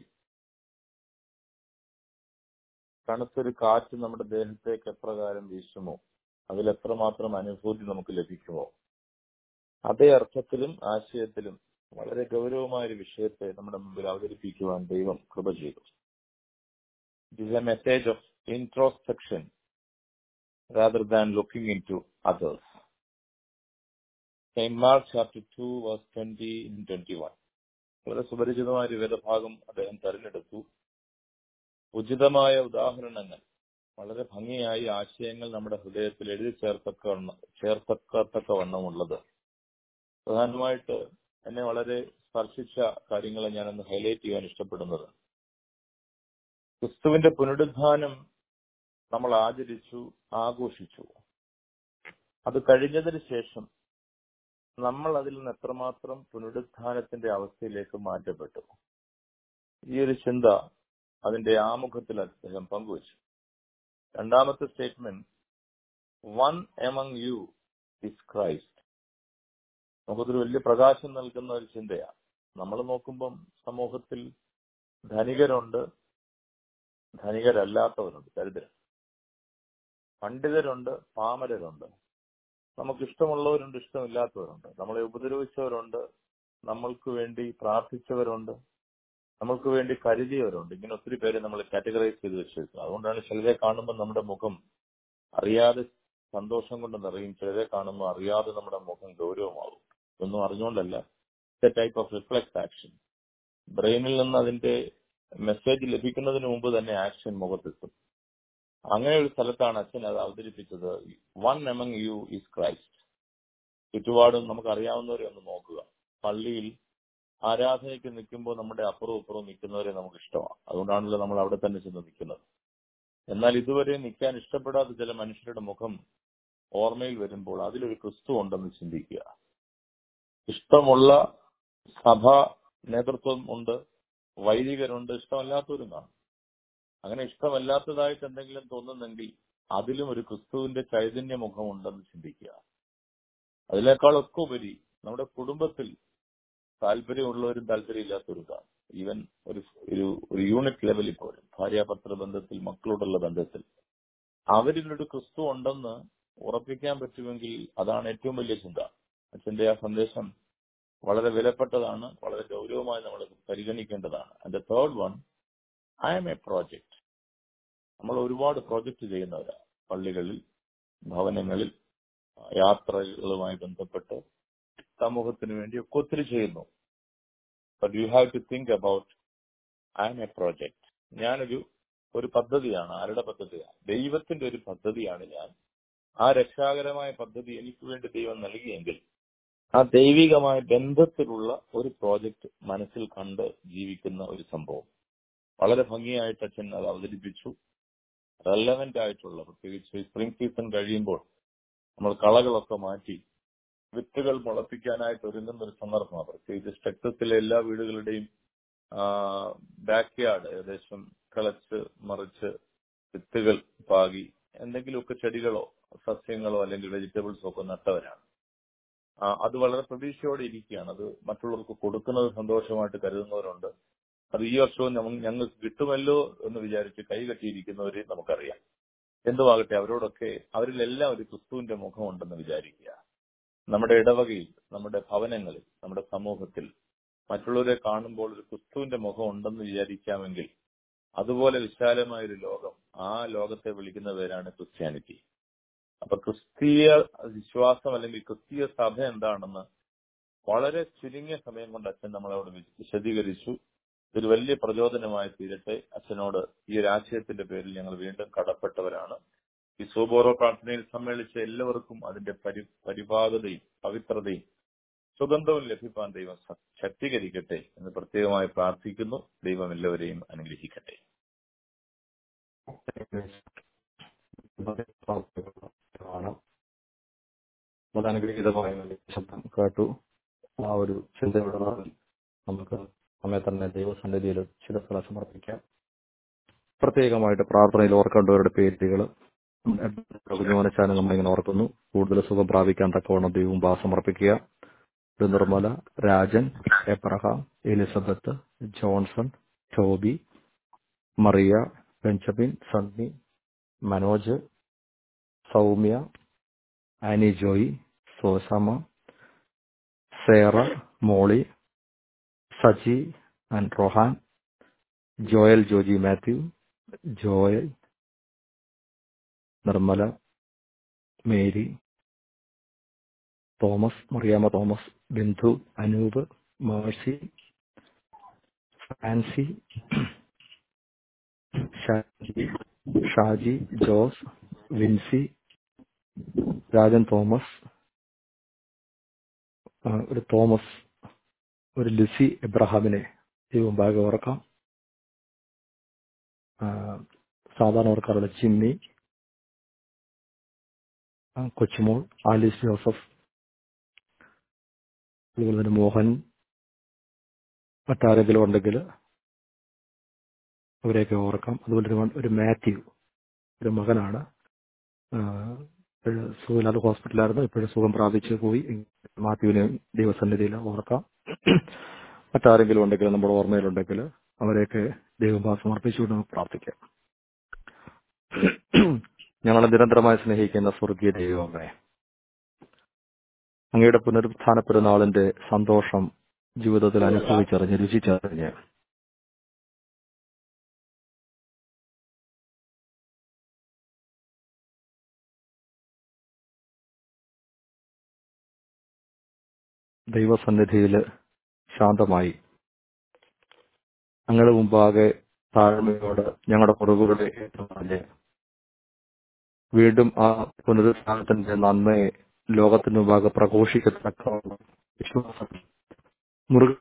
തണുത്തൊരു കാറ്റ് നമ്മുടെ ദേഹത്തേക്ക് എപ്രകാരം വീശുമോ അതിൽ എത്രമാത്രം അനുഭൂതി നമുക്ക് ലഭിക്കുമോ അതേ അർത്ഥത്തിലും ആശയത്തിലും വളരെ ഗൗരവമായ ഒരു വിഷയത്തെ നമ്മുടെ മുമ്പിൽ അവതരിപ്പിക്കുവാൻ ദൈവം കൃപ ചെയ്തു it is a message of introspection rather than looking into others. St. Mark chapter 2 verse 20 and 21. വളരെ സുപരിചിതമായ ഒരു വേദഭാഗം അദ്ദേഹം തെരഞ്ഞെടുത്തു ഉചിതമായ ഉദാഹരണങ്ങൾ വളരെ ഭംഗിയായി ആശയങ്ങൾ നമ്മുടെ ഹൃദയത്തിൽ എഴുതി ചേർത്തക്ക ചേർത്തക്കത്തക്കവണ്ണമുള്ളത് പ്രധാനമായിട്ട് എന്നെ വളരെ സ്പർശിച്ച കാര്യങ്ങളെ ഞാനൊന്ന് ഹൈലൈറ്റ് ചെയ്യാൻ ഇഷ്ടപ്പെടുന്നത് ക്രിസ്തുവിന്റെ പുനരുദ്ധാനം നമ്മൾ ആചരിച്ചു ആഘോഷിച്ചു അത് കഴിഞ്ഞതിന് ശേഷം നമ്മൾ അതിൽ നിന്ന് എത്രമാത്രം പുനരുദ്ധാനത്തിന്റെ അവസ്ഥയിലേക്ക് മാറ്റപ്പെട്ടു ഈ ഒരു ചിന്ത അതിന്റെ ആമുഖത്തിൽ അദ്ദേഹം പങ്കുവച്ചു രണ്ടാമത്തെ statement one among you is Christ നമുക്കൊരു വലിയ പ്രകാശം നൽകുന്ന ഒരു ചിന്തയാണ് നമ്മൾ നോക്കുമ്പം സമൂഹത്തിൽ ധനികരുണ്ട് ധനികരല്ലാത്തവരുണ്ട് ദരിദ്രൻ പണ്ഡിതരുണ്ട് പാമരരുണ്ട് നമുക്ക് ഇഷ്ടമുള്ളവരുണ്ട് ഇഷ്ടമില്ലാത്തവരുണ്ട് നമ്മളെ ഉപദ്രവിച്ചവരുണ്ട് നമ്മൾക്ക് വേണ്ടി പ്രാർത്ഥിച്ചവരുണ്ട് നമ്മൾക്ക് വേണ്ടി കരുതിയവരുണ്ട് ഇങ്ങനെ ഒത്തിരി പേരെ നമ്മൾ കാറ്റഗറൈസ് ചെയ്ത് വെച്ചിരിക്കുന്നത് അതുകൊണ്ടാണ് ചിലരെ കാണുമ്പോൾ നമ്മുടെ മുഖം അറിയാതെ സന്തോഷം കൊണ്ട് നിറയും ചിലരെ കാണുമ്പോൾ അറിയാതെ നമ്മുടെ മുഖം ഗൗരവമാകും ഒന്നും അറിഞ്ഞുകൊണ്ടല്ല ടൈപ്പ് ഓഫ് റിഫ്ലക്സ് ആക്ഷൻ ബ്രെയിനിൽ നിന്ന് അതിന്റെ മെസ്സേജ് ലഭിക്കുന്നതിന് മുമ്പ് തന്നെ ആക്ഷൻ മുഖത്തെത്തും അങ്ങനെ ഒരു സ്ഥലത്താണ് അച്ഛൻ അത് അവതരിപ്പിച്ചത് one among you is Christ ചുറ്റുപാടും നമുക്ക് അറിയാവുന്നവരെ ഒന്ന് നോക്കുക പള്ളിയിൽ ആരാധനയ്ക്ക് നിൽക്കുമ്പോൾ നമ്മുടെ അപ്പുറവും ഇപ്പുറവും നിൽക്കുന്നവരെ നമുക്ക് ഇഷ്ടമാണ് അതുകൊണ്ടാണല്ലോ നമ്മൾ അവിടെ തന്നെ ചെന്ന് നിൽക്കുന്നത് എന്നാൽ ഇതുവരെ നിൽക്കാൻ ഇഷ്ടപ്പെടാത്ത ചില മനുഷ്യരുടെ മുഖം ഓർമ്മയിൽ വരുമ്പോൾ അതിലൊരു ക്രിസ്തു ഉണ്ടെന്ന് ചിന്തിക്കുക ഇഷ്ടമുള്ള സഭ നേതൃത്വം ഉണ്ട് വൈദികരുണ്ട് ഇഷ്ടമല്ലാത്തവരും കാണും അങ്ങനെ ഇഷ്ടമല്ലാത്തതായിട്ട് എന്തെങ്കിലും തോന്നുന്നെങ്കിൽ അതിലും ഒരു ക്രിസ്തുവിന്റെ ചൈതന്യ മുഖമുണ്ടെന്ന് ചിന്തിക്കുക അതിനേക്കാളൊക്കെ ഉപരി നമ്മുടെ കുടുംബത്തിൽ താല്പര്യമുള്ളവരും താല്പര്യമില്ലാത്തവരും കാണും ഈവൻ ഒരു ഒരു ഒരു യൂണിറ്റ് ലെവലിൽ പോലും ഭാര്യാഭർത്തൃ ബന്ധത്തിൽ മക്കളോടുള്ള ബന്ധത്തിൽ അവരിലൊരു ക്രിസ്തു ഉണ്ടെന്ന് ഉറപ്പിക്കാൻ പറ്റുമെങ്കിൽ അതാണ് ഏറ്റവും വലിയ ചിന്ത അച്ഛന്റെ ആ സന്ദേശം വളരെ വിലപ്പെട്ടതാണ് വളരെ ഗൗരവമായി നമ്മൾ പരിഗണിക്കേണ്ടതാണ് and third one I am a project നമ്മൾ ഒരുപാട് പ്രോജക്റ്റ് ചെയ്യുന്നവരാണ് പള്ളികളിൽ ഭവനങ്ങളിൽ യാത്രകളുമായി ബന്ധപ്പെട്ട് സമൂഹത്തിന് വേണ്ടി ഒക്കെ ഒത്തിരി ചെയ്യുന്നു but you have to think about I am a project ഞാനൊരു ഒരു പദ്ധതിയാണ് ആരുടെ പദ്ധതിയാണ് ദൈവത്തിന്റെ ഒരു പദ്ധതിയാണ് ഞാൻ ആ രക്ഷാകരമായ പദ്ധതി എനിക്ക് വേണ്ടി ദൈവം നൽകിയെങ്കിൽ ആ ദൈവികമായ ബന്ധത്തിലുള്ള ഒരു പ്രോജക്റ്റ് മനസ്സിൽ കണ്ട് ജീവിക്കുന്ന ഒരു സംഭവം വളരെ ഭംഗിയായിട്ട് അച്ഛൻ അത് അവതരിപ്പിച്ചു റെലവെന്റ് ആയിട്ടുള്ള പ്രത്യേകിച്ച് സ്പ്രിംഗ് സീസൺ കഴിയുമ്പോൾ നമ്മൾ കളകളൊക്കെ മാറ്റി വിത്തുകൾ മുളപ്പിക്കാനായിട്ട് ഒരുങ്ങുന്ന ഒരു സന്ദർഭമാണ് പ്രത്യേകിച്ച് ടെക്സസിലെ എല്ലാ വീടുകളുടെയും ബാക്ക് യാർഡ് ഏകദേശം കളച്ച് മറിച്ച് വിത്തുകൾ പാകി എന്തെങ്കിലുമൊക്കെ ചെടികളോ സസ്യങ്ങളോ അല്ലെങ്കിൽ വെജിറ്റബിൾസോ ഒക്കെ നട്ടവരാണ് ആ, അത് വളരെ പ്രതീക്ഷയോടെ ഇരിക്കുകയാണ് അത് മറ്റുള്ളവർക്ക് കൊടുക്കുന്നത് സന്തോഷമായിട്ട് കരുതുന്നവരുണ്ട് അത് ഈ വർഷവും ഞങ്ങ- ഞങ്ങൾക്ക് കിട്ടുമല്ലോ എന്ന് വിചാരിച്ച് കൈകെട്ടിയിരിക്കുന്നവരെ നമുക്കറിയാം എന്തുവാകട്ടെ അവരോടൊക്കെ അവരിലെല്ലാം ഒരു ക്രിസ്തുവിന്റെ മുഖമുണ്ടെന്ന് വിചാരിക്കുക നമ്മുടെ ഇടവകയിൽ നമ്മുടെ ഭവനങ്ങളിൽ നമ്മുടെ സമൂഹത്തിൽ മറ്റുള്ളവരെ കാണുമ്പോൾ ഒരു ക്രിസ്തുവിന്റെ മുഖം ഉണ്ടെന്ന് വിചാരിക്കാമെങ്കിൽ അതുപോലെ വിശാലമായ ഒരു ലോകം ആ ലോകത്തെ വിളിക്കുന്ന പേരാണ് ക്രിസ്ത്യാനിറ്റി അപ്പൊ ക്രിസ്തീയ വിശ്വാസം അല്ലെങ്കിൽ ക്രിസ്തീയ സഭ എന്താണെന്ന് വളരെ ചുരുങ്ങിയ സമയം കൊണ്ട് അച്ഛൻ നമ്മളോട് വി- വിശദീകരിച്ചു ഇതൊരു വലിയ പ്രചോദനമായി തീരട്ടെ അച്ഛനോട് ഈ ഒരു ആശയത്തിന്റെ പേരിൽ ഞങ്ങൾ വീണ്ടും കടപ്പെട്ടവരാണ് ഈ സൂബോറോ പ്രാർത്ഥനയിൽ സമ്മേളിച്ച എല്ലാവർക്കും അതിന്റെ പരി പരിപാകതയും പവിത്രതയും സുഗന്ധവും ലഭിക്കാൻ ദൈവം സ- ശക്തീകരിക്കട്ടെ എന്ന് പ്രത്യേകമായി പ്രാർത്ഥിക്കുന്നു ദൈവം എല്ലാവരെയും അനുഗ്രഹിക്കട്ടെ ആണ് വളരെ അനുഗ്രഹീതമായ ഒരു ശബ്ദം കേട്ടു ആ ഒരു ചിന്തയുടെ നാളിൽ നമുക്ക് നമ്മെ തന്നെ ദൈവസന്നിധിയിൽ ശിരസ്കളെ സമർപ്പിക്കാം പ്രത്യേകമായിട്ട് പ്രാർത്ഥനയിൽ ഓർക്കേണ്ടവരുടെ പേരുകൾ കുഞ്ഞുമനച്ചാനെ നമ്മളിങ്ങനെ ഓർക്കുന്നു കൂടുതൽ സുഖം പ്രാപിക്കാൻ തക്കവണ്ണം ദൈവം ബാ സമർപ്പിക്കുക ഒരു Nirmala Rajan Abraham Elizabeth Johnson Toby Maria Benjamin Sunny Manoj Soumya Annie Joy Sosamma Sarah Molly Saji and Rohan Joel Joji Mathew Joel Nirmala Mary Thomas Mariamma Thomas Bindu Anoop Mercy Fancy Shaji Shaji Jose Vincy Rajan Thomas ആ, ഒരു തോമസ് ഒരു ലിസി എബ്രഹാമിനെ ദൈവം ഭാഗം ഓർക്കാം ആ, സാധാരണ ഓർക്കാറുള്ള ജിമ്മി ആ, കൊച്ചുമോൾ ആലിസ് ജോസഫ് അതുപോലെ തന്നെ മോഹൻ മറ്റാരെങ്കിലും ഉണ്ടെങ്കിൽ അവരെയൊക്കെ ഓർക്കാം അതുപോലെ ഒരു മ- ഒരു മാത്യു ഒരു മകനാണ് ആഹ് ഇപ്പോഴ് സുഖമില്ലാതെ ഹോസ്പിറ്റലായിരുന്നു ഇപ്പോഴും സുഖം പ്രാപിച്ച് പോയി മാത്യുവിനെ ദൈവസന്നിധിയിൽ ഓർക്കാം മറ്റാരെങ്കിലും ഉണ്ടെങ്കിൽ നമ്മുടെ ഓർമ്മയിലുണ്ടെങ്കിൽ അവരെയൊക്കെ ദൈവഭാ സമർപ്പിച്ചുകൊണ്ട് നമുക്ക് പ്രാർത്ഥിക്കാം ഞങ്ങളെ നിരന്തരമായി സ്നേഹിക്കുന്ന സ്വർഗീയ ദൈവമേ അങ്ങയുടെ പുനരുത്ഥാന പെരുന്നാളിന്റെ സന്തോഷം ജീവിതത്തിൽ അനുഭവിച്ചറിഞ്ഞ് രുചിച്ചറിഞ്ഞ് ദൈവസന്നിധിയിൽ ശാന്തമായി അങ്ങയുടെ മുമ്പാകെ താഴ്മയോട് ഞങ്ങളുടെ കുറവുകളെ ഏറ്റുപറഞ്ഞ് വീണ്ടും ആ പുനരുത്ഥാനത്തിന്റെ നന്മയെ ലോകത്തിന് മുമ്പാകെ പ്രഘോഷിക്കത്തക്ക വിശ്വാസം മുറുകെ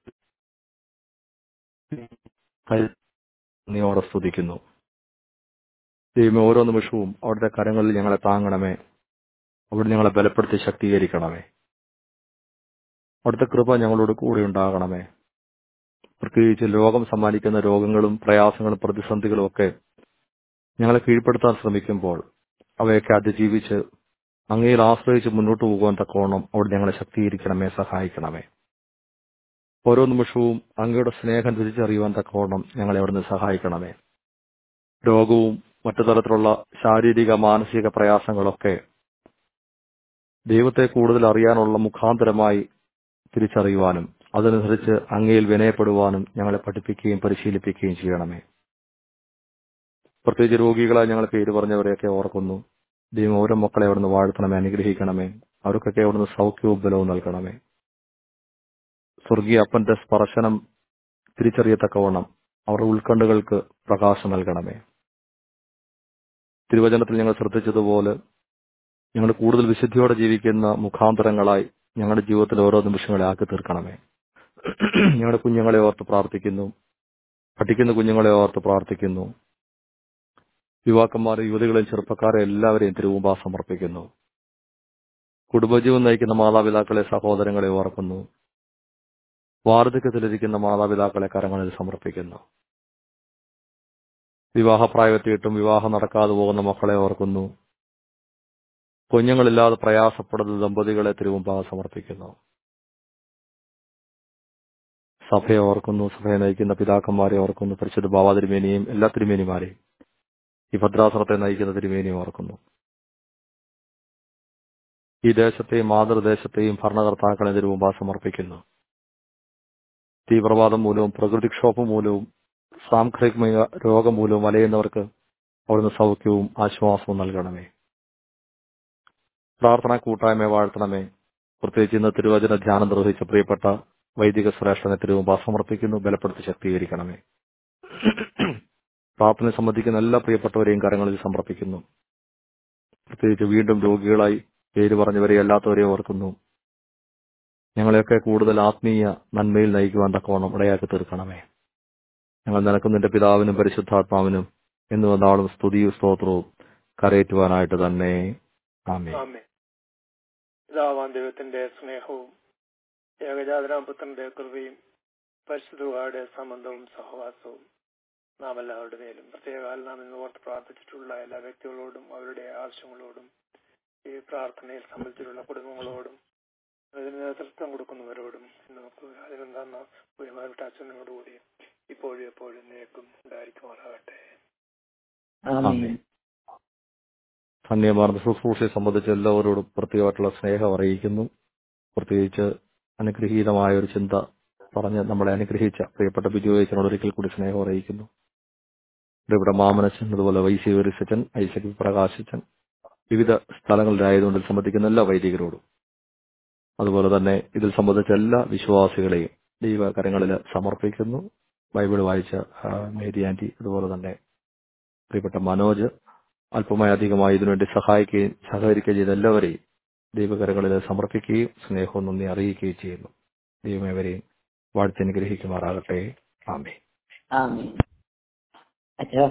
നീയോടെ സ്തുതിക്കുന്നു ദൈവമേ ഓരോ നിമിഷവും അവിടുത്തെ കരങ്ങളിൽ ഞങ്ങളെ താങ്ങണമേ അവിടെ ഞങ്ങളെ ബലപ്പെടുത്തി ശക്തീകരിക്കണമേ അവിടുത്തെ കൃപ ഞങ്ങളോട് കൂടെ ഉണ്ടാകണമേ പ്രത്യേകിച്ച് ലോകം സമ്മാനിക്കുന്ന രോഗങ്ങളും പ്രയാസങ്ങളും പ്രതിസന്ധികളും ഒക്കെ ഞങ്ങളെ കീഴ്പ്പെടുത്താൻ ശ്രമിക്കുമ്പോൾ അവയൊക്കെ അതിജീവിച്ച് അങ്ങയിൽ ആശ്രയിച്ച് മുന്നോട്ട് പോകുവാൻ തക്കോണം അവിടെ ഞങ്ങളെ ശക്തീകരിക്കണമേ സഹായിക്കണമേ ഓരോ നിമിഷവും അങ്ങയുടെ സ്നേഹം തിരിച്ചറിയുവാൻ തക്കോണം ഞങ്ങളെ അവിടുന്ന് സഹായിക്കണമേ രോഗവും മറ്റു തരത്തിലുള്ള ശാരീരിക മാനസിക പ്രയാസങ്ങളൊക്കെ ദൈവത്തെ കൂടുതൽ അറിയാനുള്ള മുഖാന്തരമായി തിരിച്ചറിയുവാനും അതനുസരിച്ച് അങ്ങയിൽ വിനയപ്പെടുവാനും ഞങ്ങളെ പഠിപ്പിക്കുകയും പരിശീലിപ്പിക്കുകയും ചെയ്യണമേ പ്രത്യേകിച്ച് രോഗികളെ ഞങ്ങൾ പേര് പറഞ്ഞവരെയൊക്കെ ഓർക്കുന്നു ദൈവം ഓരോ മക്കളെ അവിടുന്ന് വാഴ്ത്തണമേ അനുഗ്രഹിക്കണമേ അവർക്കൊക്കെ അവിടുന്ന് സൗഖ്യവും ബലവും നൽകണമേ സ്വർഗീയ അപ്പന്റെ സ്പർശനം തിരിച്ചറിയത്തക്കവണ്ണം അവരുടെ ഉത്കണ്ഠകൾക്ക് പ്രകാശം നൽകണമേ തിരുവചനത്തിൽ ഞങ്ങൾ ശ്രദ്ധിച്ചതുപോലെ ഞങ്ങൾ കൂടുതൽ വിശുദ്ധിയോടെ ജീവിക്കുന്ന മുഖാന്തരങ്ങളായി ഞങ്ങളുടെ ജീവിതത്തിൽ ഓരോ നിമിഷങ്ങളെ ആക്കി തീർക്കണമേ ഞങ്ങളുടെ കുഞ്ഞുങ്ങളെ ഓർത്ത് പ്രാർത്ഥിക്കുന്നു പഠിക്കുന്ന കുഞ്ഞുങ്ങളെ ഓർത്ത് പ്രാർത്ഥിക്കുന്നു യുവാക്കന്മാരെ യുവതികളെയും ചെറുപ്പക്കാരെ എല്ലാവരെയും തിരുവുമ്പാ സമർപ്പിക്കുന്നു കുടുംബജീവൻ നയിക്കുന്ന മാതാപിതാക്കളെ സഹോദരങ്ങളെ ഓർക്കുന്നു വാർദ്ധക്യത്തിലിരിക്കുന്ന മാതാപിതാക്കളെ കരങ്ങളിൽ സമർപ്പിക്കുന്നു വിവാഹപ്രായത്തിയിട്ടും വിവാഹം നടക്കാതെ പോകുന്ന മക്കളെ ഓർക്കുന്നു കുഞ്ഞുങ്ങളില്ലാതെ പ്രയാസപ്പെടുന്ന ദമ്പതികളെ തിരുമുമ്പാകെ സമർപ്പിക്കുന്നു സഭയെ ഓർക്കുന്നു സഭയെ നയിക്കുന്ന പിതാക്കന്മാരെ ഓർക്കുന്നു പരിശുദ്ധ ബാബാ തിരുമേനിയും എല്ലാ തിരുമേനിമാരെയും ഈ ഭദ്രാസനത്തെ നയിക്കുന്ന തിരുമേനിയും ഓർക്കുന്നു ഈ ദേശത്തെയും മാതൃദേശത്തെയും ഭരണകർത്താക്കളെ തിരുമുമ്പാ സമർപ്പിക്കുന്നു തീവ്രവാദം മൂലവും പ്രകൃതിക്ഷോഭം മൂലവും സാംക്രമിക രോഗം മൂലവും വലയുന്നവർക്ക് അവിടുന്ന് സൗഖ്യവും ആശ്വാസവും നൽകണമേ പ്രാർത്ഥന കൂട്ടായ്മ വാഴ്ത്തണമേ പ്രത്യേകിച്ച് ഇന്ന് തിരുവചന ധ്യാനം നിർവഹിച്ച പ്രിയപ്പെട്ട വൈദിക ശ്രേഷ്ഠനെ തിരുവുമ്പ സമർപ്പിക്കുന്നു ബലപ്പെടുത്തി ശക്തീകരിക്കണമേ പ്രാർത്ഥന സംബന്ധിക്കുന്ന എല്ലാ പ്രിയപ്പെട്ടവരെയും കരങ്ങളിൽ സമർപ്പിക്കുന്നു പ്രത്യേകിച്ച് വീണ്ടും രോഗികളായി പേര് പറഞ്ഞവരെ അല്ലാത്തവരെ ഓർക്കുന്നു ഞങ്ങളെയൊക്കെ കൂടുതൽ ആത്മീയ നന്മയിൽ നയിക്കുവാൻ തക്കവണ്ണം ഇടയാക്കി തീർക്കണമേ ഞങ്ങൾ നിനക്കും നിന്റെ പിതാവിനും പരിശുദ്ധാത്മാവിനും എന്ന് വന്നാളും സ്തുതിയും സ്തോത്രവും കരയേറ്റുവാനായിട്ട് തന്നെ ആമേ ആമേ പിതാവാൻ ദൈവത്തിന്റെ സ്നേഹവും ഏകജാതനാം പുത്രന്റെ കൃപയും പരിശുദ്ധയുടെ സംബന്ധവും സഹവാസവും നാം എല്ലാവരുടെ മേലും പ്രത്യേകാൽ നാം ഇന്ന് ഓർത്ത് പ്രാർത്ഥിച്ചിട്ടുള്ള എല്ലാ വ്യക്തികളോടും അവരുടെ ആവശ്യങ്ങളോടും ഈ പ്രാർത്ഥനയിൽ സംബന്ധിച്ചിട്ടുള്ള കുടുംബങ്ങളോടും അതിന് നേതൃത്വം കൊടുക്കുന്നവരോടും നമുക്ക് അതിനെന്താന്ന ബഹുമാനപ്പെട്ട അച്ഛനോടുകൂടി ഇപ്പോഴും എപ്പോഴും നേക്കും ഉണ്ടായിരിക്കുമാറാകട്ടെ ആമേൻ ധന്യമാർന്ന ശുശ്രൂഷയെ സംബന്ധിച്ച് എല്ലാവരോടും പ്രത്യേകമായിട്ടുള്ള സ്നേഹം അറിയിക്കുന്നു പ്രത്യേകിച്ച് അനുഗ്രഹീതമായ ഒരു ചിന്ത പറഞ്ഞ് നമ്മളെ അനുഗ്രഹിച്ച പ്രിയപ്പെട്ട ബിജു വൈച്ചനോട് ഒരിക്കൽ കൂടി സ്നേഹം അറിയിക്കുന്നു ഇവിടെ മാമനച്ചൻ അതുപോലെ വൈസി വരിസച്ചൻ ഐസക് പ്രകാശച്ചൻ വിവിധ സ്ഥലങ്ങളിലായതുകൊണ്ട് ഇതിൽ സംബന്ധിക്കുന്ന എല്ലാ വൈദികരോടും അതുപോലെ തന്നെ ഇതിൽ സംബന്ധിച്ച എല്ലാ വിശ്വാസികളെയും ദൈവകരങ്ങളിൽ സമർപ്പിക്കുന്നു ബൈബിൾ വായിച്ച ആ, മേരി ആന്റി അതുപോലെ തന്നെ പ്രിയപ്പെട്ട മനോജ് അല്പമായി അധികമായി ഇതിനുവേണ്ടി സഹായിക്കുകയും സഹകരിക്കുകയും ചെയ്ത എല്ലാവരെയും ദൈവകരങ്ങളിൽ സമർപ്പിക്കുകയും സ്നേഹവും നന്ദി അറിയിക്കുകയും ചെയ്യുന്നു ദൈവമേവരെയും വാഴ്ത്തനുഗ്രഹിക്കുമാറാകട്ടെ ആമേ ആമേൻ അച്ഛാ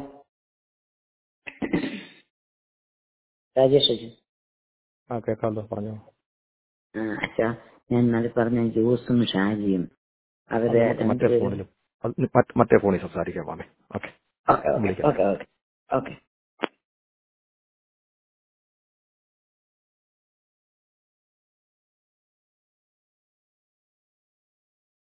രാജേഷ് അച്ഛൻ ആ കേൾക്കാമല്ലോ പറഞ്ഞോ ആ, അച്ഛാ ഞാൻ ഇന്നലെ പറഞ്ഞ ജോസും ഷാജിയും അവരെ അത് മറ്റേ രണ്ടുപേരും ഫോണിലും അത് മറ്റ് മറ്റേ ഫോണിൽ സംസാരിക്കാം ആമേ ഓക്കെ ഓക്കെ ഓക്കെ വിളിക്കാം. Okay okay okay